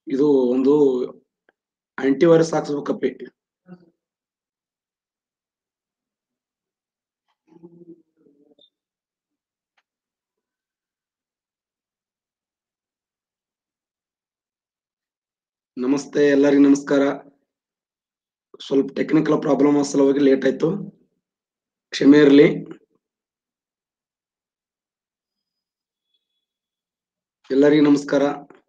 ಇದು ಒಂದು ಆಂಟಿವೈರಸ್ ಹಾಕ್ಸ್ಬೇಕಪ್ಪಿ ನಮಸ್ತೆ ಎಲ್ಲರಿಗೂ ನಮಸ್ಕಾರ ಸ್ವಲ್ಪ ಟೆಕ್ನಿಕಲ್ ಪ್ರಾಬ್ಲಮ್ ಸಲುವಾಗಿ ಲೇಟ್ ಆಯ್ತು ಕ್ಷಮೆ ಇರಲಿ ಎಲ್ಲರಿಗೂ ನಮಸ್ಕಾರ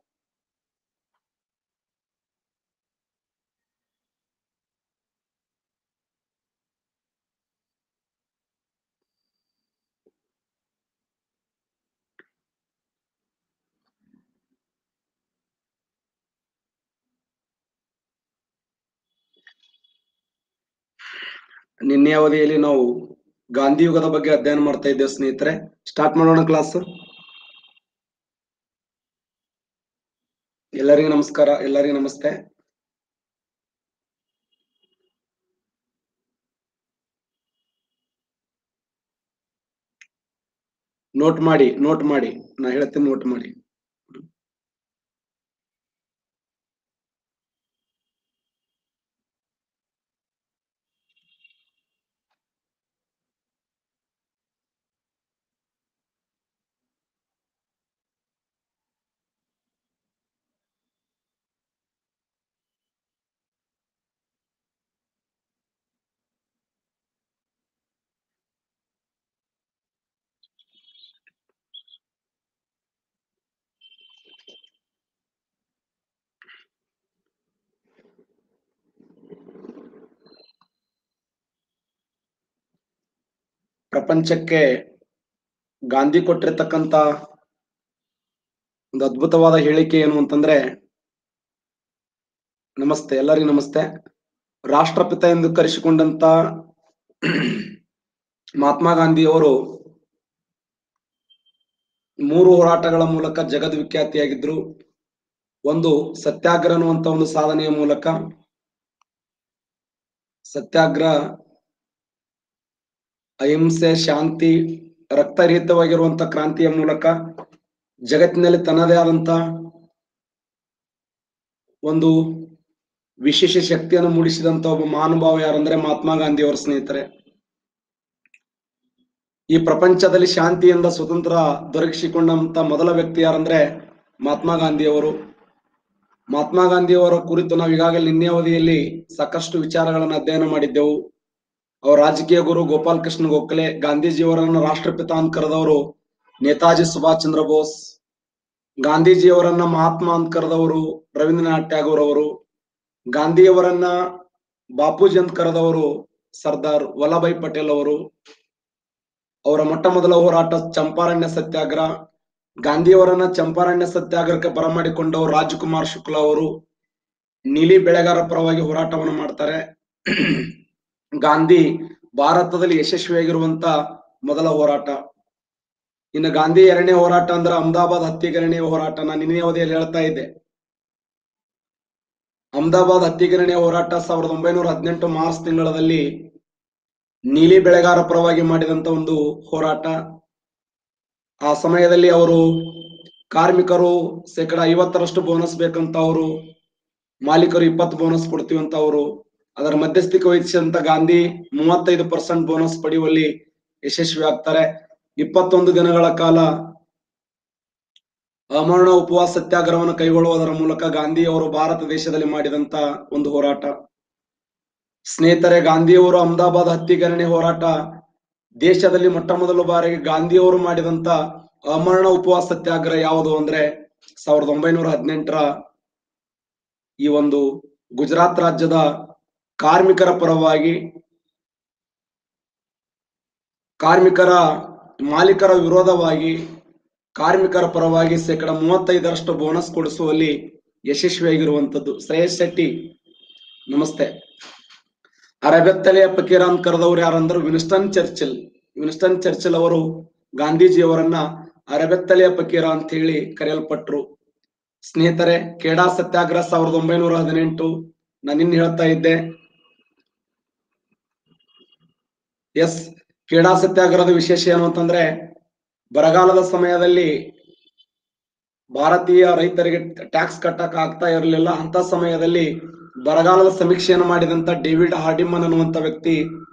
ನಿನ್ನೆ ಅವಧಿಯಲ್ಲಿ ನಾವು ಗಾಂಧಿ ಯುಗದ ಬಗ್ಗೆ ಅಧ್ಯಯನ ಮಾಡ್ತಾ ಇದ್ದೇವೆ ಸ್ನೇಹಿತರೆ ಸ್ಟಾರ್ಟ್ ಮಾಡೋಣ ಕ್ಲಾಸ್ ಎಲ್ಲರಿಗೂ ನಮಸ್ಕಾರ ಎಲ್ಲರಿಗೂ ನಮಸ್ತೆ ನೋಟ್ ಮಾಡಿ ನೋಟ್ ಮಾಡಿ ನಾ ಹೇಳ್ತೀನಿ ನೋಟ್ ಮಾಡಿ ಪ್ರಪಂಚಕ್ಕೆ ಗಾಂಧಿ ಕೊಟ್ಟಿರ್ತಕ್ಕಂತ ಒಂದು ಅದ್ಭುತವಾದ ಹೇಳಿಕೆ ಏನು ಅಂತಂದ್ರೆ ನಮಸ್ತೆ ಎಲ್ಲರಿಗೂ ನಮಸ್ತೆ ರಾಷ್ಟ್ರಪಿತ ಎಂದು ಕರೆಸಿಕೊಂಡಂತ ಮಹಾತ್ಮ ಗಾಂಧಿ ಅವರು ಮೂರು ಹೋರಾಟಗಳ ಮೂಲಕ ಜಗದ್ವಿಖ್ಯಾತಿಯಾಗಿದ್ರು ಒಂದು ಸತ್ಯಾಗ್ರಹ ಅನ್ನುವಂತ ಒಂದು ಸಾಧನೆಯ ಮೂಲಕ ಸತ್ಯಾಗ್ರಹ ಅಹಿಂಸೆ ಶಾಂತಿ ರಕ್ತರಹಿತವಾಗಿರುವಂತ ಕ್ರಾಂತಿಯ ಮೂಲಕ ಜಗತ್ತಿನಲ್ಲಿ ತನ್ನದೇ ಆದಂತ ಒಂದು ವಿಶೇಷ ಶಕ್ತಿಯನ್ನು ಮೂಡಿಸಿದಂತ ಒಬ್ಬ ಮಹಾನುಭಾವ ಯಾರಂದ್ರೆ ಮಹಾತ್ಮ ಗಾಂಧಿ ಅವರ ಸ್ನೇಹಿತರೆ ಈ ಪ್ರಪಂಚದಲ್ಲಿ ಶಾಂತಿಯಿಂದ ಸ್ವತಂತ್ರ ದೊರಕಿಸಿಕೊಂಡಂತ ಮೊದಲ ವ್ಯಕ್ತಿ ಯಾರಂದ್ರೆ ಮಹಾತ್ಮ ಗಾಂಧಿ ಅವರು ಮಹಾತ್ಮ ಗಾಂಧಿ ಅವರ ಕುರಿತು ನಾವು ಈಗಾಗಲೇ ನಿನ್ನೆ ಅವಧಿಯಲ್ಲಿ ಸಾಕಷ್ಟು ವಿಚಾರಗಳನ್ನು ಅಧ್ಯಯನ ಮಾಡಿದ್ದೆವು ಅವರ ರಾಜಕೀಯ ಗುರು ಗೋಪಾಲ್ ಕೃಷ್ಣ ಗೋಖಲೆ ಗಾಂಧೀಜಿಯವರನ್ನ ರಾಷ್ಟ್ರಪಿತ ಅಂತ ಕರೆದವರು ನೇತಾಜಿ ಸುಭಾಷ್ ಚಂದ್ರ ಬೋಸ್ ಗಾಂಧೀಜಿಯವರನ್ನ ಮಹಾತ್ಮ ಅಂತ ಕರೆದವರು ರವೀಂದ್ರನಾಥ್ ಟ್ಯಾಗೋರ್ ಅವರು ಗಾಂಧಿಯವರನ್ನ ಬಾಪೂಜಿ ಅಂತ ಕರೆದವರು ಸರ್ದಾರ್ ವಲ್ಲಭಾಯ್ ಪಟೇಲ್ ಅವರು ಅವರ ಮೊಟ್ಟ ಮೊದಲ ಹೋರಾಟ ಚಂಪಾರಣ್ಯ ಸತ್ಯಾಗ್ರಹ ಗಾಂಧಿಯವರನ್ನ ಚಂಪಾರಣ್ಯ ಸತ್ಯಾಗ್ರಹಕ್ಕೆ ಬರಮಾಡಿಕೊಂಡವರು ರಾಜಕುಮಾರ್ ಶುಕ್ಲಾ ಅವರು ನೀಲಿ ಬೆಳೆಗಾರ ಪರವಾಗಿ ಹೋರಾಟವನ್ನು ಮಾಡ್ತಾರೆ ಗಾಂಧಿ ಭಾರತದಲ್ಲಿ ಯಶಸ್ವಿಯಾಗಿರುವಂತ ಮೊದಲ ಹೋರಾಟ ಇನ್ನು ಗಾಂಧಿ ಎರಡನೇ ಹೋರಾಟ ಅಂದ್ರೆ ಅಹಮದಾಬಾದ್ ಹತ್ಯೆಗರಣೆ ಹೋರಾಟ ನಾನು ನಿನ್ನೆ ಅವಧಿಯಲ್ಲಿ ಹೇಳ್ತಾ ಇದ್ದೆ ಅಹಮದಾಬಾದ್ ಹತ್ಯೆಗರಣೆ ಹೋರಾಟ ಸಾವಿರದ ಒಂಬೈನೂರ ಹದಿನೆಂಟು ಮಾರ್ಚ್ ತಿಂಗಳಲ್ಲಿ ನೀಲಿ ಬೆಳೆಗಾರ ಪರವಾಗಿ ಮಾಡಿದಂತ ಒಂದು ಹೋರಾಟ ಆ ಸಮಯದಲ್ಲಿ ಅವರು ಕಾರ್ಮಿಕರು ಶೇಕಡ ಐವತ್ತರಷ್ಟು ಬೋನಸ್ ಬೇಕಂತ ಅವರು ಮಾಲೀಕರು ಇಪ್ಪತ್ತು ಬೋನಸ್ ಕೊಡ್ತೀವಿ ಅಂತ ಅವರು ಅದರ ಮಧ್ಯಸ್ಥಿಕೆ ವಹಿಸಿದಂತ ಗಾಂಧಿ ಮೂವತ್ತೈದು ಪರ್ಸೆಂಟ್ ಬೋನಸ್ ಪಡೆಯುವಲ್ಲಿ ಯಶಸ್ವಿ ಆಗ್ತಾರೆ ಇಪ್ಪತ್ತೊಂದು ದಿನಗಳ ಕಾಲ ಅಮರಣ ಉಪವಾಸ ಸತ್ಯಾಗ್ರಹವನ್ನು ಕೈಗೊಳ್ಳುವುದರ ಮೂಲಕ ಗಾಂಧಿ ಅವರು ಭಾರತ ದೇಶದಲ್ಲಿ ಮಾಡಿದಂತ ಒಂದು ಹೋರಾಟ ಸ್ನೇಹಿತರೆ ಗಾಂಧಿಯವರು ಅಹಮದಾಬಾದ್ ಹತ್ಯೆಗರಣೆ ಹೋರಾಟ ದೇಶದಲ್ಲಿ ಮೊಟ್ಟ ಮೊದಲ ಬಾರಿಗೆ ಗಾಂಧಿಯವರು ಮಾಡಿದಂತ ಅಮರಣ ಉಪವಾಸ ಸತ್ಯಾಗ್ರಹ ಯಾವುದು ಅಂದ್ರೆ ಸಾವಿರದ ಒಂಬೈನೂರ ಹದಿನೆಂಟರ ಈ ಒಂದು ಗುಜರಾತ್ ರಾಜ್ಯದ ಕಾರ್ಮಿಕರ ಪರವಾಗಿ ಕಾರ್ಮಿಕರ ಮಾಲೀಕರ ವಿರೋಧವಾಗಿ ಕಾರ್ಮಿಕರ ಪರವಾಗಿ ಶೇಕಡ ಮೂವತ್ತೈದರಷ್ಟು ಬೋನಸ್ ಕೊಡಿಸುವಲ್ಲಿ ಯಶಸ್ವಿಯಾಗಿರುವಂತದ್ದು ಶ್ರೇಯಸ್ ಶೆಟ್ಟಿ ನಮಸ್ತೆ ಅರಬೆತ್ತಲೆಯ ಫಕೀರ ಅಂತ ಕರೆದವ್ರು ಯಾರಂದ್ರೆ ವಿನ್ಸ್ಟನ್ ಚರ್ಚಿಲ್ ವಿನ್ಸ್ಟನ್ ಚರ್ಚಿಲ್ ಅವರು ಗಾಂಧೀಜಿಯವರನ್ನ ಅರಬೆತ್ತಲೆಯ ಫಕೀರ ಅಂತ ಹೇಳಿ ಕರೆಯಲ್ಪಟ್ರು ಸ್ನೇಹಿತರೆ ಕೇಡಾ ಸತ್ಯಾಗ್ರಹ ಸಾವಿರದ ಒಂಬೈನೂರ ಹದಿನೆಂಟು ನಾನು ಇನ್ನು ಹೇಳ್ತಾ ಇದ್ದೆ ಎಸ್ ಕೇಡಾ ಸತ್ಯಾಗ್ರಹದ ವಿಶೇಷ ಏನು ಅಂತಂದ್ರೆ ಬರಗಾಲದ ಸಮಯದಲ್ಲಿ ಭಾರತೀಯ ರೈತರಿಗೆ ಟ್ಯಾಕ್ಸ್ ಕಟ್ಟಕ್ ಆಗ್ತಾ ಇರಲಿಲ್ಲ ಅಂತ ಸಮಯದಲ್ಲಿ ಬರಗಾಲದ ಸಮೀಕ್ಷೆಯನ್ನು ಮಾಡಿದಂತ ಡೇವಿಡ್ ಹಾರ್ಡಿಮನ್ ಅನ್ನುವಂತ ವ್ಯಕ್ತಿ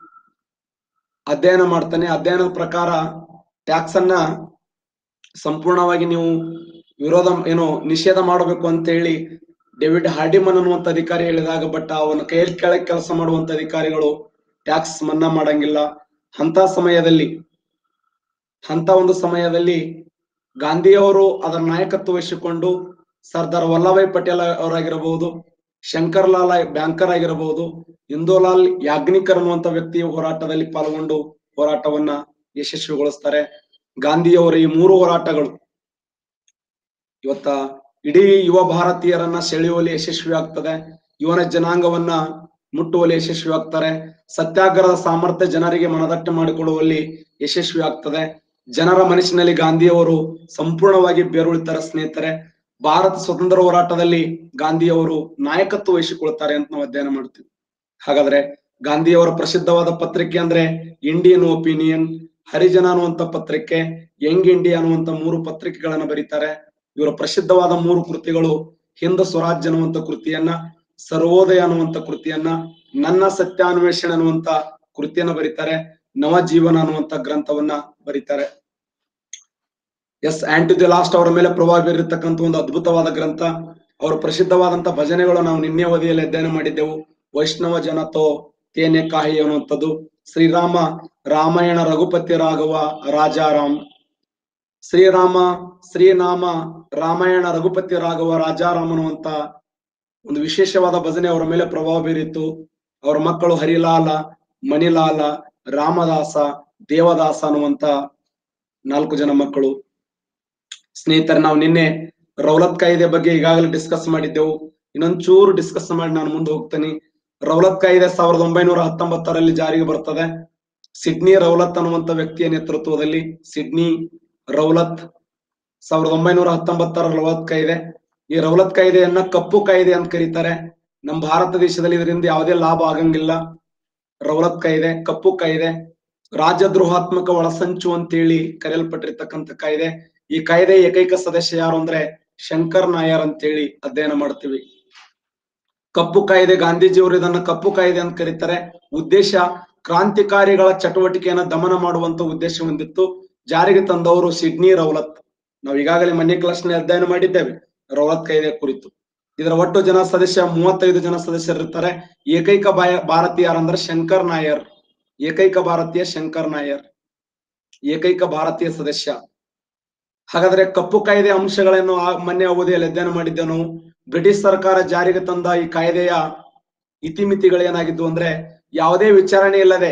ಅಧ್ಯಯನ ಮಾಡ್ತಾನೆ ಅಧ್ಯಯನದ ಪ್ರಕಾರ ಟ್ಯಾಕ್ಸ್ ಅನ್ನ ಸಂಪೂರ್ಣವಾಗಿ ನೀವು ವಿರೋಧ ಏನು ನಿಷೇಧ ಮಾಡಬೇಕು ಅಂತ ಹೇಳಿ ಡೇವಿಡ್ ಹಾರ್ಡಿಮನ್ ಅನ್ನುವಂತ ಅಧಿಕಾರಿ ಹೇಳಿದಾಗ ಬಟ್ ಅವನ ಕೈಯಲ್ಲಿ ಕೆಳಗೆ ಕೆಲಸ ಮಾಡುವಂತ ಅಧಿಕಾರಿಗಳು ಟ್ಯಾಕ್ಸ್ ಮನ್ನಾ ಮಾಡಂಗಿಲ್ಲ ಅಂತ ಸಮಯದಲ್ಲಿ ಅಂತ ಒಂದು ಸಮಯದಲ್ಲಿ ಗಾಂಧಿಯವರು ಅದರ ನಾಯಕತ್ವ ವಹಿಸಿಕೊಂಡು ಸರ್ದಾರ್ ವಲ್ಲಭಾಯ್ ಪಟೇಲ್ ಅವರಾಗಿರಬಹುದು ಶಂಕರ್ ಲಾಲ್ ಬ್ಯಾಂಕರ್ ಆಗಿರಬಹುದು ಇಂದೋಲಾಲ್ ಯಾಜ್ಞಿಕರ್ ಅನ್ನುವಂತ ವ್ಯಕ್ತಿಯ ಹೋರಾಟದಲ್ಲಿ ಪಾಲ್ಗೊಂಡು ಹೋರಾಟವನ್ನ ಯಶಸ್ವಿಗೊಳಿಸ್ತಾರೆ ಗಾಂಧಿಯವರ ಈ ಮೂರು ಹೋರಾಟಗಳು ಇವತ್ತ ಇಡೀ ಯುವ ಭಾರತೀಯರನ್ನ ಸೆಳೆಯುವಲ್ಲಿ ಯಶಸ್ವಿ ಆಗ್ತದೆ ಯುವನ ಜನಾಂಗವನ್ನ ಮುಟ್ಟುವಲ್ಲಿ ಯಶಸ್ವಿ ಆಗ್ತಾರೆ ಸತ್ಯಾಗ್ರಹದ ಸಾಮರ್ಥ್ಯ ಜನರಿಗೆ ಮನದಟ್ಟು ಮಾಡಿಕೊಳ್ಳುವಲ್ಲಿ ಯಶಸ್ವಿ ಆಗ್ತದೆ ಜನರ ಮನಸ್ಸಿನಲ್ಲಿ ಗಾಂಧಿಯವರು ಸಂಪೂರ್ಣವಾಗಿ ಬೇರುಳಿತಾರೆ ಸ್ನೇಹಿತರೆ ಭಾರತ ಸ್ವತಂತ್ರ ಹೋರಾಟದಲ್ಲಿ ಗಾಂಧಿಯವರು ನಾಯಕತ್ವ ವಹಿಸಿಕೊಳ್ತಾರೆ ಅಂತ ನಾವು ಅಧ್ಯಯನ ಮಾಡ್ತೀವಿ ಹಾಗಾದ್ರೆ ಗಾಂಧಿಯವರ ಪ್ರಸಿದ್ಧವಾದ ಪತ್ರಿಕೆ ಅಂದ್ರೆ ಇಂಡಿಯನ್ ಒಪಿನಿಯನ್ ಹರಿಜನ ಅನ್ನುವಂತ ಪತ್ರಿಕೆ ಯಂಗ್ ಇಂಡಿಯಾ ಅನ್ನುವಂತ ಮೂರು ಪತ್ರಿಕೆಗಳನ್ನ ಬರೀತಾರೆ ಇವರ ಪ್ರಸಿದ್ಧವಾದ ಮೂರು ಕೃತಿಗಳು ಹಿಂದ ಸ್ವರಾಜ್ಯ ಅನ್ನುವಂತ ಕೃತಿಯನ್ನ ಸರ್ವೋದಯ ಅನ್ನುವಂತ ಕೃತಿಯನ್ನ ನನ್ನ ಸತ್ಯಾನ್ವೇಷಣೆ ಅನ್ನುವಂತ ಕೃತಿಯನ್ನ ಬರೀತಾರೆ ನವಜೀವನ ಅನ್ನುವಂತ ಗ್ರಂಥವನ್ನ ಬರೀತಾರೆ ಎಸ್ ಆಂಡ್ ಟು ದಿ ಲಾಸ್ಟ್ ಅವರ ಮೇಲೆ ಪ್ರಭಾವ ಬೀರಿರ್ತಕ್ಕಂಥ ಒಂದು ಅದ್ಭುತವಾದ ಗ್ರಂಥ ಅವರ ಪ್ರಸಿದ್ಧವಾದಂತ ಭಜನೆಗಳು ನಾವು ನಿನ್ನೆ ಅವಧಿಯಲ್ಲಿ ಅಧ್ಯಯನ ಮಾಡಿದ್ದೆವು ವೈಷ್ಣವ ಜನತೋ ತೇನೆ ಕಾಹಿ ಅನ್ನುವಂಥದ್ದು ಶ್ರೀರಾಮ ರಾಮಾಯಣ ರಘುಪತಿ ರಾಘವ ರಾಜಾರಾಮ್ ಶ್ರೀರಾಮ ಶ್ರೀನಾಮ ರಾಮಾಯಣ ರಘುಪತಿ ರಾಘವ ರಾಜಾರಾಮ್ ಅನ್ನುವಂತ ಒಂದು ವಿಶೇಷವಾದ ಭಜನೆ ಅವರ ಮೇಲೆ ಪ್ರಭಾವ ಬೀರಿತ್ತು ಅವರ ಮಕ್ಕಳು ಹರಿಲಾಲ ಮಣಿಲಾಲ ರಾಮದಾಸ ದೇವದಾಸ ಅನ್ನುವಂತ ನಾಲ್ಕು ಜನ ಮಕ್ಕಳು ಸ್ನೇಹಿತರೆ ನಾವು ನಿನ್ನೆ ರೌಲತ್ ಕಾಯ್ದೆ ಬಗ್ಗೆ ಈಗಾಗಲೇ ಡಿಸ್ಕಸ್ ಮಾಡಿದ್ದೆವು ಇನ್ನೊಂದ್ ಚೂರು ಡಿಸ್ಕಸ್ ಮಾಡಿ ನಾನು ಮುಂದೆ ಹೋಗ್ತೇನೆ ರೌಲತ್ ಕಾಯ್ದೆ ಸಾವಿರದ ಒಂಬೈನೂರ ಹತ್ತೊಂಬತ್ತರಲ್ಲಿ ಜಾರಿಗೆ ಬರ್ತದೆ ಸಿಡ್ನಿ ರೌಲತ್ ಅನ್ನುವಂತ ವ್ಯಕ್ತಿಯ ನೇತೃತ್ವದಲ್ಲಿ ಸಿಡ್ನಿ ರೌಲತ್ ಸಾವಿರದ ಒಂಬೈನೂರ ಹತ್ತೊಂಬತ್ತರ ರೌಲತ್ ಕಾಯ್ದೆ ಈ ರೌಲತ್ ಕಾಯ್ದೆಯನ್ನ ಕಪ್ಪು ಕಾಯ್ದೆ ಅಂತ ಕರೀತಾರೆ ನಮ್ಮ ಭಾರತ ದೇಶದಲ್ಲಿ ಇದರಿಂದ ಯಾವುದೇ ಲಾಭ ಆಗಂಗಿಲ್ಲ ರೌಲತ್ ಕಾಯ್ದೆ ಕಪ್ಪು ಕಾಯ್ದೆ ರಾಜದ್ರೋಹಾತ್ಮಕ ಒಳಸಂಚು ಅಂತೇಳಿ ಕರೆಯಲ್ಪಟ್ಟಿರ್ತಕ್ಕಂಥ ಕಾಯ್ದೆ ಈ ಕಾಯ್ದೆ ಏಕೈಕ ಸದಸ್ಯ ಯಾರು ಅಂದ್ರೆ ಶಂಕರ್ ನಾಯರ್ ಅಂತೇಳಿ ಅಧ್ಯಯನ ಮಾಡ್ತೀವಿ ಕಪ್ಪು ಕಾಯ್ದೆ ಗಾಂಧೀಜಿಯವರು ಇದನ್ನ ಕಪ್ಪು ಕಾಯ್ದೆ ಅಂತ ಕರೀತಾರೆ ಉದ್ದೇಶ ಕ್ರಾಂತಿಕಾರಿಗಳ ಚಟುವಟಿಕೆಯನ್ನ ದಮನ ಮಾಡುವಂತ ಉದ್ದೇಶ ಹೊಂದಿತ್ತು ಜಾರಿಗೆ ತಂದವರು ಸಿಡ್ನಿ ರೌಲತ್ ನಾವು ಈಗಾಗಲೇ ಮನೆ ಕ್ಲಾಸ್ ನಲ್ಲಿ ಅಧ್ಯಯನ ಮಾಡಿದ್ದೇವೆ ರೌಲತ್ ಕಾಯ್ದೆ ಕುರಿತು ಇದರ ಒಟ್ಟು ಜನ ಸದಸ್ಯ ಮೂವತ್ತೈದು ಜನ ಸದಸ್ಯರಿರ್ತಾರೆ ಏಕೈಕ ಬಾಯ ಭಾರತೀಯರಂದ್ರೆ ಶಂಕರ್ ನಾಯರ್ ಏಕೈಕ ಭಾರತೀಯ ಶಂಕರ್ ನಾಯರ್ ಏಕೈಕ ಭಾರತೀಯ ಸದಸ್ಯ ಹಾಗಾದ್ರೆ ಕಪ್ಪು ಕಾಯ್ದೆ ಅಂಶಗಳನ್ನು ಆ ಮೊನ್ನೆ ಅವಧಿಯಲ್ಲಿ ಅಧ್ಯಯನ ಮಾಡಿದ್ದೆ ನಾವು ಬ್ರಿಟಿಷ್ ಸರ್ಕಾರ ಜಾರಿಗೆ ತಂದ ಈ ಕಾಯ್ದೆಯ ಇತಿಮಿತಿಗಳೇನಾಗಿದ್ದು ಅಂದ್ರೆ ಯಾವುದೇ ವಿಚಾರಣೆ ಇಲ್ಲದೆ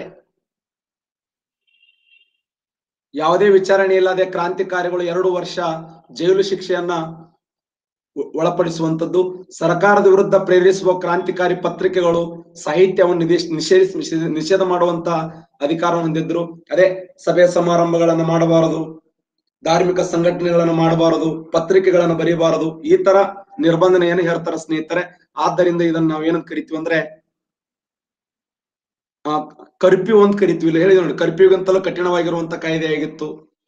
ಯಾವುದೇ ವಿಚಾರಣೆ ಇಲ್ಲದೆ ಕ್ರಾಂತಿಕಾರಿಗಳು ಎರಡು ವರ್ಷ ಜೈಲು ಶಿಕ್ಷೆಯನ್ನ ಒ- ಒಳಪಡಿಸುವಂತದ್ದು ಸರ್ಕಾರದ ವಿರುದ್ಧ ಪ್ರೇರಿಸುವ ಕ್ರಾಂತಿಕಾರಿ ಪತ್ರಿಕೆಗಳು ಸಾಹಿತ್ಯವನ್ನು ನಿದೇಶ್ ನಿಷೇಧಿಸ್ ನಿಷೇಧ- ನಿಷೇಧ ಮಾಡುವಂತ ಅಧಿಕಾರ ಹೊಂದಿದ್ರು ಅದೇ ಸಭೆ ಸಮಾರಂಭಗಳನ್ನ ಮಾಡಬಾರದು ಧಾರ್ಮಿಕ ಸಂಘಟನೆಗಳನ್ನು ಮಾಡಬಾರದು ಪತ್ರಿಕೆಗಳನ್ನು ಬರೀಬಾರದು ಈ ತರ ನಿರ್ಬಂಧನೆಯನ್ನು ಹೇಳ್ತಾರೆ ಸ್ನೇಹಿತರೆ ಆದ್ದರಿಂದ ಇದನ್ನ ನಾವೇನಂತ ಕರಿತೀವಿ ಅಂದ್ರೆ ಆ ಕರ್ಫ್ಯೂ ಅಂತ ಕರಿತೀವಿ ಇಲ್ಲ ಹೇಳಿ ನೋಡಿ ಕರ್ಫ್ಯೂಗಂತಲೂ ಕಠಿಣವಾಗಿರುವಂತ ಕಾಯ್ದೆ ಆಗಿತ್ತು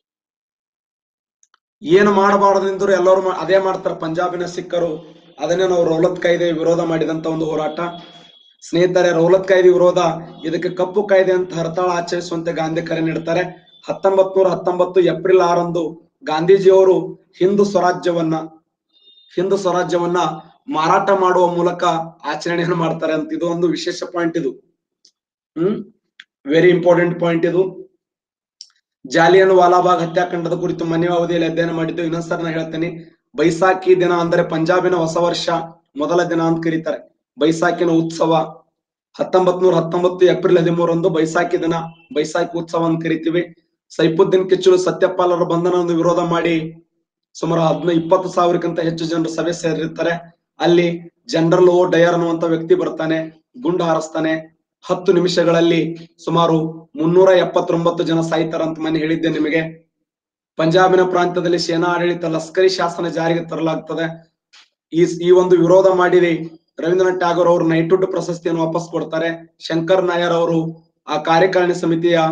ಏನು ಮಾಡಬಾರದು ಎಂದ್ರು ಎಲ್ಲರೂ ಮಾ- ಅದೇ ಮಾಡ್ತಾರೆ ಪಂಜಾಬಿನ ಸಿಖ್ಖರು ಅದನ್ನೇ ನಾವು ರೌಲತ್ ಕಾಯ್ದೆ ವಿರೋಧ ಮಾಡಿದಂತ ಒಂದು ಹೋರಾಟ ಸ್ನೇಹಿತರೆ ರೌಲತ್ ಕಾಯ್ದೆ ವಿರೋಧ ಇದಕ್ಕೆ ಕಪ್ಪು ಕಾಯ್ದೆ ಅಂತ ಹರತಾಳ ಆಚರಿಸುವಂತೆ ಗಾಂಧಿ ಕರೆ ನೀಡ್ತಾರೆ ಹತ್ತೊಂಬತ್ ನೂರ ಹತ್ತೊಂಬತ್ತು ಏಪ್ರಿಲ್ ಆರಂದು ಗಾಂಧೀಜಿಯವರು ಹಿಂದೂ ಸ್ವರಾಜ್ಯವನ್ನ ಹಿಂದೂ ಸ್ವರಾಜ್ಯವನ್ನ ಮಾರಾಟ ಮಾಡುವ ಮೂಲಕ ಆಚರಣೆಯನ್ನು ಮಾಡ್ತಾರೆ ಅಂತ ಇದು ಒಂದು ವಿಶೇಷ ಪಾಯಿಂಟ್ ಇದು ಹ್ಮ್ ವೆರಿ ಇಂಪಾರ್ಟೆಂಟ್ ಪಾಯಿಂಟ್ ಇದು ಜಾಲಿಯನ್ ವಾಲಾಬಾಗ್ ಹತ್ಯಾಕಾಂಡದ ಕುರಿತು ಮನೆ ಅವಧಿಯಲ್ಲಿ ಅಧ್ಯಯನ ಮಾಡಿದ್ದು ಇನ್ನೊಂದ್ಸರಿ ನಾನು ಹೇಳ್ತೇನೆ ಬೈಸಾಖಿ ದಿನ ಅಂದರೆ ಪಂಜಾಬಿನ ಹೊಸ ವರ್ಷ ಮೊದಲ ದಿನ ಅಂತ ಕರೀತಾರೆ ಬೈಸಾಖಿನ ಉತ್ಸವ ಹತ್ತೊಂಬತ್ ನೂರ ಹತ್ತೊಂಬತ್ತು ಏಪ್ರಿಲ್ ಹದಿಮೂರರಂದು ಬೈಸಾಖಿ ದಿನ ಬೈಸಾಖಿ ಉತ್ಸವ ಅಂತ ಕರಿತೀವಿ ಸೈಫುದ್ದೀನ್ ಕಿಚ್ಚುಲು ಸತ್ಯಪಾಲರ ಬಂಧನವನ್ನು ವಿರೋಧ ಮಾಡಿ ಸುಮಾರು ಹದಿನೈ ಇಪ್ಪತ್ತು ಸಾವಿರಕ್ಕಿಂತ ಹೆಚ್ಚು ಜನರು ಸಭೆ ಸೇರಿರ್ತಾರೆ ಅಲ್ಲಿ ಜನರಲ್ ಓ ಡಯರ್ ಅನ್ನುವಂತ ವ್ಯಕ್ತಿ ಬರ್ತಾನೆ ಗುಂಡು ಹಾರಿಸ್ತಾನೆ ಹತ್ತು ನಿಮಿಷಗಳಲ್ಲಿ ಸುಮಾರು ಮುನ್ನೂರ ಎಪ್ಪತ್ತೊಂಬತ್ತು ಜನ ಸಾಯ್ತಾರಂತ ಮನೆ ಹೇಳಿದ್ದೆ ನಿಮಗೆ ಪಂಜಾಬಿನ ಪ್ರಾಂತ್ಯದಲ್ಲಿ ಸೇನಾ ಆಡಳಿತ ಲಷ್ಕರಿ ಶಾಸನ ಜಾರಿಗೆ ತರಲಾಗ್ತದೆ ಈ ಈ ಒಂದು ವಿರೋಧ ಮಾಡಿರಿ ರವೀಂದ್ರನಾಥ್ ಟ್ಯಾಗೋರ್ ಅವರು ನೈಟ್ಹುಡ್ ಪ್ರಶಸ್ತಿಯನ್ನು ವಾಪಸ್ ಕೊಡ್ತಾರೆ ಶಂಕರ್ ನಾಯರ್ ಅವರು ಆ ಕಾರ್ಯಕಾರಿಣಿ ಸಮಿತಿಯ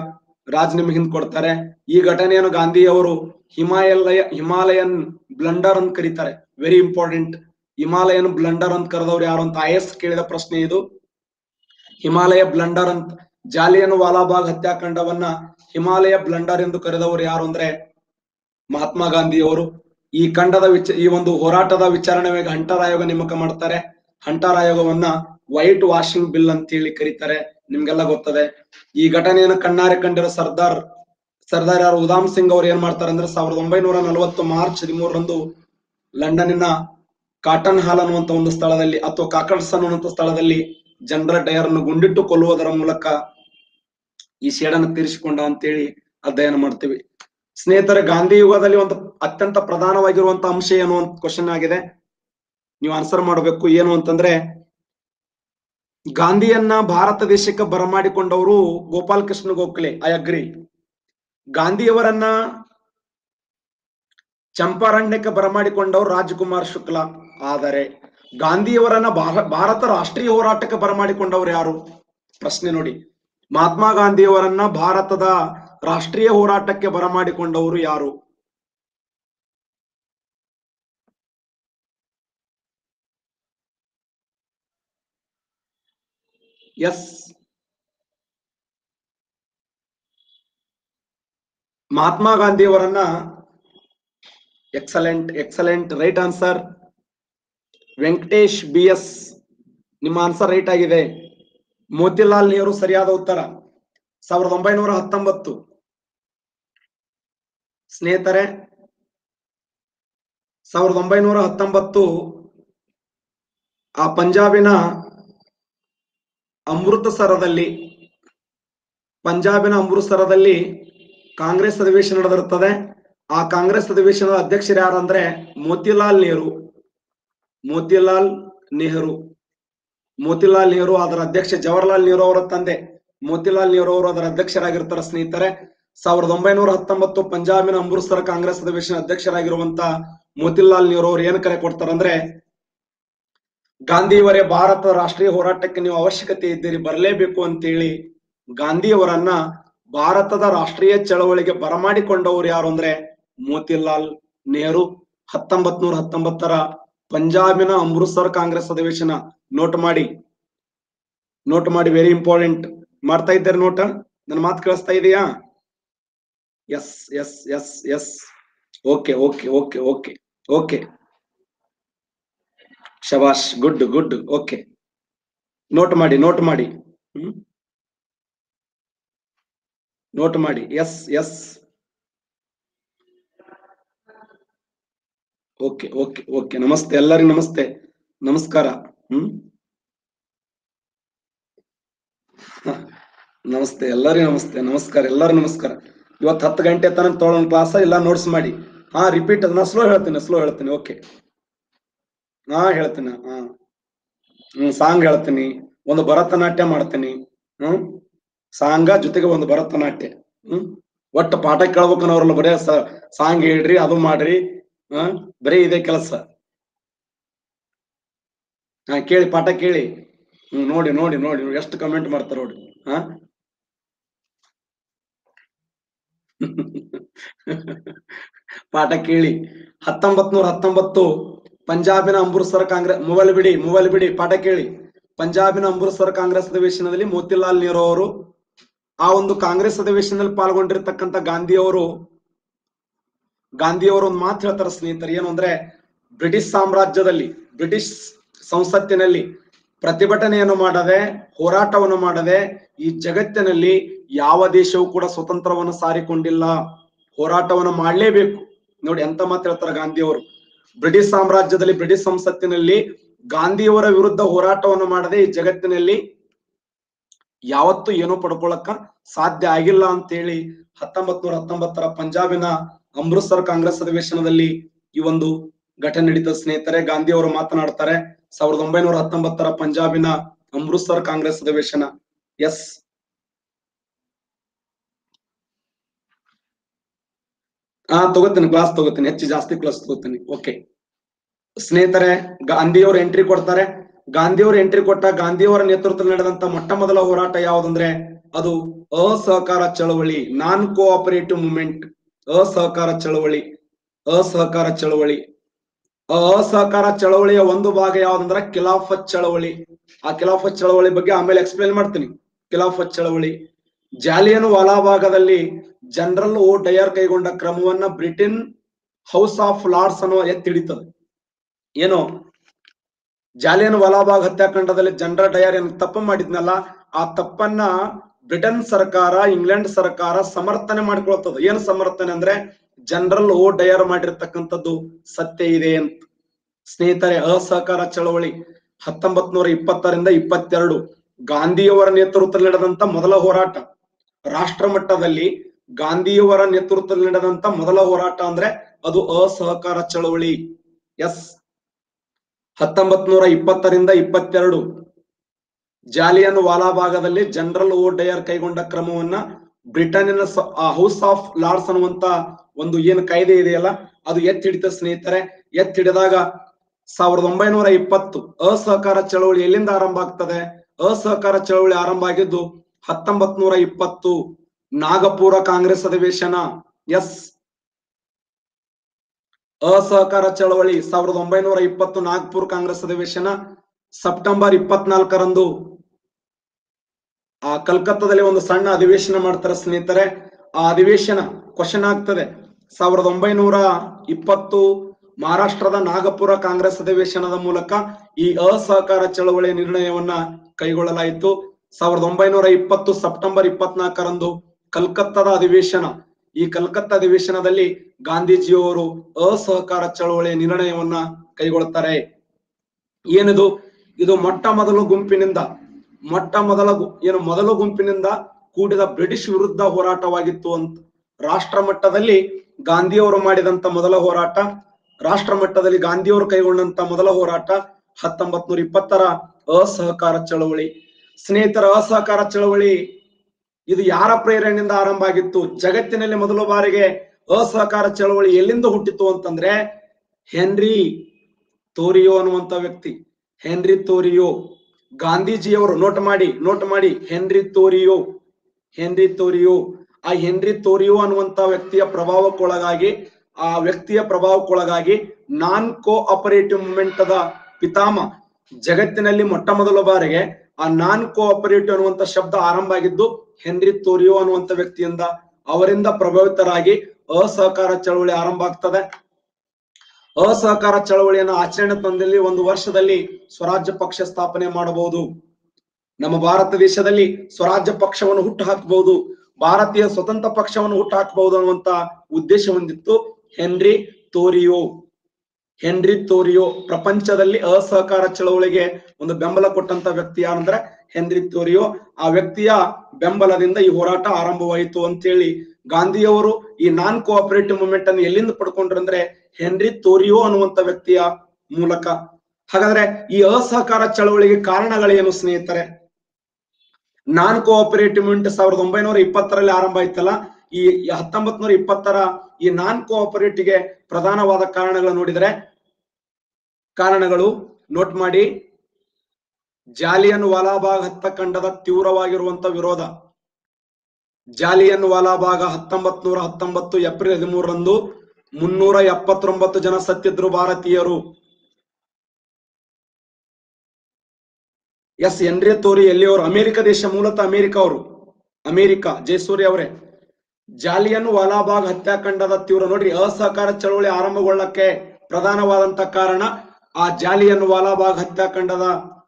ರಾಜ್ ನಿಮ್ಗೆ ಹಿಂದ್ ಕೊಡ್ತಾರೆ ಈ ಘಟನೆಯನ್ನು ಗಾಂಧಿ ಅವರು ಹಿಮಾಲಯ ಹಿಮಾಲಯನ್ ಬ್ಲಂಡರ್ ಅಂತ ಕರೀತಾರೆ ವೆರಿ ಇಂಪಾರ್ಟೆಂಟ್ ಹಿಮಾಲಯನ್ ಬ್ಲಂಡರ್ ಅಂತ ಕರೆದವ್ರು ಯಾರು ಅಂತ ಐ ಎಸ್ ಕೇಳಿದ ಪ್ರಶ್ನೆ ಇದು ಹಿಮಾಲಯ ಬ್ಲಂಡರ್ ಅಂತ ಜಾಲಿಯನ್ ವಾಲಾಬಾಗ್ ಹತ್ಯಾಕಾಂಡವನ್ನ ಹಿಮಾಲಯ ಬ್ಲಂಡರ್ ಎಂದು ಕರೆದವರು ಯಾರು ಅಂದ್ರೆ ಮಹಾತ್ಮ ಗಾಂಧಿ ಅವರು ಈ ಖಂಡದ ವಿಚ ಈ ಒಂದು ಹೋರಾಟದ ವಿಚಾರಣೆಗೆ ಹಂಟರ್ ಆಯೋಗ ನೇಮಕ ಮಾಡ್ತಾರೆ ಹಂಟರ್ ಆಯೋಗವನ್ನ ವೈಟ್ ವಾಷಿಂಗ್ ಬಿಲ್ ಅಂತ ಹೇಳಿ ಕರೀತಾರೆ ನಿಮ್ಗೆಲ್ಲ ಗೊತ್ತದೆ ಈ ಘಟನೆಯನ್ನು ಕಣ್ಣಾರೆ ಕಂಡಿರೋ ಸರ್ದಾರ್ ಸರ್ದಾರ್ ಯಾರು ಉದಾಮ್ ಸಿಂಗ್ ಅವ್ರು ಏನ್ ಮಾಡ್ತಾರೆ ಅಂದ್ರೆ ಸಾವಿರದ ಒಂಬೈನೂರ ನಲವತ್ತು ಮಾರ್ಚ್ ಹದಿಮೂರರಂದು ಲಂಡನ್ನಿನ ಕಾಟನ್ ಹಾಲ್ ಅನ್ನುವಂತ ಒಂದು ಸ್ಥಳದಲ್ಲಿ ಅಥವಾ ಕಾಕಡ್ಸ್ ಅನ್ನುವಂತ ಸ್ಥಳದಲ್ಲಿ ಜನರಲ್ ಡಯರ್ ಅನ್ನು ಗುಂಡಿಟ್ಟು ಕೊಲ್ಲುವುದರ ಮೂಲಕ ಈ ಸೇಡನ್ನು ತೀರಿಸಿಕೊಂಡ ಅಂತೇಳಿ ಅಧ್ಯಯನ ಮಾಡ್ತೀವಿ ಸ್ನೇಹಿತರೆ ಗಾಂಧಿ ಯುಗದಲ್ಲಿ ಒಂದು ಅತ್ಯಂತ ಪ್ರಧಾನವಾಗಿರುವಂತ ಅಂಶ ಏನು ಅಂತ ಕ್ವಶನ್ ಆಗಿದೆ ನೀವು ಆನ್ಸರ್ ಮಾಡಬೇಕು ಏನು ಅಂತಂದ್ರೆ ಗಾಂಧಿಯನ್ನ ಭಾರತ ದೇಶಕ್ಕೆ ಬರಮಾಡಿಕೊಂಡವರು ಗೋಪಾಲ್ ಕೃಷ್ಣ ಗೋಖಲೆ ಐ ಅಗ್ರಿ ಗಾಂಧಿಯವರನ್ನ ಚಂಪಾರಣ್ಯಕ್ಕೆ ಬರಮಾಡಿಕೊಂಡವರು ರಾಜ್ಕುಮಾರ್ ಶುಕ್ಲಾ ಆದರೆ ಗಾಂಧಿಯವರನ್ನ ಭಾರ- ಭಾರತ ರಾಷ್ಟ್ರೀಯ ಹೋರಾಟಕ್ಕೆ ಬರಮಾಡಿಕೊಂಡವರು ಯಾರು ಪ್ರಶ್ನೆ ನೋಡಿ ಮಹಾತ್ಮ ಗಾಂಧಿಯವರನ್ನ ಭಾರತದ ರಾಷ್ಟ್ರೀಯ ಹೋರಾಟಕ್ಕೆ ಬರಮಾಡಿಕೊಂಡವರು ಯಾರು ಎಸ್ ಮಹಾತ್ಮ ಗಾಂಧಿಯವರನ್ನ excellent excellent right answer Venkatesh B S ನಿಮ್ಮ ಆನ್ಸರ್ ರೈಟ್ ಆಗಿದೆ ಮೋತಿಲಾಲ್ ನೆಹರು ಸರಿಯಾದ ಉತ್ತರ ಸಾವಿರದ ಒಂಬೈನೂರ ಹತ್ತೊಂಬತ್ತು ಸ್ನೇಹಿತರೆ ಸಾವಿರದ ಒಂಬೈನೂರ ಹತ್ತೊಂಬತ್ತು ಆ ಪಂಜಾಬಿನ ಅಮೃತಸರದಲ್ಲಿ ಪಂಜಾಬಿನ ಅಮೃತಸರದಲ್ಲಿ ಕಾಂಗ್ರೆಸ್ ಅಧಿವೇಶನ ನಡೆದಿರುತ್ತದೆ ಆ ಕಾಂಗ್ರೆಸ್ ಅಧಿವೇಶನದ ಅಧ್ಯಕ್ಷರು ಯಾರಂದ್ರೆ ಮೋತಿಲಾಲ್ ನೆಹರು ಮೋತಿಲಾಲ್ ನೆಹರು ಮೋತಿಲಾಲ್ ನೆಹರು ಅದರ ಅಧ್ಯಕ್ಷ ಜವಾಹರ್ಲಾಲ್ ನೆಹರು ಅವರ ತಂದೆ ಮೋತಿಲಾಲ್ ನೆಹರು ಅವರು ಅದರ ಅಧ್ಯಕ್ಷರಾಗಿರ್ತಾರೆ ಸ್ನೇಹಿತರೆ ಸಾವಿರದ ಒಂಬೈನೂರ ಹತ್ತೊಂಬತ್ತು ಪಂಜಾಬಿನ ಅಮೃತಸರ ಕಾಂಗ್ರೆಸ್ ಅಧಿವೇಶನ ಅಧ್ಯಕ್ಷರಾಗಿರುವಂತ ಮೋತಿಲಾಲ್ ನೆಹರು ಅವರು ಏನ್ ಕರೆ ಕೊಡ್ತಾರಂದ್ರೆ ಗಾಂಧಿಯವರೇ ಭಾರತದ ರಾಷ್ಟ್ರೀಯ ಹೋರಾಟಕ್ಕೆ ನೀವು ಅವಶ್ಯಕತೆ ಇದ್ದೀರಿ ಬರಲೇಬೇಕು ಅಂತೇಳಿ ಗಾಂಧಿಯವರನ್ನ ಭಾರತದ ರಾಷ್ಟ್ರೀಯ ಚಳವಳಿಗೆ ಬರಮಾಡಿಕೊಂಡವರು ಯಾರು ಅಂದ್ರೆ ಮೋತಿಲಾಲ್ ನೆಹರು ಹತ್ತೊಂಬತ್ ನೂರ ಹತ್ತೊಂಬತ್ತರ ಪಂಜಾಬಿನ ಅಮೃತಸರ್ ಕಾಂಗ್ರೆಸ್ ಅಧಿವೇಶನ ನೋಟ್ ಮಾಡಿ ನೋಟ್ ಮಾಡಿ ವೆರಿ ಇಂಪಾರ್ಟೆಂಟ್ ಮಾಡ್ತಾ ಇದ್ದಾರೆ ನೋಟ ನನ್ನ ಮಾತು ಕೇಳಿಸ್ತಾ ಇದೆಯಾ yes yes yes yes okay okay okay okay okay ಶಬಾಷ್ ಗುಡ್ ಗುಡ್ ಓಕೆ ನೋಟ್ ಮಾಡಿ ನೋಟ್ ಮಾಡಿ ಹ್ಮ್ ನೋಟ್ ಮಾಡಿ yes yes okay okay okay ನಮಸ್ತೆ ಎಲ್ಲರಿಗೂ ನಮಸ್ತೆ ನಮಸ್ಕಾರ ಹ್ಮ್ ಹ, ನಮಸ್ತೆ ಎಲ್ಲರಿಗೂ ನಮಸ್ತೆ ನಮಸ್ಕಾರ ಎಲ್ಲರಿಗೂ ನಮಸ್ಕಾರ ಇವತ್ತು ಹತ್ತು ಗಂಟೆ ತನಕ ತೊಗೊಳ್ಳೋಣ ಕ್ಲಾಸ್ ಇಲ್ಲ ನೋಟ್ಸ್ ಮಾಡಿ ಹಾ ರಿಪೀಟ್ ಅದನ್ನ ಸ್ಲೋ ಹೇಳ್ತೀನಿ ಸ್ಲೋ ಹೇಳ್ತೀನಿ ಓಕೆ ಹಾ ಹೇಳ್ತೀನಿ ಹಾ ಹ್ಮ್ ಸಾಂಗ್ ಹೇಳ್ತೀನಿ ಒಂದು ಭರತನಾಟ್ಯ ಮಾಡ್ತೀನಿ ಹ್ಮ್ ಸಾಂಗ ಜೊತೆಗೆ ಒಂದು ಭರತನಾಟ್ಯ ಹ್ಮ್ ಒಟ್ಟು ಪಾಠ ಕೇಳ್ಬೇಕು ಅವ್ರಲ್ಲ ಬರೇ ಸಾಂಗ್ ಹೇಳ್ರಿ ಅದು ಮಾಡ್ರಿ ಹಾ ಬರೀ ಇದೇ ಕೆಲಸ ಹಾ ಕೇಳಿ ಪಾಠ ಕೇಳಿ ಹ್ಮ್ ನೋಡಿ ನೋಡಿ ನೋಡಿ ಎಷ್ಟು ಕಮೆಂಟ್ ಮಾಡ್ತಾರ ನೋಡಿ ಹಾ ಪಾಠ ಕೇಳಿ ಹತ್ತೊಂಬತ್ ನೂರ ಹತ್ತೊಂಬತ್ತು ಪಂಜಾಬಿನ ಅಮೃತಸರ ಕಾಂಗ್ರೆಸ್ ಮೊಬೈಲ್ ಬಿಡಿ ಮೊಬೈಲ್ ಬಿಡಿ ಪಾಠ ಕೇಳಿ ಪಂಜಾಬಿನ ಅಮೃತಸರ ಕಾಂಗ್ರೆಸ್ ಅಧಿವೇಶನದಲ್ಲಿ ಮೋತಿಲಾಲ್ ನೆಹರು ಅವರು ಆ ಒಂದು ಕಾಂಗ್ರೆಸ್ ಅಧಿವೇಶನದಲ್ಲಿ ಪಾಲ್ಗೊಂಡಿರ್ತಕ್ಕಂಥ ಗಾಂಧಿ ಅವರು ಗಾಂಧಿ ಅವರು ಒಂದು ಮಾತು ಹೇಳ್ತಾರೆ ಸ್ನೇಹಿತರೆ ಏನು ಅಂದ್ರೆ ಬ್ರಿಟಿಷ್ ಸಾಮ್ರಾಜ್ಯದಲ್ಲಿ ಬ್ರಿಟಿಷ್ ಸಂಸತ್ತಿನಲ್ಲಿ ಪ್ರತಿಭಟನೆಯನ್ನು ಮಾಡದೆ ಹೋರಾಟವನ್ನು ಮಾಡದೆ ಈ ಜಗತ್ತಿನಲ್ಲಿ ಯಾವ ದೇಶವೂ ಕೂಡ ಸ್ವತಂತ್ರವನ್ನು ಸಾರಿಕೊಂಡಿಲ್ಲ ಹೋರಾಟವನ್ನು ಮಾಡಲೇಬೇಕು ನೋಡಿ ಎಂತ ಮಾತು ಹೇಳ್ತಾರೆ ಗಾಂಧಿ ಅವರು ಬ್ರಿಟಿಷ್ ಸಾಮ್ರಾಜ್ಯದಲ್ಲಿ ಬ್ರಿಟಿಷ್ ಸಂಸತ್ತಿನಲ್ಲಿ ಗಾಂಧಿಯವರ ವಿರುದ್ಧ ಹೋರಾಟವನ್ನು ಮಾಡದೆ ಈ ಜಗತ್ತಿನಲ್ಲಿ ಯಾವತ್ತೂ ಏನೂ ಪಡ್ಕೊಳಕ್ಕ ಸಾಧ್ಯ ಆಗಿಲ್ಲ ಅಂತೇಳಿ ಹತ್ತೊಂಬತ್ ನೂರ ಹತ್ತೊಂಬತ್ತರ ಪಂಜಾಬಿನ ಅಮೃತಸರ್ ಕಾಂಗ್ರೆಸ್ ಅಧಿವೇಶನದಲ್ಲಿ ಈ ಒಂದು ಘಟನೆ ನಡೀತದ ಸ್ನೇಹಿತರೆ ಗಾಂಧಿ ಅವರು ಮಾತನಾಡ್ತಾರೆ ಸಾವಿರದ ಒಂಬೈನೂರ ಹತ್ತೊಂಬತ್ತರ ಪಂಜಾಬಿನ ಅಮೃತಸರ್ ಕಾಂಗ್ರೆಸ್ ಅಧಿವೇಶನ ಎಸ್ ಹಾ ತಗೋತೀನಿ ಕ್ಲಾಸ್ ತಗೋತೀನಿ ಹೆಚ್ಚು ಜಾಸ್ತಿ ಕ್ಲಾಸ್ ತಗೋತೀನಿ ಓಕೆ ಸ್ನೇಹಿತರೆ ಗಾಂಧಿಯವರು ಎಂಟ್ರಿ ಕೊಡ್ತಾರೆ ಗಾಂಧಿಯವರು ಎಂಟ್ರಿ ಕೊಟ್ಟ ಗಾಂಧಿಯವರ ನೇತೃತ್ವದಲ್ಲಿ ನಡೆದಂತ ಮೊಟ್ಟ ಮೊದಲ ಹೋರಾಟ ಯಾವುದಂದ್ರೆ ಅದು ಅಸಹಕಾರ ಚಳವಳಿ ನಾನ್ ಕೋಆಪರೇಟಿವ್ ಮೂವ್ಮೆಂಟ್ ಅಸಹಕಾರ ಚಳವಳಿ ಅಸಹಕಾರ ಚಳವಳಿ ಆ ಅಸಹಕಾರ ಚಳವಳಿಯ ಒಂದು ಭಾಗ ಯಾವ್ದಂದ್ರೆ ಖಿಲಾಫತ್ ಚಳವಳಿ ಆ ಖಿಲಾಫತ್ ಚಳವಳಿ ಬಗ್ಗೆ ಆಮೇಲೆ ಎಕ್ಸ್ಪ್ಲೇನ್ ಮಾಡ್ತೀನಿ ಖಿಲಾಫತ್ ಚಳವಳಿ ಜಾಲಿಯನ್ ವಾಲಾಬಾಗದಲ್ಲಿ ಜನರಲ್ ಓ ಡಯರ್ ಕೈಗೊಂಡ ಕ್ರಮವನ್ನ ಬ್ರಿಟನ್ ಹೌಸ್ ಆಫ್ ಲಾರ್ಡ್ಸ್ ಅನ್ನೋ ಎತ್ತಿ ಹಿಡಿತದೆ ಏನು ಜಾಲಿಯನ್ ವಾಲಾಬಾಗ್ ಹತ್ಯಾಕಾಂಡದಲ್ಲಿ ಜನರಲ್ ಡಯರ್ ಏನ್ ತಪ್ಪು ಮಾಡಿದ್ನಲ್ಲ ಆ ತಪ್ಪನ್ನ ಬ್ರಿಟನ್ ಸರ್ಕಾರ ಇಂಗ್ಲೆಂಡ್ ಸರ್ಕಾರ ಸಮರ್ಥನೆ ಮಾಡ್ಕೊಳ್ತದ ಏನ್ ಸಮರ್ಥನೆ ಅಂದ್ರೆ ಜನರಲ್ ಓ ಡಯರ್ ಮಾಡಿರ್ತಕ್ಕಂಥದ್ದು ಸತ್ಯ ಇದೆ ಅಂತ ಸ್ನೇಹಿತರೆ ಅಸಹಕಾರ ಚಳವಳಿ ಹತ್ತೊಂಬತ್ ನೂರ ಇಪ್ಪತ್ತರಿಂದ ಇಪ್ಪತ್ತೆರಡು ಗಾಂಧಿಯವರ ನೇತೃತ್ವದಲ್ಲಿ ನಡೆದಂತ ಮೊದಲ ಹೋರಾಟ ರಾಷ್ಟ್ರ ಮಟ್ಟದಲ್ಲಿ ಗಾಂಧಿಯವರ ನೇತೃತ್ವದಲ್ಲಿ ನಡೆದಂತ ಮೊದಲ ಹೋರಾಟ ಅಂದ್ರೆ ಅದು ಅಸಹಕಾರ ಚಳವಳಿ ಎಸ್ ಹತ್ತೊಂಬತ್ ನೂರ ಇಪ್ಪತ್ತರಿಂದ ಇಪ್ಪತ್ತೆರಡು ಜಾಲಿಯನ್ ವಾಲಾಬಾಗದಲ್ಲಿ ಜನರಲ್ ಓ ಡಯರ್ ಕೈಗೊಂಡ ಕ್ರಮವನ್ನ ಬ್ರಿಟನ್ನಿನ ಹೌಸ್ ಆಫ್ ಲಾರ್ಡ್ಸ್ ಅನ್ನುವಂತ ಒಂದು ಏನು ಕಾಯ್ದೆ ಇದೆಯಲ್ಲ ಅದು ಎತ್ತಿ ಹಿಡಿತ ಸ್ನೇಹಿತರೆ ಎತ್ತಿ ಹಿಡಿದಾಗ ಸಾವಿರದ ಒಂಬೈನೂರ ಇಪ್ಪತ್ತು ಅಸಹಕಾರ ಚಳವಳಿ ಎಲ್ಲಿಂದ ಆರಂಭ ಆಗ್ತದೆ ಅಸಹಕಾರ ಚಳವಳಿ ಆರಂಭ ಆಗಿದ್ದು ಹತ್ತೊಂಬತ್ ನೂರ ಇಪ್ಪತ್ತು ನಾಗಪುರ ಕಾಂಗ್ರೆಸ್ ಅಧಿವೇಶನ ಎಸ್ ಅಸಹಕಾರ ಚಳವಳಿ ಸಾವಿರದ ಒಂಬೈನೂರ ಇಪ್ಪತ್ತು ನಾಗ್ಪುರ್ ಕಾಂಗ್ರೆಸ್ ಅಧಿವೇಶನ ಸೆಪ್ಟೆಂಬರ್ ಇಪ್ಪತ್ನಾಲ್ಕರಂದು ಆ ಕಲ್ಕತ್ತಾದಲ್ಲಿ ಒಂದು ಸಣ್ಣ ಅಧಿವೇಶನ ಮಾಡ್ತಾರೆ ಸ್ನೇಹಿತರೆ ಆ ಅಧಿವೇಶನ ಕ್ವಶನ್ ಆಗ್ತದೆ ಸಾವಿರದ ಒಂಬೈನೂರ ಇಪ್ಪತ್ತು ಮಹಾರಾಷ್ಟ್ರದ ನಾಗಪುರ ಕಾಂಗ್ರೆಸ್ ಅಧಿವೇಶನದ ಮೂಲಕ ಈ ಅಸಹಕಾರ ಚಳವಳಿಯ ನಿರ್ಣಯವನ್ನ ಕೈಗೊಳ್ಳಲಾಯಿತು ಸಾವಿರದ ಒಂಬೈನೂರ ಇಪ್ಪತ್ತು ಸೆಪ್ಟೆಂಬರ್ ಇಪ್ಪತ್ನಾಲ್ಕರಂದು ಕಲ್ಕತ್ತಾದ ಅಧಿವೇಶನ ಈ ಕಲ್ಕತ್ತಾ ಅಧಿವೇಶನದಲ್ಲಿ ಗಾಂಧೀಜಿಯವರು ಅಸಹಕಾರ ಚಳವಳಿಯ ನಿರ್ಣಯವನ್ನ ಕೈಗೊಳ್ತಾರೆ ಏನಿದು ಇದು ಮೊಟ್ಟ ಮೊದಲು ಗುಂಪಿನಿಂದ ಮೊಟ್ಟ ಮೊದಲ ಗು- ಏನು ಮೊದಲ ಗುಂಪಿನಿಂದ ಕೂಡಿದ ಬ್ರಿಟಿಷ್ ವಿರುದ್ಧ ಹೋರಾಟವಾಗಿತ್ತು ಅಂತ ರಾಷ್ಟ್ರ ಮಟ್ಟದಲ್ಲಿ ಗಾಂಧಿಯವರು ಮಾಡಿದಂತ ಮೊದಲ ಹೋರಾಟ ರಾಷ್ಟ್ರ ಮಟ್ಟದಲ್ಲಿ ಗಾಂಧಿಯವರು ಕೈಗೊಂಡಂತ ಮೊದಲ ಹೋರಾಟ ಹತ್ತೊಂಬತ್ ನೂರ ಇಪ್ಪತ್ತರ ಅಸಹಕಾರ ಚಳವಳಿ ಸ್ನೇಹಿತರ ಅಸಹಕಾರ ಚಳವಳಿ ಇದು ಯಾರ ಪ್ರೇರಣೆಯಿಂದ ಆರಂಭ ಆಗಿತ್ತು ಜಗತ್ತಿನಲ್ಲಿ ಮೊದಲ ಬಾರಿಗೆ ಅಸಹಕಾರ ಚಳವಳಿ ಎಲ್ಲಿಂದ ಹುಟ್ಟಿತು ಅಂತಂದ್ರೆ ಹೆನ್ರಿ ತೋರಿಯೋ ಅನ್ನುವಂತ ವ್ಯಕ್ತಿ ಹೆನ್ರಿ ತೋರಿಯೋ ಗಾಂಧೀಜಿಯವರು ನೋಟ್ ಮಾಡಿ ನೋಟ್ ಮಾಡಿ ಹೆನ್ರಿ ತೋರಿಯೋ ಹೆನ್ರಿ ತೋರಿಯೋ ಆ ಹೆನ್ರಿ ತೋರಿಯೋ ಅನ್ನುವಂತ ವ್ಯಕ್ತಿಯ ಪ್ರಭಾವಕ್ಕೊಳಗಾಗಿ ಆ ವ್ಯಕ್ತಿಯ ಪ್ರಭಾವಕ್ಕೊಳಗಾಗಿ ನಾನ್ ಕೋ ಆಪರೇಟಿವ್ ಮೂವ್ಮೆಂಟ್ ದ ಪಿತಾಮ ಜಗತ್ತಿನಲ್ಲಿ ಮೊಟ್ಟ ಮೊದಲ ಬಾರಿಗೆ ಆ ನಾನ್ ಕೋ ಆಪರೇಟಿವ್ ಅನ್ನುವಂತ ಶಬ್ದ ಆರಂಭ ಆಗಿದ್ದು ಹೆನ್ರಿ ತೋರಿಯೋ ಅನ್ನುವಂತ ವ್ಯಕ್ತಿಯಿಂದ ಅವರಿಂದ ಪ್ರಭಾವಿತರಾಗಿ ಅಸಹಕಾರ ಚಳವಳಿ ಆರಂಭ ಆಗ್ತದೆ ಅಸಹಕಾರ ಚಳವಳಿಯನ್ನು ಆಚರಣೆ ತಂದಲ್ಲಿ ಒಂದು ವರ್ಷದಲ್ಲಿ ಸ್ವರಾಜ್ಯ ಪಕ್ಷ ಸ್ಥಾಪನೆ ಮಾಡಬಹುದು ನಮ್ಮ ಭಾರತ ದೇಶದಲ್ಲಿ ಸ್ವರಾಜ್ಯ ಪಕ್ಷವನ್ನು ಹುಟ್ಟು ಹಾಕಬಹುದು ಭಾರತೀಯ ಸ್ವತಂತ್ರ ಪಕ್ಷವನ್ನು ಹುಟ್ಟು ಹಾಕಬಹುದು ಅನ್ನುವಂತ ಉದ್ದೇಶ ಹೊಂದಿತ್ತು ಹೆನ್ರಿ ತೋರಿಯೋ ಹೆನ್ರಿ ತೋರಿಯೋ ಪ್ರಪಂಚದಲ್ಲಿ ಅಸಹಕಾರ ಚಳವಳಿಗೆ ಒಂದು ಬೆಂಬಲ ಕೊಟ್ಟಂತ ವ್ಯಕ್ತಿ ಯಾರಂದ್ರೆ ಹೆನ್ರಿ ತೋರಿಯೋ ಆ ವ್ಯಕ್ತಿಯ ಬೆಂಬಲದಿಂದ ಈ ಹೋರಾಟ ಆರಂಭವಾಯಿತು ಅಂತೇಳಿ ಗಾಂಧಿಯವರು ಈ ನಾನ್ ಕೋಆಪರೇಟಿವ್ ಮೂವ್ಮೆಂಟ್ ಅನ್ನು ಎಲ್ಲಿಂದ ಪಡ್ಕೊಂಡ್ರು ಅಂದ್ರೆ ಹೆನ್ರಿ ತೋರಿಯೋ ಅನ್ನುವಂತ ವ್ಯಕ್ತಿಯ ಮೂಲಕ ಹಾಗಾದ್ರೆ ಈ ಅಸಹಕಾರ ಚಳವಳಿಗೆ ಕಾರಣಗಳೇನು ಸ್ನೇಹಿತರೆ ನಾನ್ ಕೋಆಪರೇಟಿವ್ ಮೂವ್ಮೆಂಟ್ ಸಾವಿರದ ಒಂಬೈನೂರ ಇಪ್ಪತ್ತರಲ್ಲಿ ಆರಂಭ ಆಯ್ತಲ್ಲ ಈ ಹತ್ತೊಂಬತ್ ನೂರ ಇಪ್ಪತ್ತರ ಈ ನಾನ್ ಕೋಆಪರೇಟಿವ್ಗೆ ಪ್ರಧಾನವಾದ ಕಾರಣಗಳು ನೋಡಿದರೆ ಕಾರಣಗಳು ನೋಟ್ ಮಾಡಿ ಜಾಲಿಯನ್ ವಾಲಾಬಾಗ್ ಹತ್ತಖಂಡದ ತೀವ್ರವಾಗಿರುವಂತ ವಿರೋಧ ಜಾಲಿಯನ್ ವಾಲಾಬಾಗ ಹತ್ತೊಂಬತ್ ನೂರ ಹತ್ತೊಂಬತ್ತು ಏಪ್ರಿಲ್ ಹದಿಮೂರರಂದು ಮುನ್ನೂರ ಎಪ್ಪತ್ತೊಂಬತ್ತು ಜನ ಸತ್ತಿದ್ರು ಭಾರತೀಯರು ಎಸ್ ಎನ್ರಿ ತೋರಿ ಎಲ್ಲಿಯವರು ಅಮೆರಿಕ ದೇಶ ಮೂಲತಃ ಅಮೆರಿಕ ಅವರು ಅಮೆರಿಕ ಜಯಸೂರಿ ಅವರೇ ಜಾಲಿಯನ್ ವಾಲಾಬಾಗ್ ಹತ್ಯಾಕಾಂಡದ ತೀವ್ರ ನೋಡ್ರಿ ಅಸಹಕಾರ ಚಳವಳಿ ಆರಂಭಗೊಳ್ಳಕ್ಕೆ ಪ್ರಧಾನವಾದಂತ ಕಾರಣ ಆ ಜಾಲಿಯನ್ ವಾಲಾಬಾಗ್ ಹತ್ಯಾಕಾಂಡದ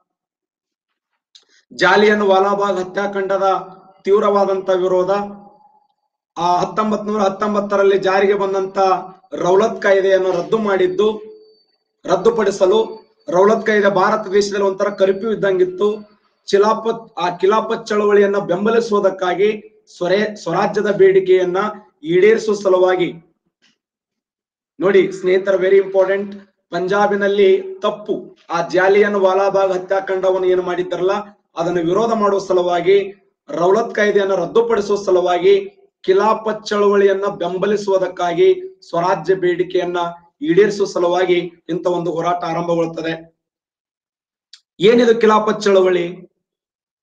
ಜಾಲಿಯನ್ ವಾಲಾಬಾಗ್ ಹತ್ಯಾಕಾಂಡದ ತೀವ್ರವಾದಂತ ವಿರೋಧ ಆ ಹತ್ತೊಂಬತ್ ನೂರ ಹತ್ತೊಂಬತ್ತರಲ್ಲಿ ಜಾರಿಗೆ ಬಂದಂತ ರೌಲತ್ ಕಾಯ್ದೆಯನ್ನು ರದ್ದು ಮಾಡಿದ್ದು ರದ್ದುಪಡಿಸಲು ರೌಲತ್ ಕಾಯ್ದೆ ಭಾರತ ದೇಶದಲ್ಲಿ ಒಂಥರ ಕರ್ಫ್ಯೂ ಇದ್ದಂಗಿತ್ತು ಚಿಲಾಪತ್ ಆ ಖಿಲಾಫತ್ ಚಳವಳಿಯನ್ನ ಬೆಂಬಲಿಸುವುದಕ್ಕಾಗಿ ಸ್ವರೇ ಸ್ವರಾಜ್ಯದ ಬೇಡಿಕೆಯನ್ನ ಈಡೇರಿಸುವ ಸಲುವಾಗಿ ನೋಡಿ ಸ್ನೇಹಿತರ ವೆರಿ ಇಂಪಾರ್ಟೆಂಟ್ ಪಂಜಾಬಿನಲ್ಲಿ ತಪ್ಪು ಆ ಜಾಲಿಯನ್ ವಾಲಾಬಾಗ್ ಹತ್ಯಾಕಾಂಡವನ್ನು ಏನು ಮಾಡಿದ್ದಾರಲ್ಲ ಅದನ್ನು ವಿರೋಧ ಮಾಡುವ ಸಲುವಾಗಿ ರೌಲತ್ ಕಾಯ್ದೆಯನ್ನು ರದ್ದುಪಡಿಸುವ ಸಲುವಾಗಿ ಖಿಲಾಫತ್ ಚಳವಳಿಯನ್ನ ಬೆಂಬಲಿಸುವುದಕ್ಕಾಗಿ ಸ್ವರಾಜ್ಯ ಬೇಡಿಕೆಯನ್ನ ಈಡೇರಿಸುವ ಸಲುವಾಗಿ ಇಂಥ ಒಂದು ಹೋರಾಟ ಆರಂಭಗೊಳ್ಳುತ್ತದೆ ಏನಿದು ಖಿಲಾಫತ್ ಚಳವಳಿ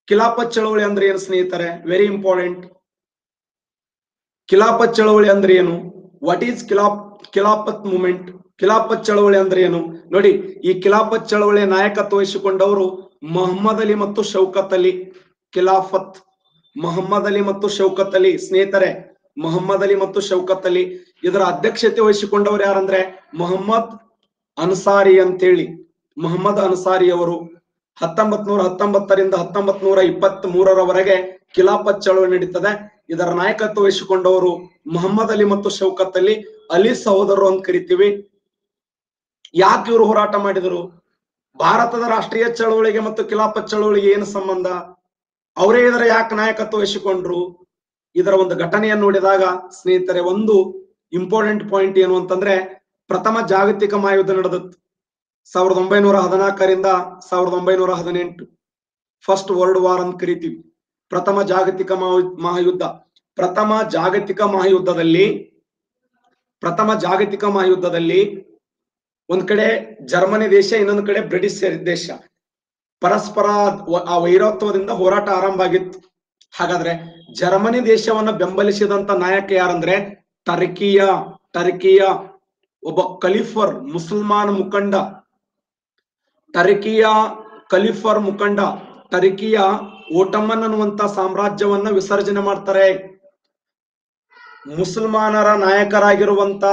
ಖಿಲಾಫತ್ ಚಳವಳಿ ಅಂದ್ರೆ ಏನು ಸ್ನೇಹಿತರೆ ವೆರಿ ಇಂಪಾರ್ಟೆಂಟ್ ಖಿಲಾಫತ್ ಚಳವಳಿ ಅಂದ್ರೆ ಏನು ವಾಟ್ ಈಸ್ ಖಿಲಾಫ್ ಖಿಲಾಫತ್ ಮೂಮೆಂಟ್ ಖಿಲಾಫತ್ ಚಳವಳಿ ಅಂದ್ರೆ ಏನು ನೋಡಿ ಈ ಖಿಲಾಫತ್ ಚಳವಳಿಯ ನಾಯಕತ್ವ ವಹಿಸಿಕೊಂಡವರು ಮೊಹಮ್ಮದ್ ಅಲಿ ಮತ್ತು ಶೌಕತ್ ಅಲಿ ಖಿಲಾಫತ್ ಮೊಹಮ್ಮದ್ ಅಲಿ ಮತ್ತು ಶೌಕತ್ ಅಲಿ ಸ್ನೇಹಿತರೆ ಮೊಹಮ್ಮದ್ ಅಲಿ ಮತ್ತು ಶೌಕತ್ ಅಲಿ ಇದರ ಅಧ್ಯಕ್ಷತೆ ವಹಿಸಿಕೊಂಡವರು ಯಾರಂದ್ರೆ ಮೊಹಮ್ಮದ್ ಅನ್ಸಾರಿ ಅಂತೇಳಿ ಮೊಹಮ್ಮದ್ ಅನ್ಸಾರಿ ಅವರು ಹತ್ತೊಂಬತ್ ನೂರ ಹತ್ತೊಂಬತ್ತರಿಂದ ಹತ್ತೊಂಬತ್ ನೂರ ಇಪ್ಪತ್ತ್ ಮೂರರವರೆಗೆ ಖಿಲಾಫತ್ ಚಳವಳಿ ನಡೀತದೆ ಇದರ ನಾಯಕತ್ವ ವಹಿಸಿಕೊಂಡವರು ಮೊಹಮ್ಮದ್ ಅಲಿ ಮತ್ತು ಶೌಕತ್ ಅಲಿ ಅಲಿ ಸಹೋದರರು ಅಂತ ಕರಿತೀವಿ ಯಾಕೆ ಇವರು ಹೋರಾಟ ಮಾಡಿದರು ಭಾರತದ ರಾಷ್ಟ್ರೀಯ ಚಳವಳಿಗೆ ಮತ್ತು ಖಿಲಾಫತ್ ಚಳವಳಿಗೆ ಏನು ಸಂಬಂಧ ಅವರೇ ಇದರ ಯಾಕೆ ನಾಯಕತ್ವ ವಹಿಸಿಕೊಂಡ್ರು ಇದರ ಒಂದು ಘಟನೆಯನ್ನು ನೋಡಿದಾಗ ಸ್ನೇಹಿತರೆ ಒಂದು ಇಂಪಾರ್ಟೆಂಟ್ ಪಾಯಿಂಟ್ ಏನು ಅಂತಂದ್ರೆ ಪ್ರಥಮ ಜಾಗತಿಕ ಮಹಾಯುದ್ಧ ನಡೆದತ್ತು ಸಾವಿರದ ಒಂಬೈನೂರ ಹದಿನಾಲ್ಕರಿಂದ ಸಾವಿರದ ಒಂಬೈನೂರ ಹದಿನೆಂಟು ಫಸ್ಟ್ ವರ್ಲ್ಡ್ ವಾರ್ ಅಂತ ಕರಿತೀವಿ ಪ್ರಥಮ ಜಾಗತಿಕ ಮಹಾ- ಮಹಾಯುದ್ಧ ಪ್ರಥಮ ಜಾಗತಿಕ ಮಹಾಯುದ್ಧದಲ್ಲಿ ಪ್ರಥಮ ಜಾಗತಿಕ ಮಹಾಯುದ್ಧದಲ್ಲಿ ಒಂದ್ ಕಡೆ ಜರ್ಮನಿ ದೇಶ ಇನ್ನೊಂದ್ ಕಡೆ ಬ್ರಿಟಿಷ್ ದೇಶ ಪರಸ್ಪರ ವ- ಆ ವೈರತ್ವದಿಂದ ಹೋರಾಟ ಆರಂಭ ಆಗಿತ್ತು ಹಾಗಾದ್ರೆ ಜರ್ಮನಿ ದೇಶವನ್ನ ಬೆಂಬಲಿಸಿದಂತ ನಾಯಕ ಯಾರಂದ್ರೆ ಟರ್ಕಿಯ ಟರ್ಕಿಯ ಒಬ್ಬ ಖಲೀಫರ್ ಮುಸಲ್ಮಾನ್ ಮುಖಂಡ ಟರ್ಕಿಯ ಖಲೀಫರ್ ಮುಖಂಡ ಟರ್ಕಿಯ ಓಟಮನ್ ಅನ್ನುವಂತ ಸಾಮ್ರಾಜ್ಯವನ್ನ ವಿಸರ್ಜನೆ ಮಾಡ್ತಾರೆ ಮುಸಲ್ಮಾನರ ನಾಯಕರಾಗಿರುವಂತ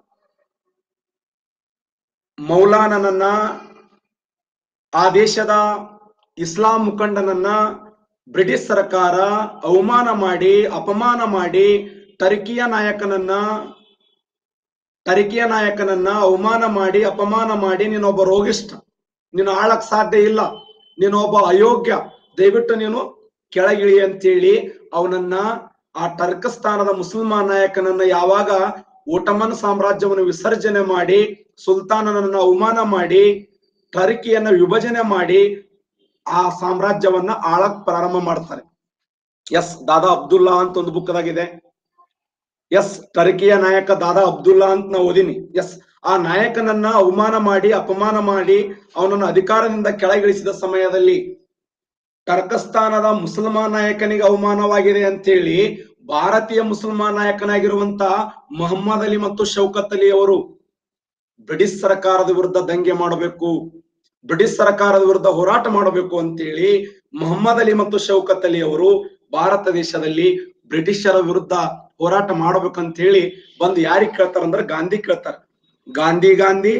ಮೌಲಾನನನ್ನ ಆ ದೇಶದ ಇಸ್ಲಾಂ ಮುಖಂಡನನ್ನ ಬ್ರಿಟಿಷ್ ಸರ್ಕಾರ ಅವಮಾನ ಮಾಡಿ ಅಪಮಾನ ಮಾಡಿ ಟರ್ಕಿಯ ನಾಯಕನನ್ನ ಟರ್ಕಿಯ ನಾಯಕನನ್ನ ಅವಮಾನ ಮಾಡಿ ಅಪಮಾನ ಮಾಡಿ ನೀನೊಬ್ಬ ರೋಗಿಷ್ಠ ನೀನು ಆಳಕ್ ಸಾಧ್ಯ ಇಲ್ಲ ನೀನು ಒಬ್ಬ ಅಯೋಗ್ಯ ದಯವಿಟ್ಟು ನೀನು ಕೆಳಗಿಳಿ ಅಂತೇಳಿ ಅವನನ್ನ ಆ ಟರ್ಕಸ್ತಾನದ ಮುಸಲ್ಮಾನ್ ನಾಯಕನನ್ನ ಯಾವಾಗ ಓಟಮನ್ ಸಾಮ್ರಾಜ್ಯವನ್ನು ವಿಸರ್ಜನೆ ಮಾಡಿ ಸುಲ್ತಾನನನ್ನ ಅವಮಾನ ಮಾಡಿ ಟರ್ಕಿಯನ್ನ ವಿಭಜನೆ ಮಾಡಿ ಆ ಸಾಮ್ರಾಜ್ಯವನ್ನ ಆಳಕ್ ಪ್ರಾರಂಭ ಮಾಡ್ತಾರೆ ಎಸ್ ದಾದಾ ಅಬ್ದುಲ್ಲಾ ಅಂತ ಒಂದು ಬುಕ್ದಾಗಿದೆ ಎಸ್ ಟರ್ಕಿಯ ನಾಯಕ ದಾದಾ ಅಬ್ದುಲ್ಲಾ ಅಂತ ನಾ ಓದಿನಿ ಎಸ್ ಆ ನಾಯಕನನ್ನ ಅವಮಾನ ಮಾಡಿ ಅಪಮಾನ ಮಾಡಿ ಅವನನ್ನು ಅಧಿಕಾರದಿಂದ ಕೆಳಗಿಳಿಸಿದ ಸಮಯದಲ್ಲಿ ಟರ್ಕಸ್ತಾನದ ಮುಸಲ್ಮಾನ್ ನಾಯಕನಿಗೆ ಅವಮಾನವಾಗಿದೆ ಅಂತೇಳಿ ಭಾರತೀಯ ಮುಸಲ್ಮಾನ್ ನಾಯಕನಾಗಿರುವಂತ ಮೊಹಮ್ಮದ್ ಅಲಿ ಮತ್ತು ಶೌಕತ್ ಅಲಿ ಅವರು ಬ್ರಿಟಿಷ್ ಸರ್ಕಾರದ ವಿರುದ್ಧ ದಂಗೆ ಮಾಡಬೇಕು ಬ್ರಿಟಿಷ್ ಸರ್ಕಾರದ ವಿರುದ್ಧ ಹೋರಾಟ ಮಾಡಬೇಕು ಅಂತೇಳಿ ಮೊಹಮ್ಮದ್ ಅಲಿ ಮತ್ತು ಶೌಕತ್ ಅಲಿ ಅವರು ಭಾರತ ದೇಶದಲ್ಲಿ ಬ್ರಿಟಿಷರ ವಿರುದ್ಧ ಹೋರಾಟ ಮಾಡ್ಬೇಕಂತ ಹೇಳಿ ಬಂದು ಯಾರಿಗ್ ಕೇಳ್ತಾರಂದ್ರೆ ಗಾಂಧಿ ಕೇಳ್ತಾರ ಗಾಂಧಿ ಗಾಂಧಿ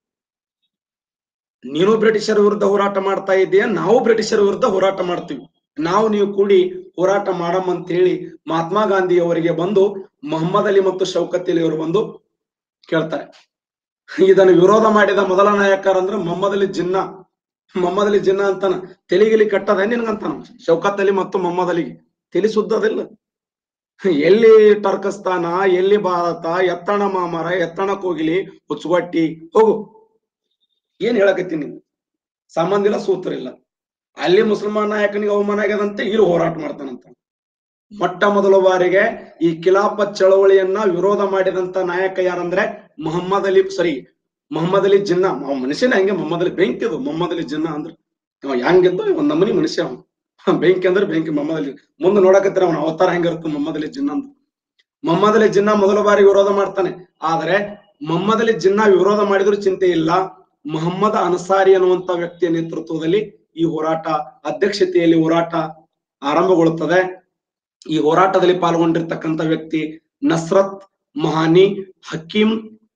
ನೀನು ಬ್ರಿಟಿಷರ ವಿರುದ್ಧ ಹೋರಾಟ ಮಾಡ್ತಾ ಇದೆಯಾ ನಾವು ಬ್ರಿಟಿಷರ ವಿರುದ್ಧ ಹೋರಾಟ ಮಾಡ್ತೀವಿ ನಾವು ನೀವು ಕೂಡಿ ಹೋರಾಟ ಮಾಡಮ್ ಅಂತ ಹೇಳಿ ಮಹಾತ್ಮ ಗಾಂಧಿ ಅವರಿಗೆ ಬಂದು ಮೊಹಮ್ಮದ್ ಅಲಿ ಮತ್ತು ಶೌಕತ್ ಅಲಿ ಅವರು ಬಂದು ಕೇಳ್ತಾರೆ ಇದನ್ನು ವಿರೋಧ ಮಾಡಿದ ಮೊದಲ ನಾಯಕರಂದ್ರೆ ಮೊಹಮ್ಮದ್ ಅಲಿ ಜಿನ್ನಾ ಮೊಹಮ್ಮದ್ ಅಲಿ ಜಿನ್ನಾ ಅಂತಾನ ತೆಲಿಗಿಲಿ ಕಟ್ಟದ ನಿನ್ಗಂತಾನ ಶೌಕತ್ ಅಲಿ ಮತ್ತು ಮೊಹಮ್ಮದ್ ಅಲಿಗೆ ತಲಿ ಸುದ್ದದಿಲ್ಲ ಎಲ್ಲಿ ಟರ್ಕಸ್ತಾನ ಎಲ್ಲಿ ಭಾರತ ಎತ್ತಣ ಮಾಮರ ಎತ್ತಣ ಕೋಗಿಲಿ ಹುಚ್ಚುಗಟ್ಟಿ ಹೋಗು ಏನ್ ಹೇಳಕತ್ತೀನಿ ಸಂಬಂಧ ಇಲ್ಲ ಸೂತ್ರ ಇಲ್ಲ ಅಲ್ಲಿ ಮುಸಲ್ಮಾನ್ ನಾಯಕನಿಗೆ ಅವಮಾನ ಆಗ್ಯದಂತೆ ಇಲ್ಲಿ ಹೋರಾಟ ಮಾಡ್ತಾನಂತ ಮೊಟ್ಟ ಮೊದಲ ಬಾರಿಗೆ ಈ ಖಿಲಾಫತ್ ಚಳವಳಿಯನ್ನ ವಿರೋಧ ಮಾಡಿದಂತ ನಾಯಕ ಯಾರಂದ್ರೆ ಮೊಹಮ್ಮದ್ ಅಲಿ ಸರಿ ಮೊಹಮ್ಮದ್ ಅಲಿ ಜಿನ್ನಾ ಅವ ಮನುಷ್ಯನ ಹಂಗೆ ಮೊಹಮ್ಮದ್ ಅಲಿ ಬೆಂಕಿ ಅದು ಮೊಹಮ್ಮದ್ ಅಲಿ ಜಿನ್ನಾ ಅಂದ್ರೆ ಅವ ಹೆಂಗಿದ್ದು ಒಂದ್ ನಮನಿ ಮನುಷ್ಯ ಅವ ಬೆಂಕಿ ಅಂದ್ರೆ ಬೆಂಕಿ ಮೊಹಮ್ಮದ್ ಅಲಿ ಮುಂದೆ ನೋಡಕತ್ತಿರ ಅವನ ಅವತಾರ ಹೆಂಗಿರುತ್ತೆ ಮೊಹಮ್ಮದ್ ಅಲಿ ಜಿನ್ನಾ ಅಂತ ಮೊಹಮ್ಮದ್ ಅಲಿ ಜಿನ್ನಾ ಮೊದಲ ಬಾರಿ ವಿರೋಧ ಮಾಡ್ತಾನೆ ಆದ್ರೆ ಮೊಹಮ್ಮದ್ ಅಲಿ ಜಿನ್ನಾ ವಿರೋಧ ಮಾಡಿದ್ರು ಚಿಂತೆ ಇಲ್ಲ ಮೊಹಮ್ಮದ್ ಅನ್ಸಾರಿ ಅನ್ನುವಂತ ವ್ಯಕ್ತಿಯ ನೇತೃತ್ವದಲ್ಲಿ ಈ ಹೋರಾಟ ಅಧ್ಯಕ್ಷತೆಯಲ್ಲಿ ಹೋರಾಟ ಆರಂಭಗೊಳ್ಳುತ್ತದೆ ಈ ಹೋರಾಟದಲ್ಲಿ ಪಾಲ್ಗೊಂಡಿರ್ತಕ್ಕಂಥ ವ್ಯಕ್ತಿ ನಸ್ರತ್ ಮಹಾನಿ ಹಕೀಂ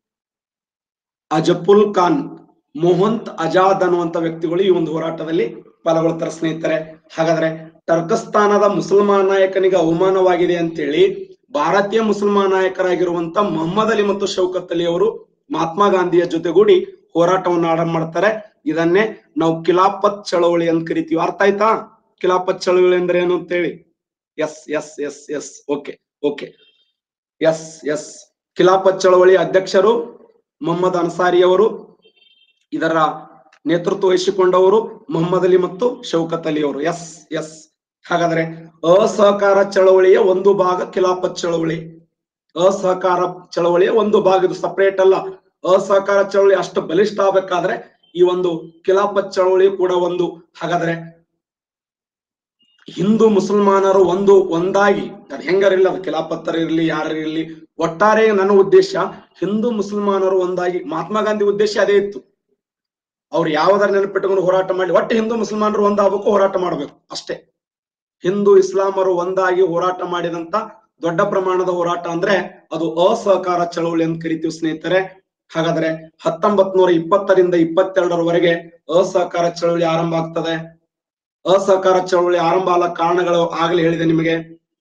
ಅಜಪುಲ್ ಖಾನ್ ಮೋಹಂತ್ ಆಜಾದ್ ಅನ್ನುವಂತ ವ್ಯಕ್ತಿಗಳು ಈ ಒಂದು ಹೋರಾಟದಲ್ಲಿ ಪಾಲ್ಗೊಳ್ತಾರೆ ಸ್ನೇಹಿತರೆ ಹಾಗಾದ್ರೆ ಟರ್ಕಸ್ತಾನದ ಮುಸಲ್ಮಾನ್ ನಾಯಕನಿಗೆ ಅವಮಾನವಾಗಿದೆ ಅಂತೇಳಿ ಭಾರತೀಯ ಮುಸಲ್ಮಾನ್ ನಾಯಕರಾಗಿರುವಂತ ಮೊಹಮ್ಮದ್ ಅಲಿ ಮತ್ತು ಶೌಕತ್ ಅಲಿ ಅವರು ಮಹಾತ್ಮ ಗಾಂಧಿಯ ಜೊತೆಗೂಡಿ ಹೋರಾಟವನ್ನು ಆರಂಭ ಮಾಡ್ತಾರೆ ಇದನ್ನೇ ನಾವು ಖಿಲಾಫತ್ ಚಳವಳಿ ಅಂತ ಕರಿತೀವಿ ಅರ್ಥ ಆಯ್ತಾ ಖಿಲಾಫತ್ ಚಳವಳಿ ಅಂದ್ರೆ ಏನು ಅಂತೇಳಿ yes yes yes yes okay okay yes yes Khilafat ಚಳವಳಿ ಅಧ್ಯಕ್ಷರು ಮೊಹಮ್ಮದ್ ಅನ್ಸಾರಿ ಅವರು ಇದರ ನೇತೃತ್ವ ವಹಿಸಿಕೊಂಡವರು ಮೊಹಮ್ಮದ್ ಅಲಿ ಮತ್ತು ಶೌಕತ್ ಅಲಿ ಅವರು ಎಸ್ ಎಸ್ ಹಾಗಾದ್ರೆ ಅಸಹಕಾರ ಚಳವಳಿಯ ಒಂದು ಭಾಗ ಖಿಲಾಫತ್ ಚಳವಳಿ ಅಸಹಕಾರ ಚಳವಳಿಯ ಒಂದು ಭಾಗ ಇದು ಸಪರೇಟ್ ಅಲ್ಲ ಅಸಹಕಾರ ಚಳವಳಿ ಅಷ್ಟು ಬಲಿಷ್ಠ ಆಗ್ಬೇಕಾದ್ರೆ ಈ ಒಂದು ಖಿಲಾಫತ್ ಚಳವಳಿ ಕೂಡ ಒಂದು ಹಾಗಾದ್ರೆ ಹಿಂದೂ ಮುಸಲ್ಮಾನರು ಒಂದು ಒಂದಾಗಿ ಅದು ಹೆಂಗಾರಿಲ್ಲ ಅದು ಖಿಲಾಪತ್ತರ ಇರ್ಲಿ ಯಾರ ಇರ್ಲಿ ಒಟ್ಟಾರೆ ನನ್ನ ಉದ್ದೇಶ ಹಿಂದೂ ಮುಸಲ್ಮಾನರು ಒಂದಾಗಿ ಮಹಾತ್ಮ ಗಾಂಧಿ ಉದ್ದೇಶ ಅದೇ ಇತ್ತು ಅವ್ರು ಯಾವ್ದಾರ ನೆನಪಿಟ್ಟುಕೊಂಡು ಹೋರಾಟ ಮಾಡಿ ಒಟ್ಟು ಹಿಂದೂ ಮುಸಲ್ಮಾನರು ಒಂದಾಗಬೇಕು ಹೋರಾಟ ಮಾಡಬೇಕು ಅಷ್ಟೇ ಹಿಂದೂ ಇಸ್ಲಾಮರು ಒಂದಾಗಿ ಹೋರಾಟ ಮಾಡಿದಂತ ದೊಡ್ಡ ಪ್ರಮಾಣದ ಹೋರಾಟ ಅಂದ್ರೆ ಅದು ಅಸಹಕಾರ ಚಳವಳಿ ಅಂತ ಕರಿತೀವಿ ಸ್ನೇಹಿತರೆ ಹಾಗಾದ್ರೆ ಹತ್ತೊಂಬತ್ ನೂರ ಇಪ್ಪತ್ತರಿಂದ ಇಪ್ಪತ್ತೆರಡರವರೆಗೆ ಅಸಹಕಾರ ಚಳವಳಿ ಆರಂಭ ಆಗ್ತದೆ ಅಸಹಕಾರ ಚಳವಳಿ ಆರಂಭ ಆಲ ಕಾರಣಗಳು ಆಗಲೇ ಹೇಳಿದೆ ನಿಮಗೆ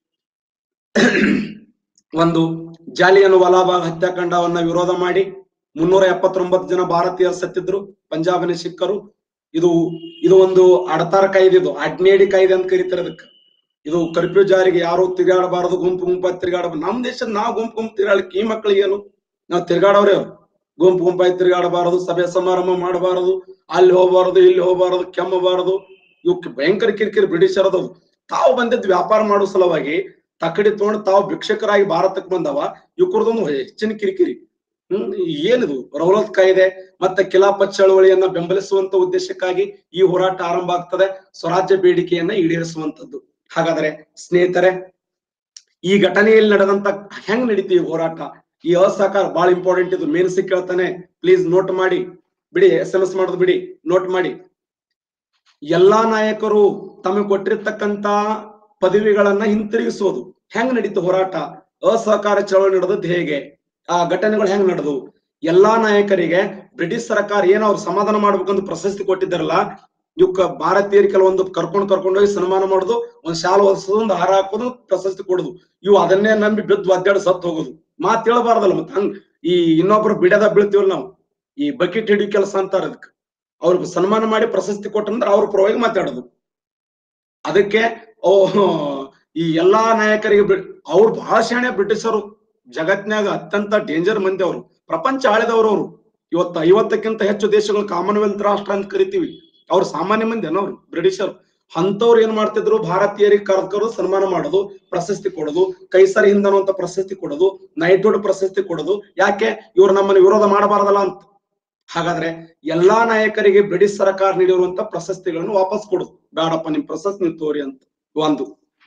ಒಂದು ಜಾಲಿಯನ್ ವಾಲಾಬಾಗ್ ಹತ್ಯಾಕಾಂಡವನ್ನ ವಿರೋಧ ಮಾಡಿ ಮುನ್ನೂರ ಎಪ್ಪತ್ತೊಂಬತ್ತು ಜನ ಭಾರತೀಯರು ಸತ್ತಿದ್ರು ಪಂಜಾಬಿನ ಸಿಖ್ಖರು ಇದು ಇದು ಒಂದು ಅಡತಾರ ಕಾಯ್ದೆ ಇದು ಅಡ್ನೇಡಿ ಕಾಯ್ದೆ ಅಂತ ಕರೀತಾರೆ ಅದಕ್ಕೆ ಇದು ಕರ್ಫ್ಯೂ ಜಾರಿಗೆ ಯಾರು ತಿರುಗಾಡಬಾರದು ಗುಂಪು ಗುಂಪಾಗಿ ತಿರುಗಾಡಬಾರ್ದು ನಮ್ ದೇಶದ ನಾವು ಗುಂಪು ಗುಂಪು ತಿರುಗಾಡಲಿಕ್ಕೆ ಈ ಮಕ್ಳಿಗೆ ಏನು ನಾವು ತಿರುಗಾಡವ್ರೆ ಅವ್ರು ಗುಂಪು ಗುಂಪಾಗಿ ತಿರುಗಾಡಬಾರದು ಸಭೆ ಸಮಾರಂಭ ಮಾಡಬಾರದು ಅಲ್ಲಿ ಹೋಗಬಾರದು ಇಲ್ಲಿ ಹೋಗಬಾರದು ಕೆಮ್ಮಬಾರದು ಇವಕ್ಕೆ ಭಯಂಕರ ಕಿರಿಕಿರಿ ಬ್ರಿಟಿಷರದು ತಾವು ಬಂದಿದ್ ವ್ಯಾಪಾರ ಮಾಡೋ ಸಲುವಾಗಿ ತಕಡಿ ತಗೊಂಡು ತಾವು ಭಿಕ್ಷಕರಾಗಿ ಭಾರತಕ್ಕೆ ಬಂದವ ಇವ್ರದೊಂದು ಹೆಚ್ಚಿನ ಕಿರಿಕಿರಿ ಹ್ಮ್ ಏನಿದು ರೌಲತ್ ಕಾಯ್ದೆ ಮತ್ತೆ ಖಿಲಾಫತ್ ಚಳವಳಿಯನ್ನ ಬೆಂಬಲಿಸುವಂತ ಉದ್ದೇಶಕ್ಕಾಗಿ ಈ ಹೋರಾಟ ಆರಂಭ ಆಗ್ತದೆ ಸ್ವರಾಜ್ಯ ಬೇಡಿಕೆಯನ್ನ ಈಡೇರಿಸುವಂತದ್ದು ಹಾಗಾದ್ರೆ ಸ್ನೇಹಿತರೆ ಈ ಘಟನೆಯಲ್ಲಿ ನಡೆದಂತ ಹೆಂಗ್ ನಡೀತಿ ಈ ಹೋರಾಟ ಈ ಅಸಹಕಾರ ಬಹಳ ಇಂಪಾರ್ಟೆಂಟ್ ಇದು ಮೇನ್ಸಿ ಕೇಳ್ತಾನೆ ಪ್ಲೀಸ್ ನೋಟ್ ಮಾಡಿ ಬಿಡಿ ಎಸ್ ಎಂ ಎಸ್ ಮಾಡೋದು ಬಿಡಿ ನೋಟ್ ಮಾಡಿ ಎಲ್ಲಾ ನಾಯಕರು ತಮಗೆ ಕೊಟ್ಟಿರ್ತಕ್ಕಂತ ಪದವಿಗಳನ್ನ ಹಿಂತಿರುಗಿಸೋದು ಹೆಂಗ್ ನಡೀತು ಹೋರಾಟ ಅಸಹಕಾರ ಚಳವಳಿ ನಡೆದದ್ದು ಹೇಗೆ ಆ ಘಟನೆಗಳು ಹೆಂಗ್ ನಡೆದು ಎಲ್ಲಾ ನಾಯಕರಿಗೆ ಬ್ರಿಟಿಷ್ ಸರ್ಕಾರ ಏನೋ ಅವ್ರು ಸಮಾಧಾನ ಮಾಡ್ಬೇಕಂತ ಪ್ರಶಸ್ತಿ ಕೊಟ್ಟಿದ್ದಾರಲ್ಲ ಇವಕ್ಕ ಭಾರತೀಯರು ಕೆಲವೊಂದು ಕರ್ಕೊಂಡ್ ಕರ್ಕೊಂಡು ಹೋಗಿ ಸನ್ಮಾನ ಮಾಡೋದು ಒಂದ್ ಶಾಲು ಹೊಲ್ಸೋದು ಒಂದು ಹಾರ ಹಾಕೋದು ಪ್ರಶಸ್ತಿ ಕೊಡುದು ಇವು ಅದನ್ನೇ ನಂಬಿ ಬಿದ್ದು ಒದ್ದಾಡಿ ಸತ್ತು ಹೋಗೋದು ಮಾತ್ ಹೇಳ್ಬಾರ್ದಲ್ಲ ಮತ್ತ ಹಂಗ್ ಈ ಇನ್ನೊಬ್ರು ಬಿಡದ ಬೀಳ್ತೀವಲ್ಲ ನಾವು ಈ ಬಕೆಟ್ ಹಿಡಿಯೋ ಕೆಲಸ ಅಂತಾರ ಅದಕ್ಕೆ ಅವ್ರಿಗೆ ಸನ್ಮಾನ ಮಾಡಿ ಪ್ರಶಸ್ತಿ ಕೊಟ್ಟಂದ್ರೆ ಅವ್ರ ಪರವಾಗಿ ಮಾತಾಡೋದು ಅದಕ್ಕೆ ಓ ಈ ಎಲ್ಲಾ ನಾಯಕರಿಗೆ ಬಿ- ಅವ್ರು ಬಹಳ ಶಾಣೆ ಬ್ರಿಟಿಷರು ಜಗತ್ನ್ಯಾಗ ಅತ್ಯಂತ ಡೇಂಜರ್ ಮಂದಿ ಅವರು ಪ್ರಪಂಚ ಆಳಿದವರು ಅವರು ಇವತ್ತು ಐವತ್ತಕ್ಕಿಂತ ಹೆಚ್ಚು ದೇಶಗಳು ಕಾಮನ್ವೆಲ್ತ್ ರಾಷ್ಟ್ರ ಅಂತ ಕರಿತೀವಿ ಅವ್ರು ಸಾಮಾನ್ಯ ಮಂದಿ ಅವ್ರು ಬ್ರಿಟಿಷರು ಅಂತವ್ರು ಏನ್ ಮಾಡ್ತಿದ್ರು ಭಾರತೀಯರಿಗೆ ಕರ್ಕರು ಸನ್ಮಾನ ಮಾಡೋದು ಪ್ರಶಸ್ತಿ ಕೊಡೋದು ಕೈಸರಿ ಹಿಂದ್ ಅನ್ನುವಂತ ಪ್ರಶಸ್ತಿ ಕೊಡೋದು ನೈಟ್ಹುಡ್ ಪ್ರಶಸ್ತಿ ಕೊಡೋದು ಯಾಕೆ ಇವ್ರು ನಮ್ಮನ್ನು ವಿರೋಧ ಮಾಡಬಾರದಲ್ಲ ಅಂತ ಹಾಗಾದ್ರೆ ಎಲ್ಲಾ ನಾಯಕರಿಗೆ ಬ್ರಿಟಿಷ್ ಸರ್ಕಾರ ನೀಡಿರುವಂತ ಪ್ರಶಸ್ತಿಗಳನ್ನು ವಾಪಸ್ ಕೊಡುದು ಬೇಡಪ್ಪ ನಿಮ್ ಪ್ರಶಸ್ತಿ ನೀವು ತೋರಿ ಅಂತ ಒಂದು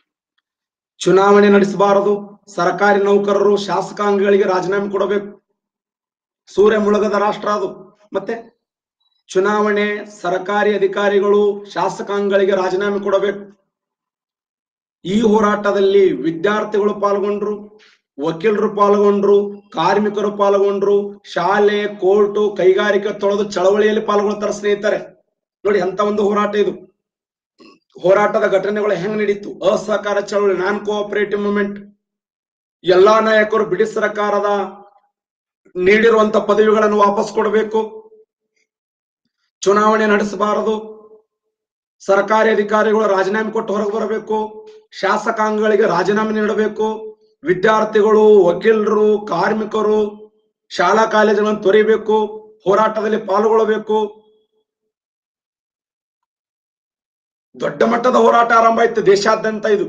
ಚುನಾವಣೆ ನಡೆಸಬಾರದು ಸರ್ಕಾರಿ ನೌಕರರು ಶಾಸಕಾಂಗಗಳಿಗೆ ರಾಜೀನಾಮೆ ಕೊಡಬೇಕು ಸೂರ್ಯ ಮುಳುಗದ ರಾಷ್ಟ್ರ ಅದು ಮತ್ತೆ ಚುನಾವಣೆ ಸರ್ಕಾರಿ ಅಧಿಕಾರಿಗಳು ಶಾಸಕಾಂಗಗಳಿಗೆ ರಾಜೀನಾಮೆ ಕೊಡಬೇಕು ಈ ಹೋರಾಟದಲ್ಲಿ ವಿದ್ಯಾರ್ಥಿಗಳು ಪಾಲ್ಗೊಂಡ್ರು ವಕೀಲರು ಪಾಲ್ಗೊಂಡ್ರು ಕಾರ್ಮಿಕರು ಪಾಲ್ಗೊಂಡ್ರು ಶಾಲೆ ಕೋರ್ಟು ಕೈಗಾರಿಕೆ ತೊಳೆದು ಚಳವಳಿಯಲ್ಲಿ ಪಾಲ್ಗೊಳ್ತಾರೆ ಸ್ನೇಹಿತರೆ ನೋಡಿ ಅಂತ ಒಂದು ಹೋರಾಟ ಇದು ಹೋರಾಟದ ಘಟನೆಗಳು ಹೆಂಗ್ ನಡೀತು ಅಸಹಕಾರ ಚಳವಳಿ ನಾನ್ ಕೋಆಪರೇಟಿವ್ ಮೂವ್ಮೆಂಟ್ ಎಲ್ಲಾ ನಾಯಕರು ಬ್ರಿಟಿಷ್ ಸರ್ಕಾರದ ನೀಡಿರುವಂತ ಪದವಿಗಳನ್ನು ವಾಪಸ್ ಕೊಡಬೇಕು ಚುನಾವಣೆ ನಡೆಸಬಾರದು ಸರ್ಕಾರಿ ಅಧಿಕಾರಿಗಳು ರಾಜೀನಾಮೆ ಕೊಟ್ಟು ಹೊರಗೆ ಬರಬೇಕು ಶಾಸಕಾಂಗಗಳಿಗೆ ರಾಜೀನಾಮೆ ನೀಡಬೇಕು ವಿದ್ಯಾರ್ಥಿಗಳು ವಕೀಲರು ಕಾರ್ಮಿಕರು ಶಾಲಾ ಕಾಲೇಜುಗಳನ್ನು ತೊರೆಯಬೇಕು ಹೋರಾಟದಲ್ಲಿ ಪಾಲ್ಗೊಳ್ಳಬೇಕು ದೊಡ್ಡ ಮಟ್ಟದ ಹೋರಾಟ ಆರಂಭ ಆಯ್ತು ದೇಶಾದ್ಯಂತ ಇದು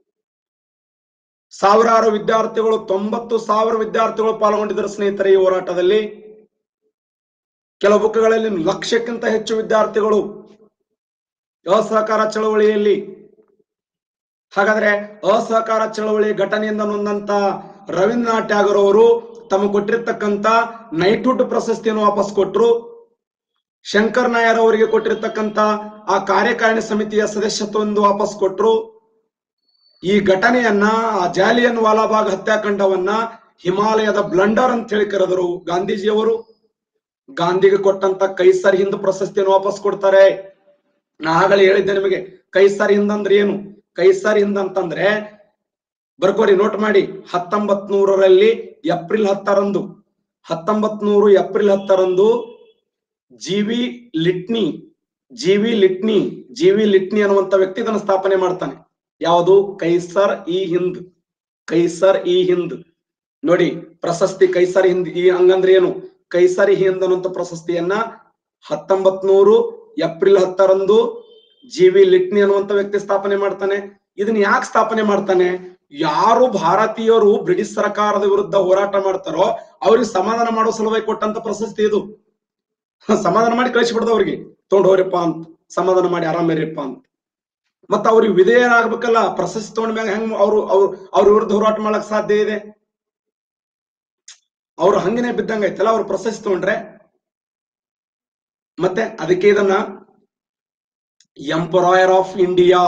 ಸಾವಿರಾರು ವಿದ್ಯಾರ್ಥಿಗಳು ತೊಂಬತ್ತು ಸಾವಿರ ವಿದ್ಯಾರ್ಥಿಗಳು ಪಾಲ್ಗೊಂಡಿದ್ದರು ಸ್ನೇಹಿತರೆ ಈ ಹೋರಾಟದಲ್ಲಿ ಕೆಲವು ಬುಕ್ಗಳಲ್ಲಿ ಲಕ್ಷಕ್ಕಿಂತ ಹೆಚ್ಚು ವಿದ್ಯಾರ್ಥಿಗಳು ಅಸಹಕಾರ ಚಳವಳಿಯಲ್ಲಿ ಹಾಗಾದ್ರೆ ಅಸಹಕಾರ ಚಳವಳಿ ಘಟನೆಯಿಂದ ನೊಂದಂತ ರವೀಂದ್ರನಾಥ್ ಟ್ಯಾಗೋರ್ ಅವರು ತಮಗೆ ಕೊಟ್ಟಿರ್ತಕ್ಕಂತ ನೈಟ್ಹುಡ್ ಪ್ರಶಸ್ತಿಯನ್ನು ವಾಪಸ್ ಕೊಟ್ರು ಶಂಕರ್ ನಾಯರ್ ಅವರಿಗೆ ಕೊಟ್ಟಿರ್ತಕ್ಕಂತ ಆ ಕಾರ್ಯಕಾರಿಣಿ ಸಮಿತಿಯ ಸದಸ್ಯತ್ವವನ್ನು ವಾಪಸ್ ಕೊಟ್ರು ಈ ಘಟನೆಯನ್ನ ಆ ಜಾಲಿಯನ್ ವಾಲಾಬಾಗ್ ಹತ್ಯಾಕಾಂಡವನ್ನ ಹಿಮಾಲಯದ ಬ್ಲಂಡರ್ ಅಂತ ಹೇಳಿ ಕರೆದರು ಗಾಂಧೀಜಿಯವರು ಗಾಂಧಿಗೆ ಕೊಟ್ಟಂತ ಕೈಸರ್ ಹಿಂದ್ ಪ್ರಶಸ್ತಿಯನ್ನು ವಾಪಸ್ ಕೊಡ್ತಾರೆ ನಾ ಆಗಲೇ ಹೇಳಿದ್ದೆ ನಿಮಗೆ ಕೈಸರ್ ಹಿಂದ್ ಅಂದ್ರೆ ಏನು ಕೈಸರ್ ಹಿಂದ್ ಅಂತಂದ್ರೆ ಬರ್ಕೋರಿ ನೋಟ್ ಮಾಡಿ ಹತ್ತೊಂಬತ್ ನೂರರಲ್ಲಿ ಏಪ್ರಿಲ್ ಹತ್ತರಂದು ಹತ್ತೊಂಬತ್ ನೂರು ಏಪ್ರಿಲ್ ಹತ್ತರಂದು ಜಿ ವಿ ಲಿಟ್ನಿ ಜಿ ವಿ ಲಿಟ್ನಿ ಜಿ ವಿ ಲಿಟ್ನಿ ಅನ್ನುವಂತ ವ್ಯಕ್ತಿ ಇದನ್ನು ಸ್ಥಾಪನೆ ಮಾಡ್ತಾನೆ ಯಾವುದು ಕೈಸರ್ ಇ ಹಿಂದ್ ಕೈಸರ್ ಇ ಹಿಂದ್ ನೋಡಿ ಪ್ರಶಸ್ತಿ ಕೈಸರ್ ಹಿಂದ್ ಈ ಹಂಗಂದ್ರೆ ಏನು ಕೈಸರಿ ಹಿಂದ್ ಅನ್ನುವಂತ ಪ್ರಶಸ್ತಿಯನ್ನ ಹತ್ತೊಂಬತ್ ನೂರು ಏಪ್ರಿಲ್ ಹತ್ತರಂದು ಜಿ ವಿ ಲಿಟ್ನಿ ಅನ್ನುವಂತ ವ್ಯಕ್ತಿ ಸ್ಥಾಪನೆ ಮಾಡ್ತಾನೆ ಇದನ್ನ ಯಾಕೆ ಸ್ಥಾಪನೆ ಮಾಡ್ತಾನೆ ಯಾರು ಭಾರತೀಯರು ಬ್ರಿಟಿಷ್ ಸರ್ಕಾರದ ವಿರುದ್ಧ ಹೋರಾಟ ಮಾಡ್ತಾರೋ ಅವ್ರಿಗೆ ಸಮಾಧಾನ ಮಾಡೋ ಸಲುವಾಗಿ ಕೊಟ್ಟಂತ ಪ್ರಶಸ್ತಿ ಇದು ಸಮಾಧಾನ ಮಾಡಿ ಕಳಿಸಿಬಿಡ್ದ ಅವ್ರಿಗೆ ತಗೊಂಡ್ ಹೋಗ್ರಿಪ್ಪ ಅಂತ ಸಮಾಧಾನ ಮಾಡಿ ಆರಾಮಿರಿಪ್ಪ ಅಂತ ಮತ್ತ ಅವ್ರಿಗೆ ವಿಧೇಯರಾಗ್ಬೇಕಲ್ಲ ಪ್ರಶಸ್ತಿ ತಗೊಂಡ ಮ್ಯಾಗ ಹೆಂಗ್ ಅವ್ರು ಅವ್ರು ಅವ್ರ ವಿರುದ್ಧ ಹೋರಾಟ ಮಾಡಕ್ ಸಾಧ್ಯ ಇದೆ ಅವ್ರು ಹಂಗನೆ ಬಿದ್ದಂಗ ಐತಲ್ಲ ಅವ್ರು ಪ್ರಶಸ್ತಿ ತಗೊಂಡ್ರೆ ಮತ್ತೆ ಅದಕ್ಕೆ ಇದನ್ನ emperor of India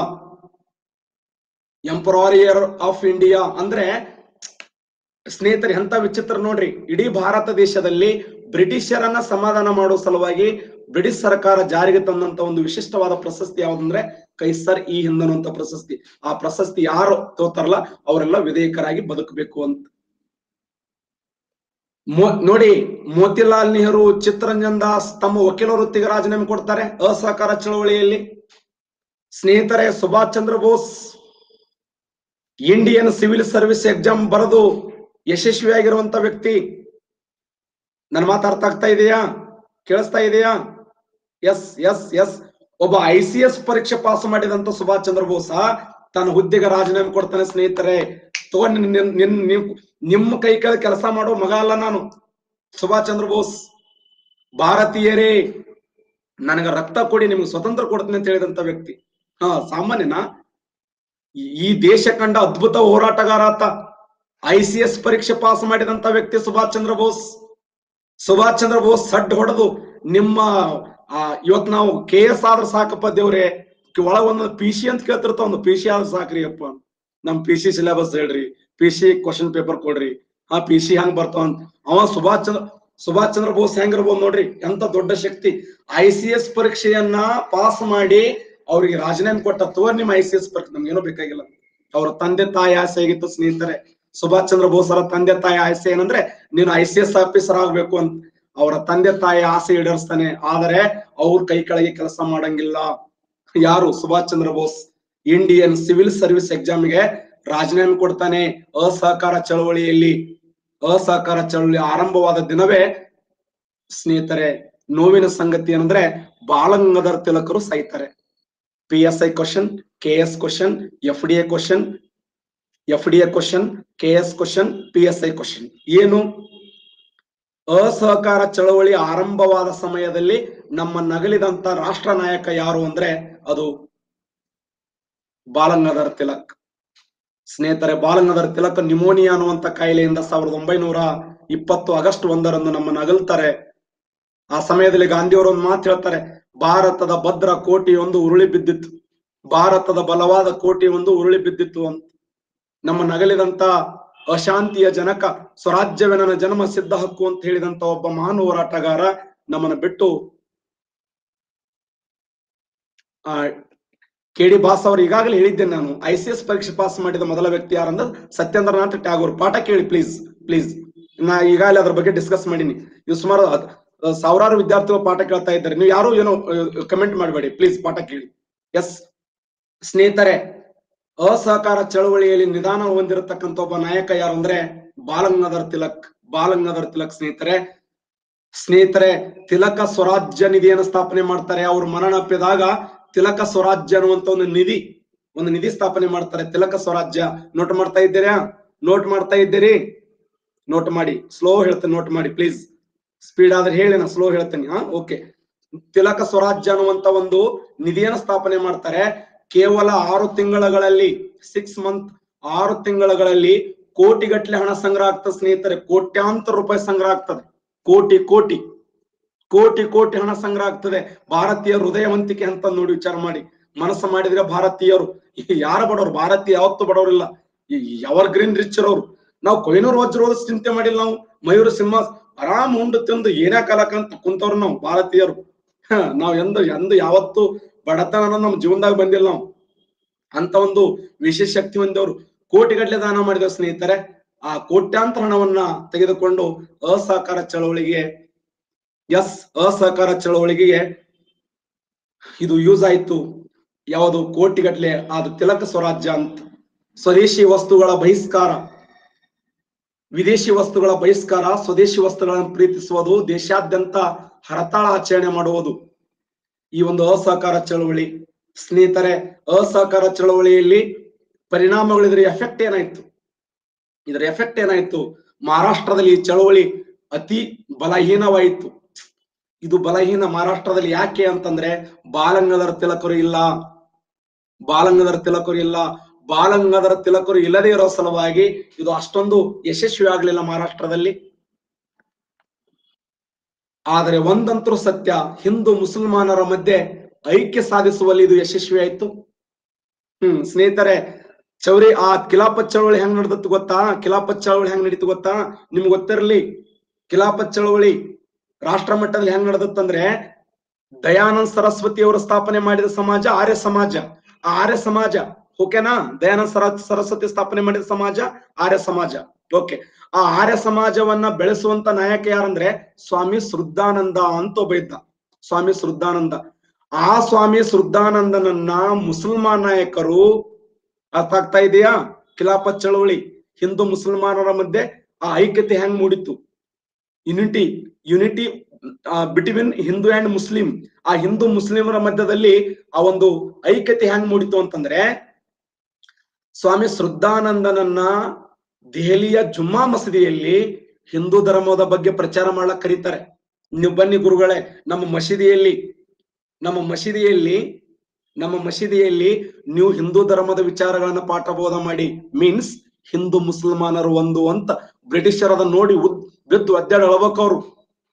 emperor of India ಅಂದ್ರೆ ಸ್ನೇಹಿತರೆ ಎಂತ ವಿಚಿತ್ರ ನೋಡ್ರಿ ಇಡೀ ಭಾರತ ದೇಶದಲ್ಲಿ ಬ್ರಿಟಿಷರನ್ನ ಸಮಾಧಾನ ಮಾಡೋ ಸಲುವಾಗಿ ಬ್ರಿಟಿಷ್ ಸರ್ಕಾರ ಜಾರಿಗೆ ತಂದಂತ ಒಂದು ವಿಶಿಷ್ಟವಾದ ಪ್ರಶಸ್ತಿ ಯಾವ್ದಂದ್ರೆ ಕೈಸರ್ ಈ ಹಿಂದನುವಂತ ಪ್ರಶಸ್ತಿ ಆ ಪ್ರಶಸ್ತಿ ಯಾರು ತೋತಾರಲ್ಲ ಅವರೆಲ್ಲ ವಿಧೇಯಕರಾಗಿ ಬದುಕಬೇಕು ಅಂತ ಮೋ- ನೋಡಿ ಮೋತಿಲಾಲ್ ನೆಹರು ಚಿತ್ತರಂಜನ್ ದಾಸ್ ತಮ್ಮ ವಕೀಲ ವೃತ್ತಿಗೆ ರಾಜೀನಾಮೆ ಕೊಡ್ತಾರೆ ಅಸಹಕಾರ ಚಳವಳಿಯಲ್ಲಿ ಸ್ನೇಹಿತರೆ Subhash Chandra Bose Indian civil service exam ಬರೆದು ಯಶಸ್ವಿಯಾಗಿರುವಂತ ವ್ಯಕ್ತಿ ನನ್ನ ಮಾತು ಅರ್ಥ ಆಗ್ತಾ ಇದೆಯಾ ಕೇಳಿಸ್ತಾ ಇದೆಯಾ ಎಸ್ ಎಸ್ ಎಸ್ ಒಬ್ಬ ಐ ಸಿ ಎಸ್ ಪರೀಕ್ಷೆ ಪಾಸ್ ಮಾಡಿದಂತ ಸುಭಾಷ್ ಚಂದ್ರ ಬೋಸ ತನ್ನ ಹುದ್ದೆಗೆ ರಾಜೀನಾಮೆ ಕೊಡ್ತಾನೆ ಸ್ನೇಹಿತರೆ ತಗೊಂಡ್ ನಿನ್- ನಿನ್- ನಿನ್- ನಿಮ್ ನಿಮ್ಮ ಕೈ ಕೆಳಗೆ ಕೆಲಸ ಮಾಡೋ ಮಗ ಅಲ್ಲ ನಾನು ಸುಭಾಷ್ ಚಂದ್ರ ಬೋಸ್ ಭಾರತೀಯರೇ ನನಗ ರಕ್ತ ಕೊಡಿ ನಿಮ್ಗೆ ಸ್ವತಂತ್ರ ಕೊಡ್ತೀನಿ ಅಂತ ಹೇಳಿದಂತ ವ್ಯಕ್ತಿ ಹಾ ಸಾಮಾನ್ಯನಾ ಈ- ಈ ದೇಶ ಕಂಡ ಅದ್ಭುತ ಹೋರಾಟಗಾರ ಆತ ಐ ಸಿ ಎಸ್ ಪರೀಕ್ಷೆ ಪಾಸ್ ಮಾಡಿದಂತ ವ್ಯಕ್ತಿ ಸುಭಾಷ್ ಚಂದ್ರ ಬೋಸ್ ಸುಭಾಷ್ ಚಂದ್ರ ಬೋಸ್ ಸಡ್ ಹೊಡೆದು ನಿಮ್ಮ ಆ, ಇವತ್ ನಾವು ಕೆ ಎಸ್ ಆದ್ರ ಸಾಕಪ್ಪ ದೇವ್ರೆ ಒಳಗ ಒಂದು ಪಿ ಸಿ ಅಂತ ಕೇಳ್ತಿರ್ತಾವ ಒಂದು ಪಿ ಸಿ ಆದ್ರ ಸಾಕ್ರಿ ಅಪ್ಪ ನಮ್ ಪಿ ಸಿ ಸಿಲೆಬಸ್ ಹೇಳ್ರಿ ಪಿ ಸಿ ಕ್ವಶನ್ ಪೇಪರ್ ಕೊಡ್ರಿ ಆ ಪಿ ಸಿ ಹಂಗ್ ಬರ್ತಾವ ಅಂತ ಅವ ಸುಭಾಷ್ ಚಂದ್ರ ಸುಭಾಷ್ ಚಂದ್ರ ಬೋಸ್ ಹೆಂಗಿರ್ಬೋದು ನೋಡ್ರಿ ಎಂತ ದೊಡ್ಡ ಶಕ್ತಿ ಐ ಸಿ ಎಸ್ ಪರೀಕ್ಷೆಯನ್ನ ಪಾಸ್ ಮಾಡಿ ಅವ್ರಿಗೆ ರಾಜೀನಾಮೆ ಕೊಟ್ಟ ತೋರ್ ನಿಮ್ಮ ಐ ಸಿ ಎಸ್ ಪರೀಕ್ಷೆ ನಮ್ಗೇನೋ ಬೇಕಾಗಿಲ್ಲ ಅವ್ರ ತಂದೆ ತಾಯಿ ಆಸೆ ಆಗಿತ್ತು ಸ್ನೇಹಿತರೆ ಸುಭಾಷ್ ಚಂದ್ರ ಬೋಸರ ತಂದೆ ತಾಯಿ ಆಸೆ ಏನಂದ್ರೆ ನೀನು ಐ ಸಿ ಎಸ್ ಆಫೀಸರ್ ಆಗ್ಬೇಕು ಅಂತ ಅವರ ತಂದೆ ತಾಯಿ ಆಸೆ ಈಡೇರಿಸ್ತಾನೆ ಆದರೆ ಅವ್ರ ಕೈ ಕೆಳಗೆ ಕೆಲಸ ಮಾಡಂಗಿಲ್ಲ ಯಾರು Subhash Chandra Bose Indian civil service ಎಕ್ಸಾಮ್ಗೆ ರಾಜೀನಾಮೆ ಕೊಡ್ತಾನೆ ಅಸಹಕಾರ ಚಳವಳಿಯಲ್ಲಿ ಅಸಹಕಾರ ಚಳವಳಿ ಆರಂಭವಾದ ದಿನವೇ ಸ್ನೇಹಿತರೆ ನೋವಿನ ಸಂಗತಿ ಏನಂದ್ರೆ ಬಾಲಗಂಗಾಧರ್ ತಿಲಕರು ಸಾಯ್ತಾರೆ P S I question K S question F D A question F D A question K S question P S I question ಏನು ಅಸಹಕಾರ ಚಳವಳಿ ಆರಂಭವಾದ ಸಮಯದಲ್ಲಿ ನಮ್ಮ ನಗಲಿದಂತ ರಾಷ್ಟ್ರ ನಾಯಕ ಯಾರು ಅಂದ್ರೆ ಅದು ಬಾಲಗಂಗಾಧರ್ ತಿಲಕ್ ಸ್ನೇಹಿತರೆ ಬಾಲಗಂಗಾಧರ್ ತಿಲಕ್ ನಿಮೋನಿಯಾ ಅನ್ನುವಂತ ಕಾಯಿಲೆಯಿಂದ ಸಾವಿರದ ಒಂಬೈನೂರ ಇಪ್ಪತ್ತು ಆಗಸ್ಟ್ ಒಂದರಂದು ನಮ್ಮ ನಗಲ್ತಾರೆ ಆ ಸಮಯದಲ್ಲಿ ಗಾಂಧಿಯವರು ಒಂದು ಮಾತು ಹೇಳ್ತಾರೆ ಭಾರತದ ಭದ್ರ ಕೋಟೆಯೊಂದು ಉರುಳಿ ಬಿದ್ದಿತ್ತು ಭಾರತದ ಬಲವಾದ ಕೋಟೆಯೊಂದು ಉರುಳಿ ಬಿದ್ದಿತ್ತು ಅಂತ ನಮ್ಮ ನಗಲಿದಂತ ಅಶಾಂತಿಯ ಜನಕ ಸ್ವರಾಜ್ಯವೇ ನನ್ನ ಜನ್ಮ ಸಿದ್ಧ ಹಕ್ಕು ಅಂತ ಹೇಳಿದಂತ ಒಬ್ಬ ಮಹಾನ್ ಹೋರಾಟಗಾರ ನಮ್ಮನ್ನ ಬಿಟ್ಟು ಆ ಕೆ ಡಿ ಬಾಸ್ ಅವರು ಈಗಾಗಲೇ ಹೇಳಿದ್ದೇನೆ ನಾನು ಐ ಸಿ ಎಸ್ ಪರೀಕ್ಷೆ ಪಾಸ್ ಮಾಡಿದ ಮೊದಲ ವ್ಯಕ್ತಿ ಯಾರಂದ್ರೆ ಸತ್ಯೇಂದ್ರನಾಥ್ ಟ್ಯಾಗೋರ್ ಪಾಠ ಕೇಳಿ ಪ್ಲೀಸ್ ಪ್ಲೀಸ್ ನಾ ಈಗಾಗಲೇ ಅದ್ರ ಬಗ್ಗೆ ಡಿಸ್ಕಸ್ ಮಾಡೀನಿ ಇವು ಸುಮಾರು ಹತ್- ಸಾವಿರಾರು ವಿದ್ಯಾರ್ಥಿಗಳು ಪಾಠ ಕೇಳ್ತಾ ಇದ್ದಾರೆ ನೀವು ಯಾರು ಏನೋ ಕಮೆಂಟ್ ಮಾಡಬೇಡಿ ಪ್ಲೀಸ್ ಪಾಠ ಕೇಳಿ ಎಸ್ ಸ್ನೇಹಿತರೆ ಅಸಹಕಾರ ಚಳವಳಿಯಲ್ಲಿ ನಿಧಾನ ಹೊಂದಿರತಕ್ಕಂತ ಒಬ್ಬ ನಾಯಕ ಯಾರು ಅಂದ್ರೆ ಬಾಲಗಂಗಾಧರ್ ತಿಲಕ್ ಬಾಲಗಂಗಾಧರ್ ತಿಲಕ್ ಸ್ನೇಹಿತರೆ ಸ್ನೇಹಿತರೆ ತಿಲಕ ಸ್ವರಾಜ್ಯ ನಿಧಿಯನ್ನು ಸ್ಥಾಪನೆ ಮಾಡ್ತಾರೆ ಅವ್ರು ಮರಣ ಅಪ್ಪಿದಾಗ ತಿಲಕ ಸ್ವರಾಜ್ಯ ಅನ್ನುವಂತ ಒಂದು ನಿಧಿ ಒಂದು ನಿಧಿ ಸ್ಥಾಪನೆ ಮಾಡ್ತಾರೆ ತಿಲಕ ಸ್ವರಾಜ್ಯ ನೋಟ್ ಮಾಡ್ತಾ ಇದ್ದೀರಾ ನೋಟ್ ಮಾಡ್ತಾ ಇದ್ದೀರಿ ನೋಟ್ ಮಾಡಿ ಸ್ಲೋ ಹೇಳ್ತೇನೆ ನೋಟ್ ಮಾಡಿ ಪ್ಲೀಸ್ ಸ್ಪೀಡ್ ಆದ್ರೆ ಹೇಳಿ ನಾ ಸ್ಲೋ ಹೇಳ್ತೇನೆ ಹಾ ಓಕೆ ತಿಲಕ ಸ್ವರಾಜ್ಯ ಅನ್ನುವಂತ ಒಂದು ನಿಧಿಯನ್ನು ಸ್ಥಾಪನೆ ಮಾಡ್ತಾರೆ ಕೇವಲ ಆರು ತಿಂಗಳಲ್ಲಿ ಸಿಕ್ಸ್ ಮಂತ್ ಆರು ತಿಂಗಳಲ್ಲಿ ಕೋಟಿಗಟ್ಟಲೆ ಹಣ ಸಂಗ್ರಹ ಆಗ್ತದೆ ಸ್ನೇಹಿತರೆ ಕೋಟ್ಯಾಂತರ ರೂಪಾಯಿ ಸಂಗ್ರಹ ಆಗ್ತದೆ ಕೋಟಿ ಕೋಟಿ ಕೋಟಿ ಕೋಟಿ ಹಣ ಸಂಗ್ರಹ ಆಗ್ತದೆ ಭಾರತೀಯ ಹೃದಯವಂತಿಕೆ ಅಂತ ನೋಡಿ ವಿಚಾರ ಮಾಡಿ ಮನಸ್ಸು ಮಾಡಿದ್ರೆ ಭಾರತೀಯರು ಯಾರು ಬಡವರು ಭಾರತೀಯ ಯಾವತ್ತೂ ಬಡವರಿಲ್ಲ ಎವರ್ ಗ್ರೀನ್ ರಿಚ್ ಇರೋರು ನಾವು ಕೊಯ್ನೂರು ವಜ್ರೋದ ಚಿಂತೆ ಮಾಡಿಲ್ಲ ನಾವು ಮಯೂರ ಸಿಂಹ ಆರಾಮ್ ಉಂಡು ತಿಂದು ಏನೇ ಕಾಲಕ್ಕಂತ ಕುಂತವ್ರು ನಾವು ಭಾರತೀಯರು ಹ, ನಾವ್ ಎಂದು ಎಂದು ಯಾವತ್ತು ಬಡತನ ಅನ್ನೋದು ನಮ್ಮ ಜೀವನದಾಗ ಬಂದಿಲ್ಲ ನಾವು ಅಂತ ಒಂದು ವಿಶೇಷ ಶಕ್ತಿ ಹೊಂದವರು ಕೋಟಿಗಟ್ಟಲೆ ದಾನ ಮಾಡಿದವರು ಸ್ನೇಹಿತರೆ ಆ ಕೋಟ್ಯಾಂತರ ಹಣವನ್ನ ತೆಗೆದುಕೊಂಡು ಅಸಹಕಾರ ಚಳವಳಿಗೆ ಎಸ್ ಅಸಹಕಾರ ಚಳವಳಿಗೆ ಇದು ಯೂಸ್ ಆಯ್ತು ಯಾವುದು ಕೋಟಿಗಟ್ಟಲೆ ಅದು ತಿಲಕ ಸ್ವರಾಜ್ಯ ಅಂತ ಸ್ವದೇಶಿ ವಸ್ತುಗಳ ಬಹಿಷ್ಕಾರ ವಿದೇಶಿ ವಸ್ತುಗಳ ಬಹಿಷ್ಕಾರ ಸ್ವದೇಶಿ ವಸ್ತುಗಳನ್ನು ಪ್ರೀತಿಸುವುದು ದೇಶಾದ್ಯಂತ ಹರತಾಳ ಆಚರಣೆ ಮಾಡುವುದು ಈ ಒಂದು ಅಸಹಕಾರ ಚಳವಳಿ ಸ್ನೇಹಿತರೆ ಅಸಹಕಾರ ಚಳವಳಿಯಲ್ಲಿ ಪರಿಣಾಮಗಳು ಇದರ ಎಫೆಕ್ಟ್ ಏನಾಯ್ತು ಇದರ ಎಫೆಕ್ಟ್ ಏನಾಯ್ತು ಮಹಾರಾಷ್ಟ್ರದಲ್ಲಿ ಈ ಚಳವಳಿ ಅತಿ ಬಲಹೀನವಾಯಿತು ಇದು ಬಲಹೀನ ಮಹಾರಾಷ್ಟ್ರದಲ್ಲಿ ಯಾಕೆ ಅಂತಂದ್ರೆ ಬಾಲಗಂಗಾಧರ ತಿಲಕರು ಇಲ್ಲ ಬಾಲಗಂಗಾಧರ ತಿಲಕರು ಇಲ್ಲ ಬಾಲಗಂಗಾಧರ ತಿಲಕರು ಇಲ್ಲದೇ ಇರೋ ಸಲುವಾಗಿ ಇದು ಅಷ್ಟೊಂದು ಯಶಸ್ವಿ ಆಗ್ಲಿಲ್ಲ ಮಹಾರಾಷ್ಟ್ರದಲ್ಲಿ ಆದರೆ ಒಂದಂತರೂ ಸತ್ಯ ಹಿಂದೂ ಮುಸಲ್ಮಾನರ ಮಧ್ಯೆ ಐಕ್ಯ ಸಾಧಿಸುವಲ್ಲಿ ಇದು ಯಶಸ್ವಿ ಆಯ್ತು ಹ್ಮ್ ಸ್ನೇಹಿತರೆ ಚೌರಿ ಆ ಕಿಲಾಪತ್ ಚಳವಳಿ ಹೆಂಗ್ ನಡೆದತ್ತು ಗೊತ್ತಾ ಕಿಲಾಪತ್ ಚಳವಳಿ ಹೆಂಗ್ ನಡೀತು ಗೊತ್ತಾ ನಿಮ್ಗೆ ಗೊತ್ತಿರಲಿ ಕಿಲಾಪತ್ ಚಳವಳಿ ರಾಷ್ಟ್ರ ಮಟ್ಟದಲ್ಲಿ ಹೆಂಗ್ ನಡೆದತ್ತಂದ್ರೆ ದಯಾನಂದ್ ಸರಸ್ವತಿ ಅವರು ಸ್ಥಾಪನೆ ಮಾಡಿದ ಸಮಾಜ ಆರ್ಯ ಸಮಾಜ ಆ ಆರ್ಯ ಸಮಾಜ ಓಕೆನಾ ದಯಾನಂದ್ ಸರ ಸರಸ್ವತಿ ಸ್ಥಾಪನೆ ಮಾಡಿದ ಸಮಾಜ ಆರ್ಯ ಸಮಾಜ ಓಕೆ ಆ ಆರ್ಯ ಸಮಾಜವನ್ನ ಬೆಳೆಸುವಂತ ನಾಯಕ ಯಾರಂದ್ರೆ ಸ್ವಾಮಿ ಶ್ರದ್ಧಾನಂದ ಅಂತ ಒಬ್ಬ ಇದ್ದ ಸ್ವಾಮಿ ಶ್ರದ್ಧಾನಂದ ಆ ಸ್ವಾಮಿ ಶ್ರದ್ಧಾನಂದನನ್ನ ಮುಸಲ್ಮಾನ್ ನಾಯಕರು ಅರ್ಥ ಆಗ್ತಾ ಇದೆಯಾ ಖಿಲಾಫತ್ ಚಳವಳಿ ಹಿಂದೂ ಮುಸಲ್ಮಾನರ ಮಧ್ಯೆ ಆ ಐಕ್ಯತೆ ಹೆಂಗ್ ಮೂಡಿತ್ತು unity unity between Hindu and Muslim ಆ ಹಿಂದೂ ಮುಸ್ಲಿಮರ ಮಧ್ಯದಲ್ಲಿ ಆ ಒಂದು ಐಕ್ಯತೆ ಹೆಂಗ್ ಮೂಡಿತು ಅಂತಂದ್ರೆ ಸ್ವಾಮಿ ಶ್ರದ್ಧಾನಂದನನ್ನ ದೆಹಲಿಯ ಜುಮ್ಮಾ ಮಸೀದಿಯಲ್ಲಿ ಹಿಂದೂ ಧರ್ಮದ ಬಗ್ಗೆ ಪ್ರಚಾರ ಮಾಡ್ಲಕ್ ಕರೀತಾರೆ ನೀವು ಬನ್ನಿ ಗುರುಗಳೇ ನಮ್ಮ ಮಸೀದಿಯಲ್ಲಿ ನಮ್ಮ ಮಸೀದಿಯಲ್ಲಿ ನಮ್ಮ ಮಸೀದಿಯಲ್ಲಿ ನೀವು ಹಿಂದೂ ಧರ್ಮದ ವಿಚಾರಗಳನ್ನ ಪಾಠಬೋಧ ಮಾಡಿ ಮೀನ್ಸ್ ಹಿಂದೂ ಮುಸಲ್ಮಾನರು ಒಂದು ಅಂತ ಬ್ರಿಟಿಷರ್ ಅದನ್ನ ನೋಡಿ ಉದ್ ಬಿದ್ದು ಒದ್ದಾಡಿ ಅಳ್ಬೇಕು ಅವ್ರು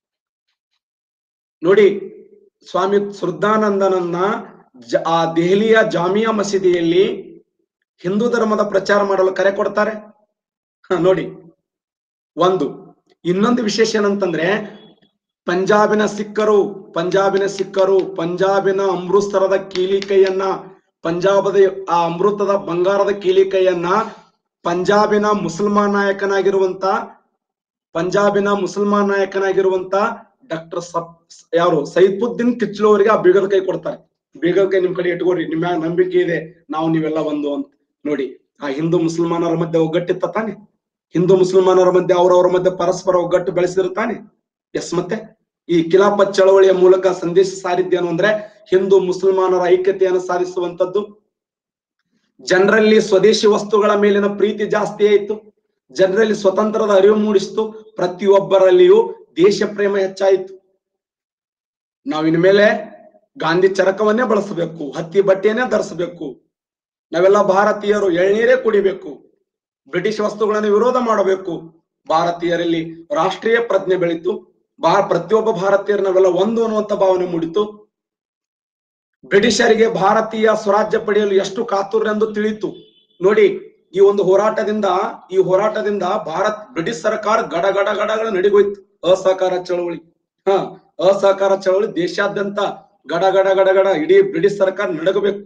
ನೋಡಿ ಸ್ವಾಮಿ ಶ್ರದ್ಧಾನಂದನನ್ನ ಜ- ಆ ದೆಹಲಿಯ ಜಾಮಿಯಾ ಮಸೀದಿಯಲ್ಲಿ ಹಿಂದೂ ಧರ್ಮದ ಪ್ರಚಾರ ಮಾಡಲು ಕರೆ ಕೊಡ್ತಾರೆ ಹ, ನೋಡಿ ಒಂದು ಇನ್ನೊಂದು ವಿಶೇಷ ಏನಂತಂದ್ರೆ ಪಂಜಾಬಿನ ಸಿಕ್ಕರು ಪಂಜಾಬಿನ ಸಿಕ್ಕರು ಪಂಜಾಬಿನ ಅಮೃತಸರದ ಕೀಲಿಕೈಯನ್ನ ಪಂಜಾಬದ ಆ ಅಮೃತದ ಬಂಗಾರದ ಕೀಲಿಕೈಯನ್ನ ಪಂಜಾಬಿನ ಮುಸಲ್ಮಾನ್ ನಾಯಕನಾಗಿರುವಂತ ಪಂಜಾಬಿನ ಮುಸಲ್ಮಾನ್ ನಾಯಕನಾಗಿರುವಂತ ಡಾಕ್ಟರ್ ಸಪ್ ಯಾರು ಸೈಫುದ್ದೀನ್ ಕಿಚ್ಲು ಅವರಿಗೆ ಆ ಬೀಗದ ಕೈ ಕೊಡ್ತಾರೆ ಬೀಗದ ಕೈ ನಿಮ್ ಕಡೆ ಇಟ್ಕೋರಿ ನಿಮ್ ಮ್ಯಾಗ ನಂಬಿಕೆ ಇದೆ ನಾವು ನೀವೆಲ್ಲ ಒಂದು ಅಂತ ನೋಡಿ ಆ ಹಿಂದೂ ಮುಸಲ್ಮಾನರ ಮಧ್ಯೆ ಒಗ್ಗಟ್ಟಿತ್ತ ತಾನೆ ಹಿಂದೂ ಮುಸಲ್ಮಾನರ ಮಧ್ಯೆ ಅವರವರ ಮಧ್ಯೆ ಪರಸ್ಪರ ಒಗ್ಗಟ್ಟು ಬೆಳೆಸಿದ್ರು ತಾನೆ ಎಸ್ ಮತ್ತೆ ಈ ಖಿಲಾಫತ್ ಚಳವಳಿಯ ಮೂಲಕ ಸಂದೇಶ ಸಾರಿದ್ದೇನು ಅಂದ್ರೆ ಹಿಂದೂ ಮುಸಲ್ಮಾನರ ಐಕ್ಯತೆಯನ್ನು ಸಾಧಿಸುವಂತದ್ದು ಜನರಲ್ಲಿ ಸ್ವದೇಶಿ ವಸ್ತುಗಳ ಮೇಲಿನ ಪ್ರೀತಿ ಜಾಸ್ತಿ ಆಯಿತು ಜನರಲ್ಲಿ ಸ್ವತಂತ್ರದ ಅರಿವು ಮೂಡಿಸಿತು ಪ್ರತಿಯೊಬ್ಬರಲ್ಲಿಯೂ ದೇಶ ಪ್ರೇಮ ಹೆಚ್ಚಾಯಿತು ನಾವು ಇನ್ಮೇಲೆ ಗಾಂಧಿ ಚರಕವನ್ನೇ ಬಳಸಬೇಕು ಹತ್ತಿ ಬಟ್ಟೆಯನ್ನೇ ಧರಿಸಬೇಕು ನಾವೆಲ್ಲ ಭಾರತೀಯರು ಎಳ್ನೀರೇ ಕುಡಿಬೇಕು ಬ್ರಿಟಿಷ್ ವಸ್ತುಗಳನ್ನು ವಿರೋಧ ಮಾಡಬೇಕು ಭಾರತೀಯರಲ್ಲಿ ರಾಷ್ಟ್ರೀಯ ಪ್ರಜ್ಞೆ ಬೆಳೀತು ಬಾ ಪ್ರತಿಯೊಬ್ಬ ಭಾರತೀಯರು ನಾವೆಲ್ಲ ಒಂದು ಅನ್ನುವಂತ ಭಾವನೆ ಮೂಡಿತು ಬ್ರಿಟಿಷರಿಗೆ ಭಾರತೀಯ ಸ್ವರಾಜ್ಯ ಪಡೆಯಲು ಎಷ್ಟು ಕಾತುರ್ಯ ಎಂದು ತಿಳಿಯಿತು ನೋಡಿ ಈ ಒಂದು ಹೋರಾಟದಿಂದ ಈ ಹೋರಾಟದಿಂದ ಭಾರತ್ ಬ್ರಿಟಿಷ್ ಸರ್ಕಾರ ಗಡ ಗಡ ಗಡಗಳ ನಡಿಗೋಯ್ತು ಅಸಹಕಾರ ಚಳವಳಿ ಹ ಅಸಹಕಾರ ಚಳವಳಿ ದೇಶಾದ್ಯಂತ ಗಡ ಗಡ ಗಡ ಗಡ ಇಡೀ ಬ್ರಿಟಿಷ್ ಸರ್ಕಾರ ನಡಗಬೇಕು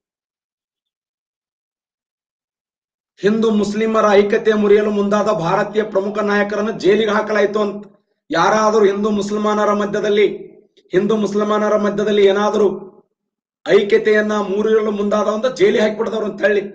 ಹಿಂದೂ ಮುಸ್ಲಿಮರ ಐಕ್ಯತೆ ಮುರಿಯಲು ಮುಂದಾದ ಭಾರತೀಯ ಪ್ರಮುಖ ನಾಯಕರನ್ನು ಜೈಲಿಗೆ ಹಾಕಲಾಯಿತು ಅಂತ ಯಾರಾದರೂ ಹಿಂದೂ ಮುಸಲ್ಮಾನರ ಮಧ್ಯದಲ್ಲಿ ಹಿಂದೂ ಮುಸಲ್ಮಾನರ ಮಧ್ಯದಲ್ಲಿ ಏನಾದರೂ ಐಕ್ಯತೆಯನ್ನ ಮುರಿಯಲು ಮುಂದಾದವಂತ ಜೈಲಿಗೆ ಹಾಕಿಬಿಡದವ್ರು ಅಂತ ಹೇಳಿ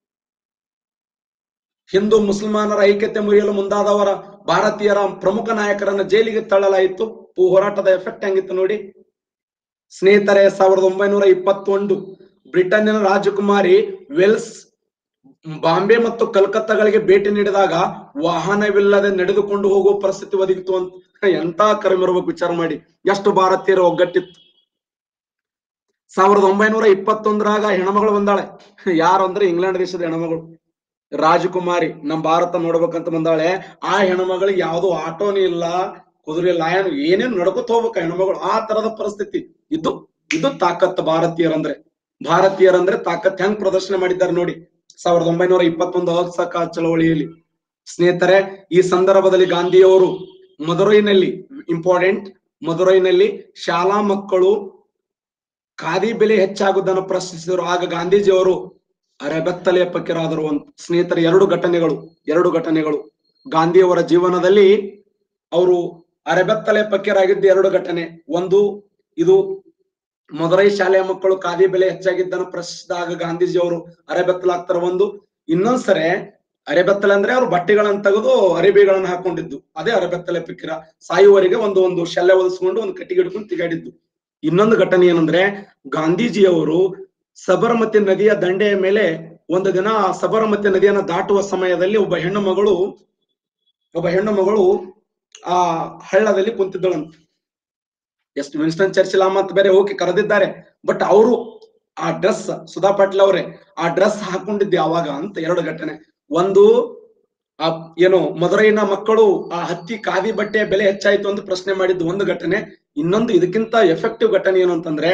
ಹಿಂದೂ ಮುಸಲ್ಮಾನರ ಐಕ್ಯತೆ ಮುರಿಯಲು ಮುಂದಾದವರ ಭಾರತೀಯರ ಪ್ರಮುಖ ನಾಯಕರನ್ನ ಜೈಲಿಗೆ ತಳ್ಳಲಾಯಿತು ಈ ಹೋರಾಟದ ಎಫೆಕ್ಟ್ ಹೆಂಗಿತ್ತು ನೋಡಿ ಸ್ನೇಹಿತರೆ ಸಾವಿರದ ಒಂಬೈನೂರ ಇಪ್ಪತ್ತೊಂದು ಬ್ರಿಟನ್ನಿನ ರಾಜಕುಮಾರಿ ವೆಲ್ಸ್ ಬಾಂಬೆ ಮತ್ತು ಕಲ್ಕತ್ತಾಗಳಿಗೆ ಭೇಟಿ ನೀಡಿದಾಗ ವಾಹನವಿಲ್ಲದೆ ನಡೆದುಕೊಂಡು ಹೋಗುವ ಪರಿಸ್ಥಿತಿ ಒದಗಿತು ಅಂತ ಎಂತ ಕರ್ಮ ಇರ್ಬೇಕು ವಿಚಾರ ಮಾಡಿ ಎಷ್ಟು ಭಾರತೀಯರ ಒಗ್ಗಟ್ಟಿತ್ತು ಸಾವಿರದ ಒಂಬೈನೂರ ಇಪ್ಪತ್ತೊಂದರಾಗ ಹೆಣ್ಮಗಳು ಬಂದಾಳೆ ಯಾರು ಅಂದ್ರೆ ಇಂಗ್ಲೆಂಡ್ ದೇಶದ ಹೆಣ್ಮಗಳು ರಾಜಕುಮಾರಿ ನಮ್ ಭಾರತ ನೋಡ್ಬೇಕಂತ ಬಂದಾಳೆ ಆ ಹೆಣ್ಮಗಳಿಗೆ ಯಾವ್ದು ಆಟೋನೇ ಇಲ್ಲ ಕುದುರೆ ಲಾಯನ್ ಏನೇನು ನಡ್ಕೊತ ಹೋಗ್ಬೇಕು ಆ ಹೆಣ್ಮಗಳು ಆ ತರದ ಪರಿಸ್ಥಿತಿ ಇದು ಇದು ತಾಕತ್ ಭಾರತೀಯರಂದ್ರೆ ಭಾರತೀಯರಂದ್ರೆ ತಾಕತ್ ಹೆಂಗ್ ಪ್ರದರ್ಶನ ಮಾಡಿದ್ದಾರೆ ನೋಡಿ ಸಾವಿರದ ಒಂಬೈನೂರ ಇಪ್ಪತ್ತೊಂದು ಅಸಹಕಾರ ಚಳವಳಿಯಲ್ಲಿ ಸ್ನೇಹಿತರೆ ಈ ಸಂದರ್ಭದಲ್ಲಿ ಗಾಂಧಿಯವರು ಮದುರೈನಲ್ಲಿ ಇಂಪಾರ್ಟೆಂಟ್ ಮದುರೈನಲ್ಲಿ ಶಾಲಾ ಮಕ್ಕಳು ಖಾದಿ ಬೆಲೆ ಹೆಚ್ಚಾಗುವುದನ್ನು ಪ್ರಶ್ನಿಸಿದರು ಆಗ ಗಾಂಧೀಜಿಯವರು ಅರೆಬೆತ್ತಲೆಯ ಪಕ್ಕಿರಾದರು ಅಂತ ಸ್ನೇಹಿತರ ಎರಡು ಘಟನೆಗಳು ಎರಡು ಘಟನೆಗಳು ಗಾಂಧಿಯವರ ಜೀವನದಲ್ಲಿ ಅವರು ಅರೆಬೆತ್ತಲೆ ಪಕ್ಕಿರಾಗಿದ್ದ ಎರಡು ಘಟನೆ ಒಂದು ಇದು ಮದುರೈ ಶಾಲೆಯ ಮಕ್ಕಳು ಖಾದಿ ಬೆಲೆ ಹೆಚ್ಚಾಗಿದ್ದನ್ನು ಪ್ರಶ್ನಿಸಿದಾಗ ಗಾಂಧೀಜಿಯವರು ಅರೆಬೆತ್ತಲಾಗ್ತಾರ ಒಂದು ಇನ್ನೊಂದ್ಸರೆ ಅರೆಬೆತ್ತಲೆ ಅಂದ್ರೆ ಅವ್ರು ಬಟ್ಟೆಗಳನ್ನ ತೆಗೆದು ಅರಿಬೆಗಳನ್ನ ಹಾಕೊಂಡಿದ್ದು ಅದೇ ಅರೆಬೆತ್ತಲೆ ಪಿಕ್ಕಿರ ಸಾಯುವವರೆಗೆ ಒಂದು ಒಂದು ಶಲ್ಯ ಒದಿಸ್ಕೊಂಡು ಒಂದು ಕಟ್ಟಿಗೆ ಹಿಡ್ಕೊಂಡು ತಿಗಾಡಿದ್ದು ಇನ್ನೊಂದು ಘಟನೆ ಏನಂದ್ರೆ ಗಾಂಧೀಜಿಯವರು ಸಬರಮತಿ ನದಿಯ ದಂಡೆಯ ಮೇಲೆ ಒಂದು ದಿನ ಆ ಸಬರಮತಿ ನದಿಯನ್ನ ದಾಟುವ ಸಮಯದಲ್ಲಿ ಒಬ್ಬ ಹೆಣ್ಣು ಮಗಳು ಒಬ್ಬ ಹೆಣ್ಣು ಮಗಳು ಆ ಹಳ್ಳದಲ್ಲಿ ಕುಂತಿದ್ದಳಂತ ಎಷ್ಟು ವಿನ್ಸ್ಟನ್ ಚರ್ಚಿಲ್ ಅಂತ ಬೇರೆ ಹೋಗಿ ಕರೆದಿದ್ದಾರೆ ಬಟ್ ಅವರು ಆ ಡ್ರೆಸ್ ಸುಧಾ ಪಾಟೀಲ್ ಅವರೇ ಆ ಡ್ರೆಸ್ ಹಾಕೊಂಡಿದ್ದೆ ಯಾವಾಗ ಅಂತ ಎರಡು ಘಟನೆ ಒಂದು ಆ ಏನು ಮದುರೈನ ಮಕ್ಕಳು ಆ ಹತ್ತಿ ಖಾದಿ ಬಟ್ಟೆಯ ಬೆಲೆ ಹೆಚ್ಚಾಯ್ತು ಅಂತ ಪ್ರಶ್ನೆ ಮಾಡಿದ್ದು ಒಂದು ಘಟನೆ ಇನ್ನೊಂದು ಇದಕ್ಕಿಂತ ಎಫೆಕ್ಟಿವ್ ಘಟನೆ ಏನು ಅಂತಂದ್ರೆ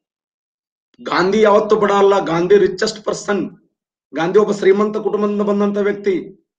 ಗಾಂಧಿ ಯಾವತ್ತು ಬಡ ಅಲ್ಲ ಗಾಂಧಿ ರಿಚೆಸ್ಟ್ ಪರ್ಸನ್ ಗಾಂಧಿ ಒಬ್ಬ ಶ್ರೀಮಂತ ಕುಟುಂಬದಿಂದ ಬಂದಂತ ವ್ಯಕ್ತಿ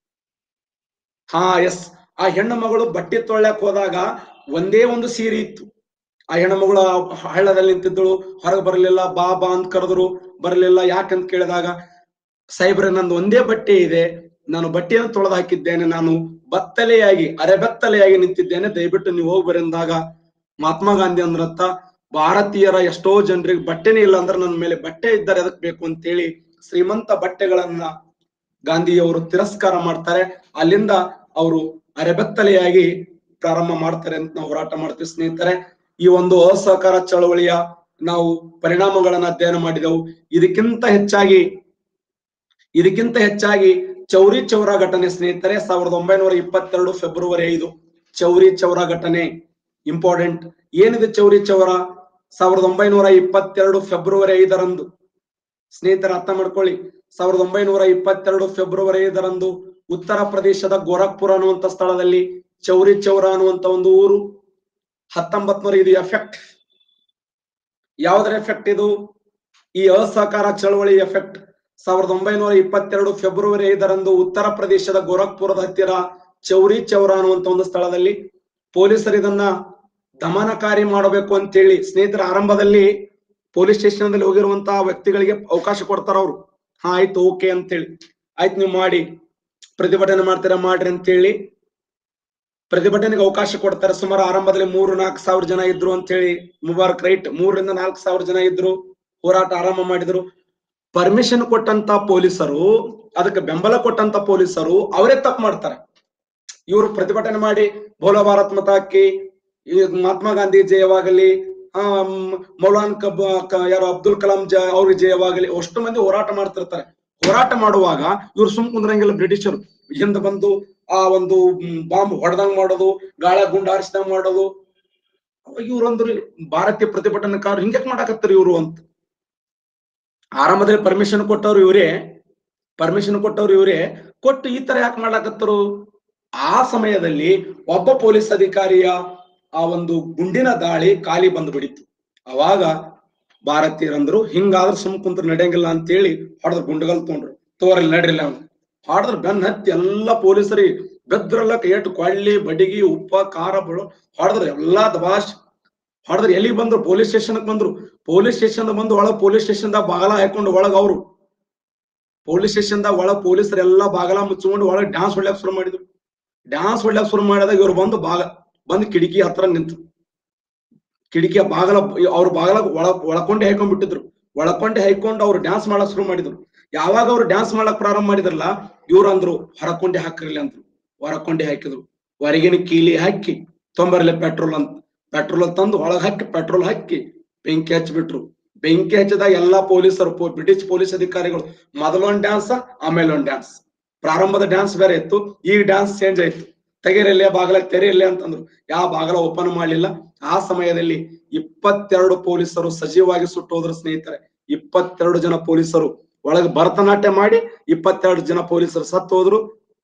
ಹಾ ಎಸ್ ಆ ಹೆಣ್ಣು ಮಗಳು ಬಟ್ಟೆ ತೊಳ್ಯಾಕ್ ಹೋದಾಗ ಒಂದೇ ಒಂದು ಸೀರೆ ಇತ್ತು ಆ ಹೆಣ್ಣು ಮಗಳು ಆ ಹಳ್ಳದಲ್ಲಿ ನಿಂತಿದ್ದಳು ಹೊರಗೆ ಬರಲಿಲ್ಲ ಬಾ ಬಾ ಅಂತ ಕರೆದ್ರು ಬರಲಿಲ್ಲ ಯಾಕಂತ ಕೇಳಿದಾಗ ಸಾಹೇಬ್ರೆ ನಂದು ಒಂದೇ ಬಟ್ಟೆ ಇದೆ ನಾನು ಬಟ್ಟೆಯನ್ನು ತೊಳೆದು ಹಾಕಿದ್ದೇನೆ ನಾನು ಬತ್ತಲೆಯಾಗಿ ಅರೆಬೆತ್ತಲೆಯಾಗಿ ನಿಂತಿದ್ದೇನೆ ದಯವಿಟ್ಟು ನೀವು ಹೋಗಿ ಬರಿಂದಾಗ ಮಹಾತ್ಮ ಗಾಂಧಿ ಅಂದ್ರತ್ತ ಭಾರತೀಯರ ಎಷ್ಟೋ ಜನರಿಗೆ ಬಟ್ಟೆನೇ ಇಲ್ಲ ಅಂದ್ರೆ ನನ್ನ ಮೇಲೆ ಬಟ್ಟೆ ಇದ್ದರೆ ಅದಕ್ಕೆ ಬೇಕು ಅಂತೇಳಿ ಶ್ರೀಮಂತ ಬಟ್ಟೆಗಳನ್ನ ಗಾಂಧಿಯವರು ತಿರಸ್ಕಾರ ಮಾಡ್ತಾರೆ ಅಲ್ಲಿಂದ ಅವರು ಅರೆಬೆತ್ತಲೆಯಾಗಿ ಪ್ರಾರಂಭ ಮಾಡ್ತಾರೆ ಅಂತ ನಾವು ಹೋರಾಟ ಮಾಡ್ತೀವಿ ಸ್ನೇಹಿತರೆ ಈ ಒಂದು ಅಸಹಕಾರ ಚಳವಳಿಯ ನಾವು ಪರಿಣಾಮಗಳನ್ನ ಅಧ್ಯಯನ ಮಾಡಿದೆವು ಇದಕ್ಕಿಂತ ಹೆಚ್ಚಾಗಿ ಇದಕ್ಕಿಂತ ಹೆಚ್ಚಾಗಿ ಚೌರಿ ಚೌರ ಘಟನೆ ಸ್ನೇಹಿತರೆ ಸಾವಿರದ ಒಂಬೈನೂರ ಇಪ್ಪತ್ತೆರಡು ಫೆಬ್ರವರಿ ಐದು ಚೌರಿ ಚೌರ ಘಟನೆ ಇಂಪಾರ್ಟೆಂಟ್ ಏನಿದೆ ಚೌರಿ ಚೌರ ಸಾವಿರದ ಒಂಬೈನೂರ ಇಪ್ಪತ್ತೆರಡು ಫೆಬ್ರವರಿ ಐದರಂದು ಸ್ನೇಹಿತರ ಅರ್ಥ ಮಾಡ್ಕೊಳ್ಳಿ ಸಾವಿರದ ಒಂಬೈನೂರ ಇಪ್ಪತ್ತೆರಡು ಫೆಬ್ರವರಿ ಐದರಂದು ಉತ್ತರ ಪ್ರದೇಶದ ಗೋರಖ್ಪುರ ಅನ್ನುವಂತ ಸ್ಥಳದಲ್ಲಿ ಚೌರಿ ಚೌರ ಅನ್ನುವಂತ ಒಂದು ಊರು ಹತ್ತೊಂಬತ್ ನೂರ ಇದು ಎಫೆಕ್ಟ್ ಯಾವುದರ ಎಫೆಕ್ಟ್ ಇದು ಈ ಅಸಹಕಾರ ಚಳವಳಿ ಎಫೆಕ್ಟ್ ಸಾವಿರದ ಒಂಬೈನೂರ ಇಪ್ಪತ್ತೆರಡು ಫೆಬ್ರವರಿ ಐದರಂದು ಉತ್ತರ ಪ್ರದೇಶದ ಗೋರಖ್ಪುರದ ಹತ್ತಿರ ಚೌರಿ ಚೌರ ಅನ್ನುವಂತ ಒಂದು ಸ್ಥಳದಲ್ಲಿ ಪೊಲೀಸರು ಇದನ್ನ ದಮನಕಾರಿ ಮಾಡಬೇಕು ಅಂತೇಳಿ ಸ್ನೇಹಿತರ ಆರಂಭದಲ್ಲಿ ಪೊಲೀಸ್ ಸ್ಟೇಷನ್ ದಲ್ಲಿ ಹೋಗಿರುವಂತಹ ವ್ಯಕ್ತಿಗಳಿಗೆ ಅವಕಾಶ ಕೊಡ್ತಾರ ಅವ್ರು ಹಾ ಆಯ್ತು ಓಕೆ ಅಂತೇಳಿ ಆಯ್ತು ನೀವು ಮಾಡಿ ಪ್ರತಿಭಟನೆ ಮಾಡ್ತೀರಾ ಮಾಡ್ರಿ ಅಂತೇಳಿ ಪ್ರತಿಭಟನೆಗೆ ಅವಕಾಶ ಕೊಡ್ತಾರೆ ಸುಮಾರು ಆರಂಭದಲ್ಲಿ ಮೂರು ನಾಲ್ಕು ಸಾವಿರ ಜನ ಇದ್ರು ಅಂತೇಳಿ ಮುಬಾರಕ್ ರೈಟ್ ಮೂರರಿಂದ ನಾಲ್ಕು ಸಾವಿರ ಜನ ಇದ್ರು ಹೋರಾಟ ಆರಂಭ ಮಾಡಿದ್ರು ಪರ್ಮಿಷನ್ ಕೊಟ್ಟಂತ ಪೊಲೀಸರು ಅದಕ್ಕೆ ಬೆಂಬಲ ಕೊಟ್ಟಂತ ಪೊಲೀಸರು ಅವರೇ ತಪ್ಪು ಮಾಡ್ತಾರೆ ಇವರು ಪ್ರತಿಭಟನೆ ಮಾಡಿ ಬೋಲೋ ಭಾರತ್ ಮತಾಕಿ ಈ ಮಹಾತ್ಮ ಗಾಂಧಿ ಜಯವಾಗಲಿ ಆ ಮ್, ಮೌಲಾನ್ ಕಬ್ ಕ- ಯಾರು ಅಬ್ದುಲ್ ಕಲಾಂ ಜ ಅವ್ರಿಗೆ ಜಯವಾಗಲಿ ಅಷ್ಟು ಮಂದಿ ಹೋರಾಟ ಮಾಡ್ತಿರ್ತಾರೆ ಹೋರಾಟ ಮಾಡುವಾಗ ಇವ್ರು ಸುಮ್ ಕುಂದ್ರಂಗಿಲ್ಲ ಬ್ರಿಟಿಷರು ಹಿಂದೆ ಬಂದು ಆ ಒಂದು ಬಾಂಬ್ ಹೊಡೆದಂಗ್ ಮಾಡೋದು ಗಾಳ ಗುಂಡ ಹಾರಿಸಿದಂಗ್ ಮಾಡೋದು ಅವಾಗ ಇವ್ರು ಅಂದ್ರು ಭಾರತೀಯ ಪ್ರತಿಭಟನಾಕಾರರು ಹಿಂಗ್ಯಾಕ್ ಮಾಡಾಕತ್ತಾರ ಇವ್ರು ಅಂತ ಆರಂಭದಲ್ಲಿ ಪರ್ಮಿಷನ್ ಕೊಟ್ಟವ್ರು ಇವರೇ ಪರ್ಮಿಷನ್ ಕೊಟ್ಟವ್ರು ಇವರೇ ಕೊಟ್ಟು ಈ ತರ ಯಾಕೆ ಮಾಡ್ಲಾಕತ್ತರು ಆ ಸಮಯದಲ್ಲಿ ಒಬ್ಬ ಪೊಲೀಸ್ ಅಧಿಕಾರಿಯ ಆ ಒಂದು ಗುಂಡಿನ ದಾಳಿ ಖಾಲಿ ಬಂದ್ಬಿಡಿತ್ತು ಅವಾಗ ಭಾರತೀಯರಂದ್ರು ಹಿಂಗಾದ್ರೆ ಸುಮ್ ಕುಂತ್ರ ನಡೆಯಂಗಿಲ್ಲ ಅಂತೇಳಿ ಹೊಡೆದ್ರು ಗುಂಡಗಲ್ ತೊಗೊಂಡ್ರು ತೋರಲ್ಲಿ ನಡ್ರಿಲ್ಲ ಅವ್ನು ಹೊಡೆದ್ರ ಬೆನ್ ಹತ್ತಿ ಎಲ್ಲಾ ಪೊಲೀಸರಿ ಬೆದ್ರಲ್ಲ ಏಟು ಕೊಳ್ಳಿ ಬಡಿಗಿ ಉಪ್ಪ ಖಾರ ಬಳು ಹೊಡೆದ್ರ ಎಲ್ಲಾ ದಬಾಶ್ ಹೊಡೆದ್ರ ಎಲ್ಲಿಗೆ ಬಂದ್ರು ಪೊಲೀಸ್ ಸ್ಟೇಷನ್ ಬಂದ್ರು ಪೊಲೀಸ್ ಸ್ಟೇಷನ್ ಬಂದು ಒಳಗ್ ಪೊಲೀಸ್ ಸ್ಟೇಷನ್ ಬಾಗಲ ಹಾಕೊಂಡು ಒಳಗ್ ಅವ್ರು ಪೊಲೀಸ್ ಸ್ಟೇಷನ್ ಒಳಗ್ ಪೊಲೀಸರು ಎಲ್ಲಾ ಬಾಗಲ ಮುಚ್ಚಿಕೊಂಡು ಒಳಗ್ ಡ್ಯಾನ್ಸ್ ಹೊಡ್ಲಕ್ ಶುರು ಮಾಡಿದ್ರು ಡ್ಯಾನ್ಸ್ ಹೊಡ್ಲಕ್ ಶುರು ಮಾಡಿದಾಗ ಇವ್ರು ಬಂದು ಬಾಗ ಬಂದು ಕಿಟಕಿ ಹತ್ರ ನಿಂತು ಕಿಟಕಿಯ ಬಾಗಲ ಅವ್ರ ಬಾಗಲ ಒಳ ಒಳಕೊಂಡೆ ಹಾಕೊಂಡ್ಬಿಟ್ಟಿದ್ರು ಒಳಕೊಂಡೆ ಹಾಕೊಂಡು ಅವ್ರು ಡ್ಯಾನ್ಸ್ ಮಾಡಕ್ ಶುರು ಮಾಡಿದ್ರು ಯಾವಾಗ ಅವ್ರು ಡ್ಯಾನ್ಸ್ ಮಾಡಕ್ ಪ್ರಾರಂಭ ಮಾಡಿದ್ರಲ್ಲ ಇವ್ರು ಅಂದ್ರು ಹೊರಕೊಂಡೆ ಹಾಕಿರ್ಲಿ ಅಂದ್ರು ಹೊರಕೊಂಡೆ ಹಾಕಿದ್ರು ಹೊರಗಿನ ಕೀಲಿ ಹಾಕಿ ತೊಂಬರ್ಲಿ ಪೆಟ್ರೋಲ್ ಅಂತ ಪೆಟ್ರೋಲ್ ತಂದು ಒಳಗ್ ಹಾಕಿ ಪೆಟ್ರೋಲ್ ಹಾಕಿ ಬೆಂಕಿ ಹಚ್ಚಿಬಿಟ್ರು ಬೆಂಕಿ ಹಚ್ಚಿದಾಗ ಎಲ್ಲಾ ಪೊಲೀಸರು ಪೊ- ಬ್ರಿಟಿಷ್ ಪೊಲೀಸ್ ಅಧಿಕಾರಿಗಳು ಮೊದಲೊಂದ್ ಡ್ಯಾನ್ಸ್ ಆಮೇಲೆ ಒಂದ್ ಡ್ಯಾನ್ಸ್ ಪ್ರಾರಂಭದ ಡ್ಯಾನ್ಸ್ ಬೇರೆ ಇತ್ತು ಈಗ ಡ್ಯಾನ್ಸ್ ಚೇಂಜ್ ಆಯ್ತು ತೆಗೀರಿಲ್ಲೇ ಬಾಗಲ ತೆರೀರಿಲ್ಲೇ ಅಂತಂದ್ರು ಯಾವ ಬಾಗಲ ಓಪನ್ ಮಾಡ್ಲಿಲ್ಲ ಆ ಸಮಯದಲ್ಲಿ ಇಪ್ಪತ್ತೆರಡು ಪೊಲೀಸರು ಸಜೀವವಾಗಿ ಸುಟ್ಟೋದ್ರು ಸ್ನೇಹಿತರೆ ಇಪ್ಪತ್ತೆರಡು ಜನ ಪೊಲೀಸರು ಒಳಗೆ ಭರತನಾಟ್ಯ ಮಾಡಿ ಇಪ್ಪತ್ತೆರಡು ಜನ ಪೊಲೀಸರು ಸತ್ತು ಹೋದ್ರು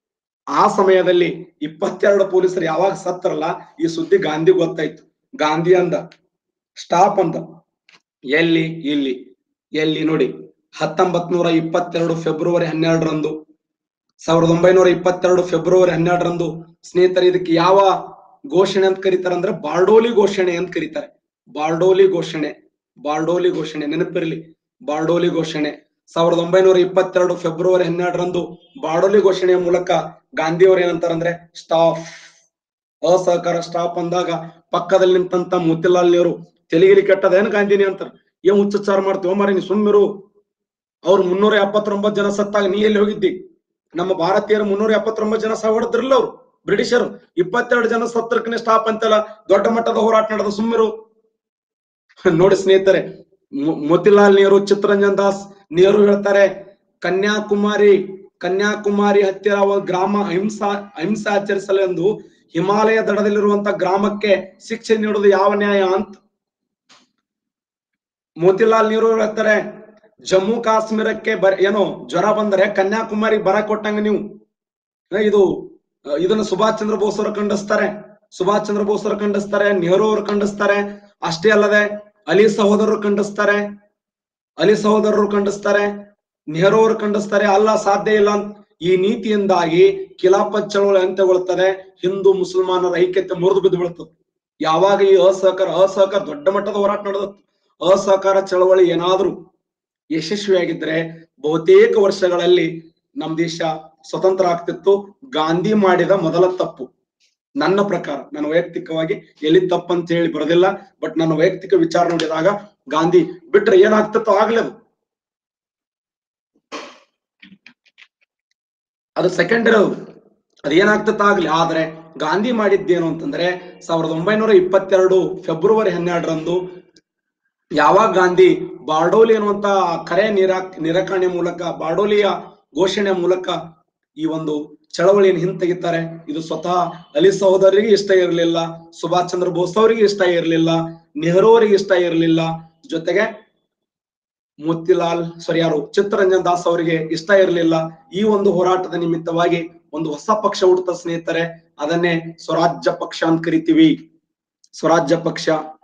ಆ ಸಮಯದಲ್ಲಿ ಇಪ್ಪತ್ತೆರಡು ಪೊಲೀಸರು ಯಾವಾಗ ಸತ್ತರಲ್ಲ ಈ ಸುದ್ದಿ ಗಾಂಧಿ ಗೊತ್ತಾಯ್ತು ಗಾಂಧಿ ಅಂದ ಸ್ಟಾಪ್ ಅಂದ ಎಲ್ಲಿ ಇಲ್ಲಿ ಎಲ್ಲಿ ನೋಡಿ ಹತ್ತೊಂಬತ್ ನೂರ ಇಪ್ಪತ್ತೆರಡು ಫೆಬ್ರವರಿ ಹನ್ನೆರಡರಂದು ಸಾವಿರದ ಒಂಬೈನೂರ ಇಪ್ಪತ್ತೆರಡು ಫೆಬ್ರವರಿ ಹನ್ನೆರಡರಂದು ಸ್ನೇಹಿತರೆ ಇದಕ್ಕೆ ಯಾವ ಘೋಷಣೆ ಅಂತ ಕರೀತಾರೆ ಅಂದ್ರೆ ಬಾರ್ಡೋಲಿ ಘೋಷಣೆ ಅಂತ ಕರೀತಾರೆ ಬಾರ್ಡೋಲಿ ಘೋಷಣೆ ಬಾರ್ಡೋಲಿ ಘೋಷಣೆ ನೆನಪಿರ್ಲಿ ಬಾರ್ಡೋಲಿ ಘೋಷಣೆ ಸಾವಿರದ ಒಂಬೈನೂರ ಇಪ್ಪತ್ತೆರಡು ಫೆಬ್ರವರಿ ಹನ್ನೆರಡರಂದು ಬಾರ್ಡೋಲಿ ಘೋಷಣೆಯ ಮೂಲಕ ಗಾಂಧಿಯವರು ಏನಂತಾರಂದ್ರೆ ಸ್ಟಾಫ್ ಅಸಹಕಾರ ಸ್ಟಾಪ್ ಅಂದಾಗ ಪಕ್ಕದಲ್ಲಿ ನಿಂತಂತ ಮೋತಿಲಾಲ್ ನೆಹರು ತೆಲಿಗಿಲಿ ಕೆಟ್ಟದೇನು ಗಾಂಧಿನಿ ಅಂತಾರ ಏನ್ ಹುಚ್ಚಚಾರ ಮಾಡ್ತೀವ ಮಾರಿ ನೀ ಸುಮ್ಮಿರು ಅವ್ರು ಮುನ್ನೂರ ಎಪ್ಪತ್ತೊಂಬತ್ತು ಜನ ಸತ್ತಾಗ ನೀ ಎಲ್ಲಿ ಹೋಗಿದ್ದಿ ನಮ್ಮ ಭಾರತೀಯರು ಮುನ್ನೂರ ಎಪ್ಪತ್ತೊಂಬತ್ತು ಜನ ಸಹ ಹೊಡೆದ್ರಲ್ಲ ಅವ್ರು ಬ್ರಿಟಿಷರು ಇಪ್ಪತ್ತೆರಡು ಜನ ಸತ್ತರಕ್ಕನೆ ಸ್ಟಾಪ್ ಅಂತೆಲ್ಲ ದೊಡ್ಡ ಮಟ್ಟದ ಹೋರಾಟ ನಡೆದ ಸುಮ್ಮಿರು ನೋಡಿ ಸ್ನೇಹಿತರೆ ಮೊ- ಮೋತಿಲಾಲ್ ನೆಹರು ಚಿತ್ತರಂಜನ್ ದಾಸ್ ನೆಹರು ಹೇಳ್ತಾರೆ ಕನ್ಯಾಕುಮಾರಿ ಕನ್ಯಾಕುಮಾರಿ ಹತ್ತಿರ ಒಂದು ಗ್ರಾಮ ಅಹಿಂಸಾ ಅಹಿಂಸೆ ಆಚರಿಸಲೆಂದು ಹಿಮಾಲಯ ದಡದಲ್ಲಿರುವಂತ ಗ್ರಾಮಕ್ಕೆ ಶಿಕ್ಷೆ ನೀಡುವುದು ಯಾವ ನ್ಯಾಯ ಅಂತ ಮೋತಿಲಾಲ್ ನೆಹರು ಹೇಳ್ತಾರೆ ಜಮ್ಮು ಕಾಶ್ಮೀರಕ್ಕೆ ಬರ ಏನು ಜ್ವರ ಬಂದರೆ ಕನ್ಯಾಕುಮಾರಿ ಬರ ಕೊಟ್ಟಂಗ ನೀವು ಏ, ಇದು ಅ, ಇದನ್ನ ಸುಭಾಷ್ ಚಂದ್ರ ಬೋಸ್ ಅವರು ಖಂಡಿಸ್ತಾರೆ ಸುಭಾಷ್ ಚಂದ್ರ ಬೋಸ್ ಅವರು ಖಂಡಿಸ್ತಾರೆ ನೆಹರು ಅವರು ಖಂಡಿಸ್ತಾರೆ ಅಷ್ಟೇ ಅಲ್ಲದೆ ಅಲಿ ಸಹೋದರರು ಖಂಡಿಸ್ತಾರೆ ಅಲಿ ಸಹೋದರರು ಖಂಡಿಸ್ತಾರೆ ನೆಹರು ಅವರು ಖಂಡಿಸ್ತಾರೆ ಅಲ್ಲ ಸಾಧ್ಯ ಇಲ್ಲ ಅಂತ ಈ ನೀತಿಯಿಂದಾಗಿ ಖಿಲಾಫತ್ ಚಳವಳಿ ಅಂತ್ಯಗೊಳ್ಳುತ್ತದೆ ಹಿಂದೂ ಮುಸಲ್ಮಾನರ ಐಕ್ಯತೆ ಮುರಿದು ಬಿದ್ದು ಬೀಳ್ತದೆ ಯಾವಾಗ ಈ ಅಸಹಕಾರ ಅಸಹಕಾರ ದೊಡ್ಡ ಮಟ್ಟದ ಹೋರಾಟ ನಡೆದತ್ತು ಅಸಹಕಾರ ಚಳವಳಿ ಏನಾದ್ರೂ ಯಶಸ್ವಿಯಾಗಿದ್ರೆ ಬಹುತೇಕ ವರ್ಷಗಳಲ್ಲಿ ನಮ್ ದೇಶ ಸ್ವತಂತ್ರ ಆಗ್ತಿತ್ತು ಗಾಂಧಿ ಮಾಡಿದ ಮೊದಲ ತಪ್ಪು ನನ್ನ ಪ್ರಕಾರ ನನ್ನ ವೈಯಕ್ತಿಕವಾಗಿ ಎಲ್ಲಿ ತಪ್ಪು ಅಂತ ಹೇಳಿ ಬರೋದಿಲ್ಲ ಬಟ್ ನನ್ನ ವೈಯಕ್ತಿಕ ವಿಚಾರ ನೋಡಿದಾಗ ಗಾಂಧಿ ಬಿಟ್ರೆ ಏನಾಗ್ತಿತ್ತೋ ಆಗ್ಲಿ ಅದು ಅದು ಸೆಕೆಂಡ್ ಇರೋದು ಅದೇನಾಗ್ತತ್ತ ಆಗ್ಲಿ ಆದ್ರೆ ಗಾಂಧಿ ಮಾಡಿದ್ದೇನು ಅಂತಂದ್ರೆ ಸಾವಿರದ ಒಂಬೈನೂರ ಇಪ್ಪತ್ತೆರಡು ಫೆಬ್ರವರಿ ಹನ್ನೆರಡರಂದು ಯಾವಾಗ ಗಾಂಧಿ ಬಾರ್ಡೋಲಿ ಅನ್ನುವಂತ ಕರೆ ನಿರಾ ನಿರಾಕರಣೆ ಮೂಲಕ ಬಾರ್ಡೋಲಿಯ ಘೋಷಣೆ ಮೂಲಕ ಈ ಒಂದು ಚಳವಳಿಯನ್ನು ಹಿಂತೆಗಿತಾರೆ ಇದು ಸ್ವತಃ ಅಲಿ ಸಹೋದರಿಗೆ ಇಷ್ಟ ಇರಲಿಲ್ಲ ಸುಭಾಷ್ ಚಂದ್ರ ಬೋಸ್ ಅವರಿಗೆ ಇಷ್ಟ ಇರಲಿಲ್ಲ ನೆಹರು ಅವರಿಗೆ ಇಷ್ಟ ಇರಲಿಲ್ಲ ಜೊತೆಗೆ ಮೋತಿಲಾಲ್ ಸಾರಿ ಯಾರು ಚಿತ್ತರಂಜನ್ ದಾಸ್ ಅವರಿಗೆ ಇಷ್ಟ ಇರಲಿಲ್ಲ ಈ ಒಂದು ಹೋರಾಟದ ನಿಮಿತ್ತವಾಗಿ ಒಂದು ಹೊಸ ಪಕ್ಷ ಹುಟ್ಟುತ್ತ ಸ್ನೇಹಿತರೆ ಅದನ್ನೇ ಸ್ವರಾಜ್ಯ ಪಕ್ಷ ಅಂತ ಕರಿತೀವಿ ಸ್ವರಾಜ್ಯ ಪಕ್ಷ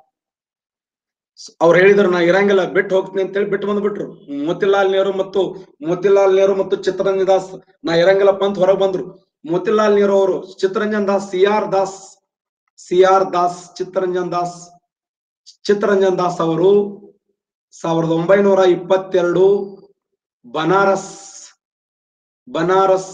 ಅವ್ರು ಹೇಳಿದ್ರು ನಾ ಇರಂಗಿಲ್ಲ ಬಿಟ್ಟು ಹೋಗ್ತೀನಿ ಅಂತೇಳಿ ಬಿಟ್ಟು ಬಂದ್ಬಿಟ್ರು ಮೋತಿಲಾಲ್ ನೆಹರು ಮತ್ತು ಮೋತಿಲಾಲ್ ನೆಹರು ಮತ್ತು ಚಿತ್ತರಂಜನ್ ದಾಸ್ ನಾ ಇರಂಗಿಲ್ಲಪ್ಪ ಅಂತ ಹೊರಗೆ ಬಂದ್ರು ಮೋತಿಲಾಲ್ ನೆಹರು ಅವರು Chittaranjan Das C R Das C R Das Chittaranjan Das Chittaranjan Das ಅವರು ಸಾವಿರದ ಒಂಬೈನೂರ ಇಪ್ಪತ್ತೆರಡು ಬನಾರಸ್ ಬನಾರಸ್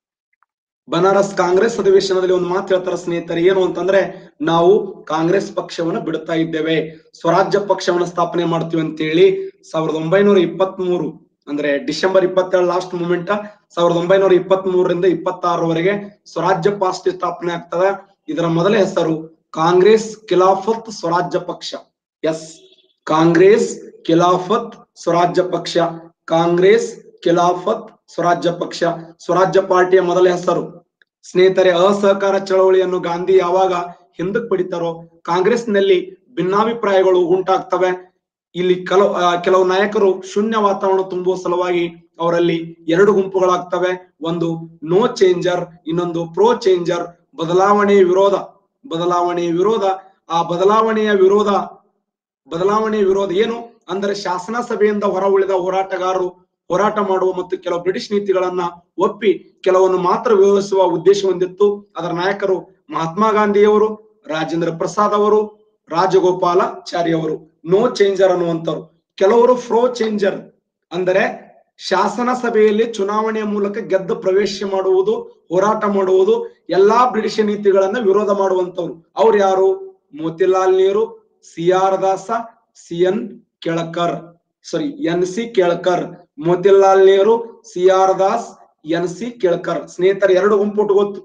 ಬನಾರಸ್ ಕಾಂಗ್ರೆಸ್ ಅಧಿವೇಶನದಲ್ಲಿ ಒಂದು ಮಾತು ಹೇಳ್ತಾರೆ ಸ್ನೇಹಿತರೆ ಏನು ಅಂತಂದ್ರೆ ನಾವು ಕಾಂಗ್ರೆಸ್ ಪಕ್ಷವನ್ನ ಬಿಡುತ್ತಾ ಇದ್ದೇವೆ ಸ್ವರಾಜ್ಯ ಪಕ್ಷವನ್ನ ಸ್ಥಾಪನೆ ಮಾಡ್ತೀವಿ ಅಂತ ಹೇಳಿ ಸಾವಿರದ ಒಂಬೈನೂರ ಇಪ್ಪತ್ತ್ ಮೂರು ಅಂದ್ರೆ ಡಿಸೆಂಬರ್ ಇಪ್ಪತ್ತೆರಡು ಲಾಸ್ಟ್ ಮೂಮೆಂಟ್ ಸಾವಿರದ ಒಂಬೈನೂರ ಇಪ್ಪತ್ತ್ ಮೂರರಿಂದ ಇಪ್ಪತ್ತಾರವರೆಗೆ ಸ್ವರಾಜ್ಯ ಪಾರ್ಟಿ ಸ್ಥಾಪನೆ ಆಗ್ತದೆ ಇದರ ಮೊದಲ ಹೆಸರು ಕಾಂಗ್ರೆಸ್ ಖಿಲಾಫತ್ ಸ್ವರಾಜ್ಯ ಪಕ್ಷ ಎಸ್ ಕಾಂಗ್ರೆಸ್ ಖಿಲಾಫತ್ ಸ್ವರಾಜ್ಯ ಪಕ್ಷ ಕಾಂಗ್ರೆಸ್ ಖಿಲಾಫತ್ ಸ್ವರಾಜ್ಯ ಪಕ್ಷ ಸ್ವರಾಜ್ಯ ಪಾರ್ಟಿಯ ಮೊದಲ ಹೆಸರು ಸ್ನೇಹಿತರೆ ಅಸಹಕಾರ ಚಳವಳಿಯನ್ನು ಗಾಂಧಿ ಯಾವಾಗ ಹಿಂದಕ್ಕೆ ಪಡಿತಾರೋ ಕಾಂಗ್ರೆಸ್ನಲ್ಲಿ ಭಿನ್ನಾಭಿಪ್ರಾಯಗಳು ಉಂಟಾಗ್ತವೆ ಇಲ್ಲಿ ಕೆಲವು ಆ, ಕೆಲವು ನಾಯಕರು ಶೂನ್ಯ ವಾತಾವರಣ ತುಂಬುವ ಸಲುವಾಗಿ ಅವರಲ್ಲಿ ಎರಡು ಗುಂಪುಗಳಾಗ್ತವೆ ಒಂದು ನೋ ಚೇಂಜರ್ ಇನ್ನೊಂದು ಪ್ರೋ ಚೇಂಜರ್ ಬದಲಾವಣೆ ವಿರೋಧ ಬದಲಾವಣೆ ವಿರೋಧ ಆ ಬದಲಾವಣೆಯ ವಿರೋಧ ಬದಲಾವಣೆ ವಿರೋಧ ಏನು ಅಂದರೆ ಶಾಸನ ಸಭೆಯಿಂದ ಹೊರ ಉಳಿದ ಹೋರಾಟಗಾರರು ಹೋರಾಟ ಮಾಡುವ ಮತ್ತು ಕೆಲವು ಬ್ರಿಟಿಷ್ ನೀತಿಗಳನ್ನ ಒಪ್ಪಿ ಕೆಲವನ್ನು ಮಾತ್ರ ವಿರೋಧಿಸುವ ಉದ್ದೇಶ ಹೊಂದಿತ್ತು ಅದರ ನಾಯಕರು ಮಹಾತ್ಮ ಗಾಂಧಿಯವರು ರಾಜೇಂದ್ರ ಪ್ರಸಾದ್ ಅವರು ರಾಜಗೋಪಾಲಾಚಾರಿ ಅವರು ನೋ ಚೇಂಜರ್ ಅನ್ನುವಂಥವ್ರು ಕೆಲವರು ಫ್ರೋ ಚೇಂಜರ್ ಅಂದರೆ ಶಾಸನ ಸಭೆಯಲ್ಲಿ ಚುನಾವಣೆಯ ಮೂಲಕ ಗೆದ್ದು ಪ್ರವೇಶ ಮಾಡುವುದು ಹೋರಾಟ ಮಾಡುವುದು ಎಲ್ಲಾ ಬ್ರಿಟಿಷ್ ನೀತಿಗಳನ್ನ ವಿರೋಧ ಮಾಡುವಂತವ್ರು ಅವ್ರು ಯಾರು Motilal Nehru C R Das C N Kelkar sorry N C Kelkar Motilal Nehru C R Das N C Kelkar ಸ್ನೇಹಿತರ ಎರಡು ಗುಂಪು ಗೊತ್ತು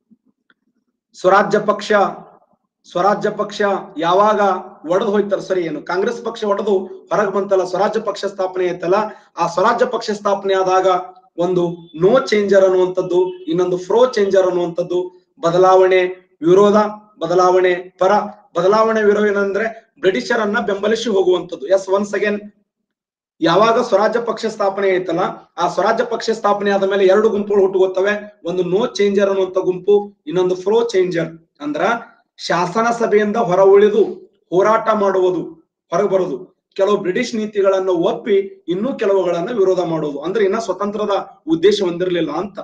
ಸ್ವರಾಜ್ಯ ಪಕ್ಷ ಸ್ವರಾಜ್ಯ ಪಕ್ಷ ಯಾವಾಗ ಒಡೆದು ಹೋಯ್ತಾರ ಸರಿ ಏನು ಕಾಂಗ್ರೆಸ್ ಪಕ್ಷ ಒಡೆದು ಹೊರಗೆ ಬಂತಲ್ಲ ಸ್ವರಾಜ್ಯ ಪಕ್ಷ ಸ್ಥಾಪನೆ ಆಯ್ತಲ್ಲ ಆ ಸ್ವರಾಜ್ಯ ಪಕ್ಷ ಸ್ಥಾಪನೆ ಆದಾಗ ಒಂದು ನೋ ಚೇಂಜರ್ ಅನ್ನುವಂಥದ್ದು ಇನ್ನೊಂದು ಫ್ರೋ ಚೇಂಜರ್ ಅನ್ನುವಂಥದ್ದು ಬದಲಾವಣೆ ವಿರೋಧ ಬದಲಾವಣೆ ಪರ ಬದಲಾವಣೆ ವಿರೋಧ ಏನಂದ್ರೆ ಬ್ರಿಟಿಷರನ್ನ ಬೆಂಬಲಿಸಿ ಹೋಗುವಂಥದ್ದು ಎಸ್ ಒನ್ಸ್ ಅಗೇನ್ ಯಾವಾಗ ಸ್ವರಾಜ್ಯ ಪಕ್ಷ ಸ್ಥಾಪನೆ ಆಯ್ತಲ್ಲ ಆ ಸ್ವರಾಜ್ಯ ಪಕ್ಷ ಸ್ಥಾಪನೆ ಆದ ಮೇಲೆ ಎರಡು ಗುಂಪುಗಳು ಹುಟ್ಟುಗೊತ್ತವೆ ಒಂದು ನೋ ಚೇಂಜರ್ ಅನ್ನುವಂಥ ಗುಂಪು ಇನ್ನೊಂದು ಫ್ರೋ ಚೇಂಜರ್ ಅಂದ್ರ ಶಾಸನ ಸಭೆಯಿಂದ ಹೊರ ಉಳಿದು ಹೋರಾಟ ಮಾಡುವುದು ಹೊರಗೆ ಬರುವುದು ಕೆಲವು ಬ್ರಿಟಿಷ್ ನೀತಿಗಳನ್ನು ಒಪ್ಪಿ ಇನ್ನೂ ಕೆಲವುಗಳನ್ನ ವಿರೋಧ ಮಾಡುವುದು ಅಂದ್ರೆ ಇನ್ನ ಸ್ವತಂತ್ರದ ಉದ್ದೇಶ ಹೊಂದಿರಲಿಲ್ಲ ಅಂತ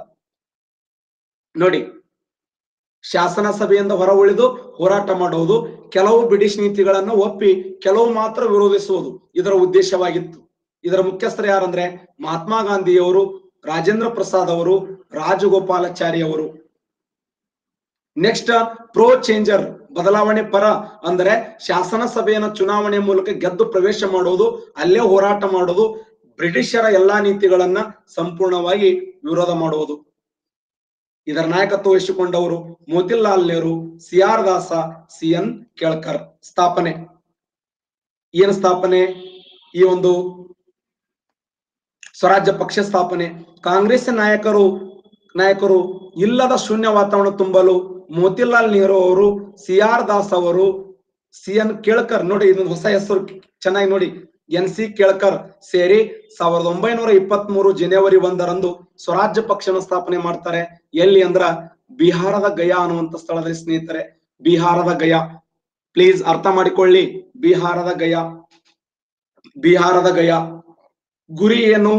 ನೋಡಿ ಶಾಸನ ಸಭೆಯಿಂದ ಹೊರ ಉಳಿದು ಹೋರಾಟ ಮಾಡುವುದು ಕೆಲವು ಬ್ರಿಟಿಷ್ ನೀತಿಗಳನ್ನು ಒಪ್ಪಿ ಕೆಲವು ಮಾತ್ರ ವಿರೋಧಿಸುವುದು ಇದರ ಉದ್ದೇಶವಾಗಿತ್ತು ಇದರ ಮುಖ್ಯಸ್ಥರು ಯಾರಂದ್ರೆ ಮಹಾತ್ಮ ಗಾಂಧಿಯವರು ರಾಜೇಂದ್ರ ಪ್ರಸಾದ್ ಅವರು ರಾಜಗೋಪಾಲಾಚಾರಿ ಅವರು ನೆಕ್ಸ್ಟ್ ಪ್ರೋ ಚೇಂಜರ್ ಬದಲಾವಣೆ ಪರ ಅಂದ್ರೆ ಶಾಸನ ಸಭೆಯನ್ನ ಚುನಾವಣೆ ಮೂಲಕ ಗೆದ್ದು ಪ್ರವೇಶ ಮಾಡುವುದು ಅಲ್ಲೇ ಹೋರಾಟ ಮಾಡುವುದು ಬ್ರಿಟಿಷರ ಎಲ್ಲಾ ನೀತಿಗಳನ್ನ ಸಂಪೂರ್ಣವಾಗಿ ವಿರೋಧ ಮಾಡುವುದು ಇದರ ನಾಯಕತ್ವ ವಹಿಸಿಕೊಂಡವರು Motilal Nehru C R Das C N Kelkar ಸ್ಥಾಪನೆ ಏನು ಸ್ಥಾಪನೆ ಈ ಒಂದು ಸ್ವರಾಜ್ಯ ಪಕ್ಷ ಸ್ಥಾಪನೆ ಕಾಂಗ್ರೆಸ್ ನಾಯಕರು ನಾಯಕರು ಇಲ್ಲದ ಶೂನ್ಯ ವಾತಾವರಣ ತುಂಬಲು ಮೋತಿಲಾಲ್ ನೆಹರು ಅವರು ಸಿ ಆರ್ ದಾಸ್ ಅವರು ಸಿ ಎನ್ ಕೇಳ್ಕರ್ ನೋಡಿ ಇದೊಂದು ಹೊಸ ಹೆಸರು ಚೆನ್ನಾಗಿ ನೋಡಿ ಎನ್ ಸಿ ಕೇಳ್ಕರ್ ಸೇರಿ ಸಾವಿರದ ಒಂಬೈನೂರ ಇಪ್ಪತ್ತ್ ಮೂರು ಜನವರಿ ಒಂದರಂದು ಸ್ವರಾಜ್ಯ ಪಕ್ಷನ ಸ್ಥಾಪನೆ ಮಾಡ್ತಾರೆ ಎಲ್ಲಿ ಅಂದ್ರ ಬಿಹಾರದ ಗಯಾ ಅನ್ನುವಂತ ಸ್ಥಳದಲ್ಲಿ ಸ್ನೇಹಿತರೆ ಬಿಹಾರದ ಗಯಾ ಪ್ಲೀಸ್ ಅರ್ಥ ಮಾಡಿಕೊಳ್ಳಿ ಬಿಹಾರದ ಗಯಾ ಬಿಹಾರದ ಗಯಾ ಗುರಿ ಏನು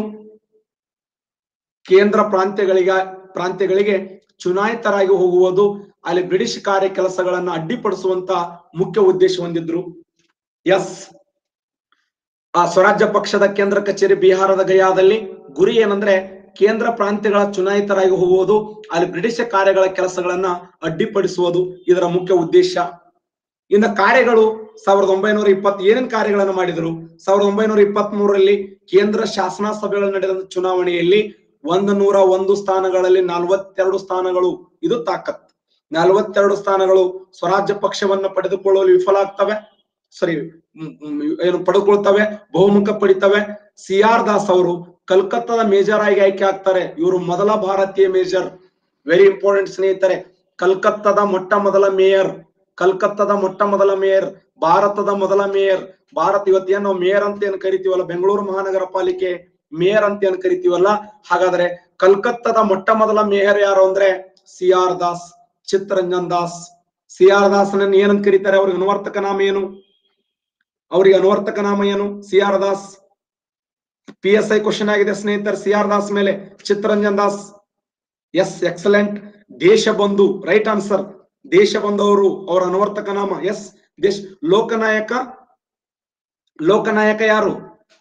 ಕೇಂದ್ರ ಪ್ರಾಂತ್ಯಗಳಿಗೆ ಪ್ರಾಂತ್ಯಗಳಿಗೆ ಚುನಾಯಿತರಾಗಿ ಹೋಗುವುದು ಅಲ್ಲಿ ಬ್ರಿಟಿಷ್ ಕಾರ್ಯ ಕೆಲಸಗಳನ್ನ ಅಡ್ಡಿಪಡಿಸುವಂತ ಮುಖ್ಯ ಉದ್ದೇಶ ಹೊಂದಿದ್ರು ಎಸ್ ಆ ಸ್ವರಾಜ್ಯ ಪಕ್ಷದ ಕೇಂದ್ರ ಕಚೇರಿ ಬಿಹಾರದ ಗಯಾದಲ್ಲಿ ಗುರಿ ಏನಂದ್ರೆ ಕೇಂದ್ರ ಪ್ರಾಂತ್ಯಗಳ ಚುನಾಯಿತರಾಗಿ ಹೋಗುವುದು ಅಲ್ಲಿ ಬ್ರಿಟಿಷ್ ಕಾರ್ಯಗಳ ಕೆಲಸಗಳನ್ನ ಅಡ್ಡಿಪಡಿಸುವುದು ಇದರ ಮುಖ್ಯ ಉದ್ದೇಶ ಇನ್ನು ಕಾರ್ಯಗಳು ಸಾವಿರದ ಒಂಬೈನೂರ ಇಪ್ಪತ್ ಏನೇನ್ ಕಾರ್ಯಗಳನ್ನು ಮಾಡಿದರು ಸಾವಿರದ ಒಂಬೈನೂರ ಇಪ್ಪತ್ತ್ ಮೂರರಲ್ಲಿ ಕೇಂದ್ರ ಶಾಸನ ಸಭೆಗಳು ನಡೆದ ಚುನಾವಣೆಯಲ್ಲಿ ಒಂದು ನೂರ ಒಂದು ಸ್ಥಾನಗಳಲ್ಲಿ ನಲವತ್ತೆರಡು ಸ್ಥಾನಗಳು ಇದು ತಾಕತ್ ನಲವತ್ತೆರಡು ಸ್ಥಾನಗಳು ಸ್ವರಾಜ್ಯ ಪಕ್ಷವನ್ನ ಪಡೆದುಕೊಳ್ಳಲು ವಿಫಲ ಆಗ್ತವೆ ಸರಿ ಮ್, ಮ್, ಏನು ಪಡೆದುಕೊಳ್ತವೆ ಬಹುಮುಖ ಪಡಿತವೆ ಸಿ ಆರ್ ದಾಸ್ ಅವರು ಕಲ್ಕತ್ತಾದ ಮೇಜರ್ ಆಗಿ ಆಯ್ಕೆ ಆಗ್ತಾರೆ ಇವರು ಮೊದಲ ಭಾರತೀಯ ಮೇಜರ್ ವೆರಿ ಇಂಪಾರ್ಟೆಂಟ್ ಸ್ನೇಹಿತರೆ ಕಲ್ಕತ್ತಾದ ಮೊಟ್ಟ ಮೊದಲ ಮೇಯರ್ ಕಲ್ಕತ್ತಾದ ಮೊಟ್ಟ ಮೊದಲ ಮೇಯರ್ ಭಾರತದ ಮೊದಲ ಮೇಯರ್ ಭಾರತ ಇವತ್ತೇನು ನಾವು ಮೇಯರ್ ಅಂತ ಏನ್ ಕರಿತೀವಲ್ಲ ಬೆಂಗಳೂರು ಮಹಾನಗರ ಪಾಲಿಕೆ ಮೇಯರ್ ಅಂತ ಏನ್ ಕರಿತೀವಲ್ಲ ಹಾಗಾದ್ರೆ ಕಲ್ಕತ್ತಾದ ಮೊಟ್ಟ ಮೊದಲ ಮೇಯರ್ ಯಾರು ಅಂದ್ರೆ C R Das Chittaranjan Das C R ದಾಸನನ್ನ ಏನಂತ ಕರೀತಾರೆ ಅವ್ರಿಗೆ ಅನುವರ್ತಕ ನಾಮ ಏನು ಅವರಿಗೆ ಅನುವರ್ತಕ ನಾಮ ಏನು C R Das P S I question ಆಗಿದೆ ಸ್ನೇಹಿತರೆ ಸಿ ಆರ್ ದಾಸ್ ಮೇಲೆ ಚಿತ್ತರಂಜನ್ ದಾಸ್ ಎಸ್ ಎಕ್ಸಲೆಂಟ್ ದೇಶ ಬಂಧು ರೈಟ್ ಆನ್ಸರ್ ದೇಶ ಬಂದವರು ಅವರ ಅನುವರ್ತಕ ನಾಮ ಎಸ್ ದೇಶ ಲೋಕನಾಯಕ ಲೋಕನಾಯಕ ಯಾರು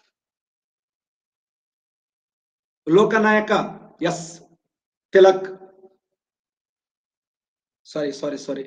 ಲೋಕನಾಯಕ yes Tilak sorry sorry sorry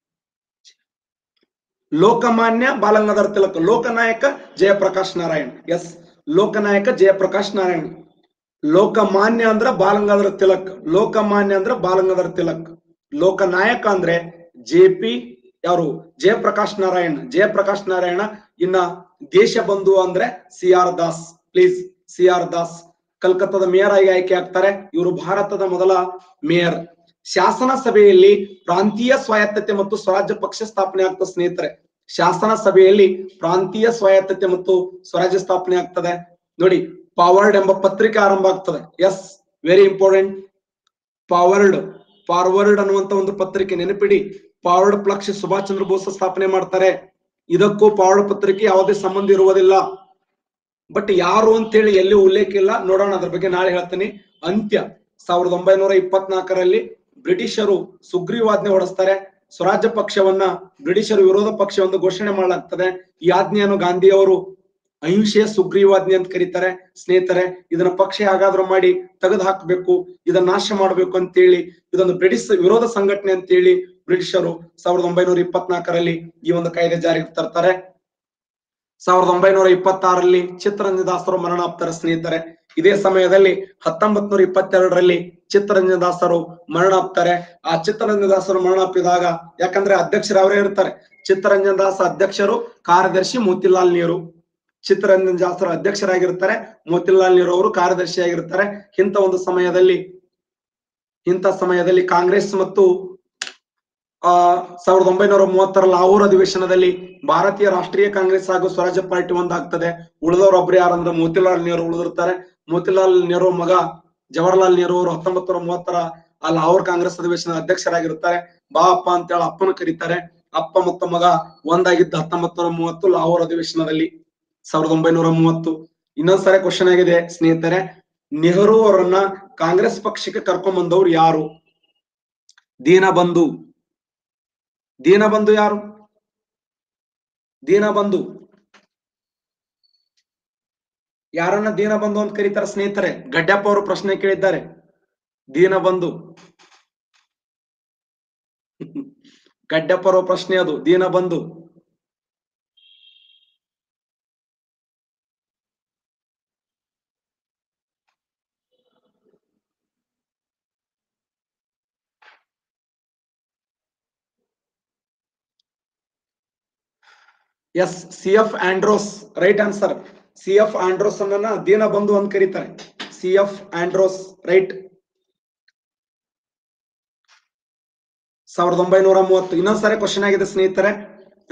ಲೋಕಮಾನ್ಯ ಬಾಲಗಂಗಾಧರ ತಿಲಕ್ ಲೋಕನಾಯಕ ಜಯಪ್ರಕಾಶ್ ನಾರಾಯಣ್ ಎಸ್ ಲೋಕನಾಯಕ ಜಯಪ್ರಕಾಶ್ ನಾರಾಯಣ್ ಲೋಕಮಾನ್ಯ ಅಂದ್ರ ಬಾಲಗಂಗಾಧರ ತಿಲಕ್ ಲೋಕಮಾನ್ಯ ಅಂದ್ರ ಬಾಲಗಂಗಾಧರ ತಿಲಕ್ ಲೋಕನಾಯಕ ಅಂದ್ರೆ ಜೆ ಪಿ ಯಾರು ಜಯಪ್ರಕಾಶ್ ನಾರಾಯಣ್ ಜಯಪ್ರಕಾಶ್ ನಾರಾಯಣ ಇನ್ನ ದೇಶ ಬಂಧು ಅಂದ್ರೆ C R Das please C R Das ಕಲ್ಕತ್ತಾದ ಮೇಯರ್ ಆಗಿ ಆಯ್ಕೆ ಆಗ್ತಾರೆ ಇವರು ಭಾರತದ ಮೊದಲ ಮೇಯರ್ ಶಾಸನ ಸಭೆಯಲ್ಲಿ ಪ್ರಾಂತೀಯ ಸ್ವಾಯತ್ತತೆ ಮತ್ತು ಸ್ವರಾಜ್ಯ ಪಕ್ಷ ಸ್ಥಾಪನೆ ಆಗ್ತದೆ ಸ್ನೇಹಿತರೆ ಶಾಸನ ಸಭೆಯಲ್ಲಿ ಪ್ರಾಂತೀಯ ಸ್ವಾಯತ್ತತೆ ಮತ್ತು ಸ್ವರಾಜ್ಯ ಸ್ಥಾಪನೆ ಆಗ್ತದೆ ನೋಡಿ ಪವರ್ಡ್ ಎಂಬ ಪತ್ರಿಕೆ ಆರಂಭ ಆಗ್ತದೆ ಎಸ್ ವೆರಿ ಇಂಪಾರ್ಟೆಂಟ್ ಪವರ್ಡ್ ಫಾರ್ವರ್ಡ್ ಅನ್ನುವಂತ ಒಂದು ಪತ್ರಿಕೆ ನೆನಪಿಡಿ ಪವರ್ಡ್ ಪ್ಲಕ್ಷ ಸುಭಾಷ್ ಚಂದ್ರ ಬೋಸ್ ಸ್ಥಾಪನೆ ಮಾಡ್ತಾರೆ ಇದಕ್ಕೂ ಪವರ್ಡ್ ಪತ್ರಿಕೆ ಯಾವುದೇ ಸಂಬಂಧ ಇರುವುದಿಲ್ಲ ಬಟ್ ಯಾರು ಅಂತೇಳಿ ಎಲ್ಲಿ ಉಲ್ಲೇಖ ಇಲ್ಲ ನೋಡೋಣ ಅದ್ರ ಬಗ್ಗೆ ನಾಳೆ ಹೇಳ್ತೀನಿ ಅಂತ್ಯ ಸಾವಿರದ ಒಂಬೈನೂರ ಇಪ್ಪತ್ನಾಲ್ಕರಲ್ಲಿ ಬ್ರಿಟಿಷರು ಸುಗ್ರೀವಾಜ್ಞೆ ಹೊರಡಿಸ್ತಾರೆ ಸ್ವರಾಜ್ಯ ಪಕ್ಷವನ್ನ ಬ್ರಿಟಿಷರು ವಿರೋಧ ಪಕ್ಷವನ್ನು ಘೋಷಣೆ ಮಾಡಲಾಗ್ತದೆ ಈ ಆಜ್ಞೆಯನ್ನು ಗಾಂಧಿಯವರು ಅಹಿಂಸೆಯ ಸುಗ್ರೀವಾಜ್ಞೆ ಅಂತ ಕರೀತಾರೆ ಸ್ನೇಹಿತರೆ ಇದನ್ನ ಪಕ್ಷ ಹೇಗಾದ್ರೂ ಮಾಡಿ ತೆಗೆದು ಹಾಕಬೇಕು ಇದನ್ನ ನಾಶ ಮಾಡಬೇಕು ಅಂತೇಳಿ ಇದೊಂದು ಬ್ರಿಟಿಷ್ ವಿರೋಧ ಸಂಘಟನೆ ಅಂತೇಳಿ ಬ್ರಿಟಿಷರು ಸಾವಿರದ ಒಂಬೈನೂರ ಇಪ್ಪತ್ನಾಲ್ಕರಲ್ಲಿ ಈ ಒಂದು ಕಾಯ್ದೆ ಜಾರಿಗೆ ತರ್ತಾರೆ ಸಾವಿರದ ಒಂಬೈನೂರ ಇಪ್ಪತ್ತಾರರಲ್ಲಿ ಚಿತ್ತರಂಜನ ದಾಸರು ಮರಣಾಪ್ತಾರೆ ಸ್ನೇಹಿತರೆ ಇದೇ ಸಮಯದಲ್ಲಿ ಹತ್ತೊಂಬತ್ ನೂರ ಇಪ್ಪತ್ತೆರಡರಲ್ಲಿ ಚಿತ್ತರಂಜನ ದಾಸರು ಮರಣಾಪ್ತಾರೆ ಆ ಚಿತ್ತರಂಜನ ದಾಸರು ಮರಣಾಪಿದಾಗ ಯಾಕಂದ್ರೆ ಅಧ್ಯಕ್ಷರು ಅವರೇ ಇರ್ತಾರೆ ಚಿತ್ತರಂಜನ ದಾಸ ಅಧ್ಯಕ್ಷರು ಕಾರ್ಯದರ್ಶಿ ಮೋತಿಲಾಲ್ ನೆಹರು ಚಿತ್ತರಂಜನ್ ದಾಸರು ಅಧ್ಯಕ್ಷರಾಗಿರ್ತಾರೆ ಮೋತಿಲಾಲ್ ನೆಹರು ಅವರು ಕಾರ್ಯದರ್ಶಿಯಾಗಿರ್ತಾರೆ ಇಂಥ ಒಂದು ಸಮಯದಲ್ಲಿ ಇಂಥ ಸಮಯದಲ್ಲಿ ಕಾಂಗ್ರೆಸ್ ಮತ್ತು ಆ ಸಾವಿರದ ಒಂಬೈನೂರ ಮೂವತ್ತರ ಲಾಹೋರ್ ಅಧಿವೇಶನದಲ್ಲಿ ಭಾರತೀಯ ರಾಷ್ಟ್ರೀಯ ಕಾಂಗ್ರೆಸ್ ಹಾಗೂ ಸ್ವರಾಜ್ಯ ಪಾರ್ಟಿ ಒಂದಾಗ್ತದೆ ಉಳಿದವರೊಬ್ರು ಯಾರಂದ್ರೆ ಮೋತಿಲಾಲ್ ನೆಹರು ಉಳಿದಿರ್ತಾರೆ ಮೋತಿಲಾಲ್ ನೆಹರು ಮಗ ಜವಾಹರ್ಲಾಲ್ ನೆಹರು ಅವರು ಹತ್ತೊಂಬತ್ ನೂರ ಮೂವತ್ತರ ಆ ಲಾಹೋರ್ ಕಾಂಗ್ರೆಸ್ ಅಧಿವೇಶನದ ಅಧ್ಯಕ್ಷರಾಗಿರ್ತಾರೆ ಬಾ ಅಪ್ಪ ಅಂತೇಳಿ ಅಪ್ಪನ ಕರೀತಾರೆ ಅಪ್ಪ ಮತ್ತು ಮಗ ಒಂದಾಗಿದ್ದ ಹತ್ತೊಂಬತ್ ನೂರ ಮೂವತ್ತು ಲಾಹೋರ್ ಅಧಿವೇಶನದಲ್ಲಿ ಸಾವಿರದ ಒಂಬೈನೂರ ಮೂವತ್ತು ಇನ್ನೊಂದ್ಸರಿ ಕ್ವಶನ್ ಆಗಿದೆ ಸ್ನೇಹಿತರೆ ನೆಹರು ಅವರನ್ನ ಕಾಂಗ್ರೆಸ್ ಪಕ್ಷಕ್ಕೆ ಕರ್ಕೊಂಡ್ ಬಂದವ್ರು ಯಾರು ದೀನಬಂಧು ದೀನಬಂಧು ಯಾರು ದೀನಬಂಧು ಯಾರನ್ನ ದೀನಬಂಧು ಅಂತ ಕರೀತಾರೆ ಸ್ನೇಹಿತರೆ ಗಡ್ಡಪ್ಪ ಅವರು ಪ್ರಶ್ನೆ ಕೇಳಿದ್ದಾರೆ ದೀನಬಂಧು ಗಡ್ಡಪ್ಪ ಅವರ ಪ್ರಶ್ನೆ ಅದು ದೀನಬಂಧು yes C F Andrews right answer C F Andrews ಅನ್ನ ದೀನ ಬಂಧು ಅಂತ ಕರೀತಾರೆ ಸಿ ಎಫ್ ಆಂಡ್ರೋಸ್ ರೈಟ್ ಸಾವಿರದ ಒಂಬೈನೂರ ಮೂವತ್ತು ಇನ್ನೊಂದ್ಸರಿ ಕ್ವಶನ್ ಆಗಿದೆ ಸ್ನೇಹಿತರೆ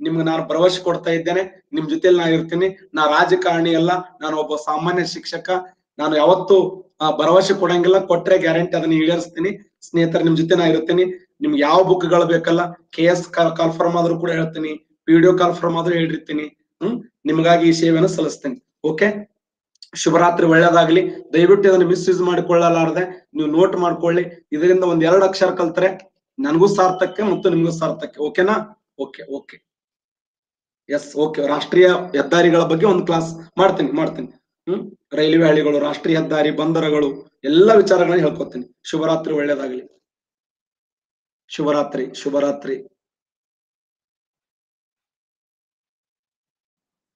ನಿಮ್ಗೆ ನಾನು ಭರವಸೆ ಕೊಡ್ತಾ ಇದ್ದೇನೆ ನಿಮ್ ಜೊತೆಲಿ ನಾ ಇರ್ತೀನಿ ನಾ ರಾಜಕಾರಣಿ ಅಲ್ಲ ನಾನು ಒಬ್ಬ ಸಾಮಾನ್ಯ ಶಿಕ್ಷಕ ನಾನು ಯಾವತ್ತೂ ಆ, ಭರವಸೆ ಕೊಡಂಗಿಲ್ಲ ಕೊಟ್ರೆ ಗ್ಯಾರಂಟಿ ಅದನ್ನ ಈಡೇರಿಸ್ತೀನಿ ಸ್ನೇಹಿತರೆ ನಿಮ್ ಜೊತೆ ನಾ ಇರ್ತೀನಿ ನಿಮ್ಗೆ ಯಾವ ಬುಕ್ಗಳು ಬೇಕಲ್ಲ ಕೆ ಎಸ್ ಕಾಲ್ ಫಾರ್ಮ್ ಆದ್ರೂ ಕೂಡ ಹೇಳ್ತೀನಿ ವಿಡಿಯೋ ಕಾಲ್ ಫಾರ್ಮ್ ಆದ್ರೂ ಹೇಳಿರ್ತೀನಿ ಹ್ಮ್ ನಿಮ್ಗಾಗಿ ಈ ಸೇವೆಯನ್ನು ಸಲ್ಲಿಸ್ತೀನಿ ಓಕೆ ಶುಭರಾತ್ರಿ ಒಳ್ಳೇದಾಗ್ಲಿ ದಯವಿಟ್ಟು ಇದನ್ನ ಮಿಸ್ಯೂಸ್ ಮಾಡಿಕೊಳ್ಳಲಾರದೆ ನೀವು ನೋಟ್ ಮಾಡ್ಕೊಳ್ಳಿ ಇದರಿಂದ ಒಂದ್ ಎರಡು ಅಕ್ಷರ ಕಲ್ತ್ರೆ ನನಗೂ ಸಾರ್ಥಕ್ಕೆ ಮತ್ತು ನಿಮಗೂ ಸಾರ್ಥಕ್ಕೆ ಓಕೆನಾ ಓಕೆ ಓಕೆ ಎಸ್ ಓಕೆ ರಾಷ್ಟ್ರೀಯ ಹೆದ್ದಾರಿಗಳ ಬಗ್ಗೆ ಒಂದು ಕ್ಲಾಸ್ ಮಾಡ್ತೀನಿ ಮಾಡ್ತೀನಿ ಹ್ಮ್ ರೈಲ್ವೆ ಹಳಿಗಳು ರಾಷ್ಟ್ರೀಯ ಹೆದ್ದಾರಿ ಬಂದರಗಳು ಎಲ್ಲ ವಿಚಾರಗಳನ್ನ ಹೇಳ್ಕೊತೀನಿ ಶುಭರಾತ್ರಿ ಒಳ್ಳೇದಾಗ್ಲಿ ಶುಭರಾತ್ರಿ ಶುಭರಾತ್ರಿ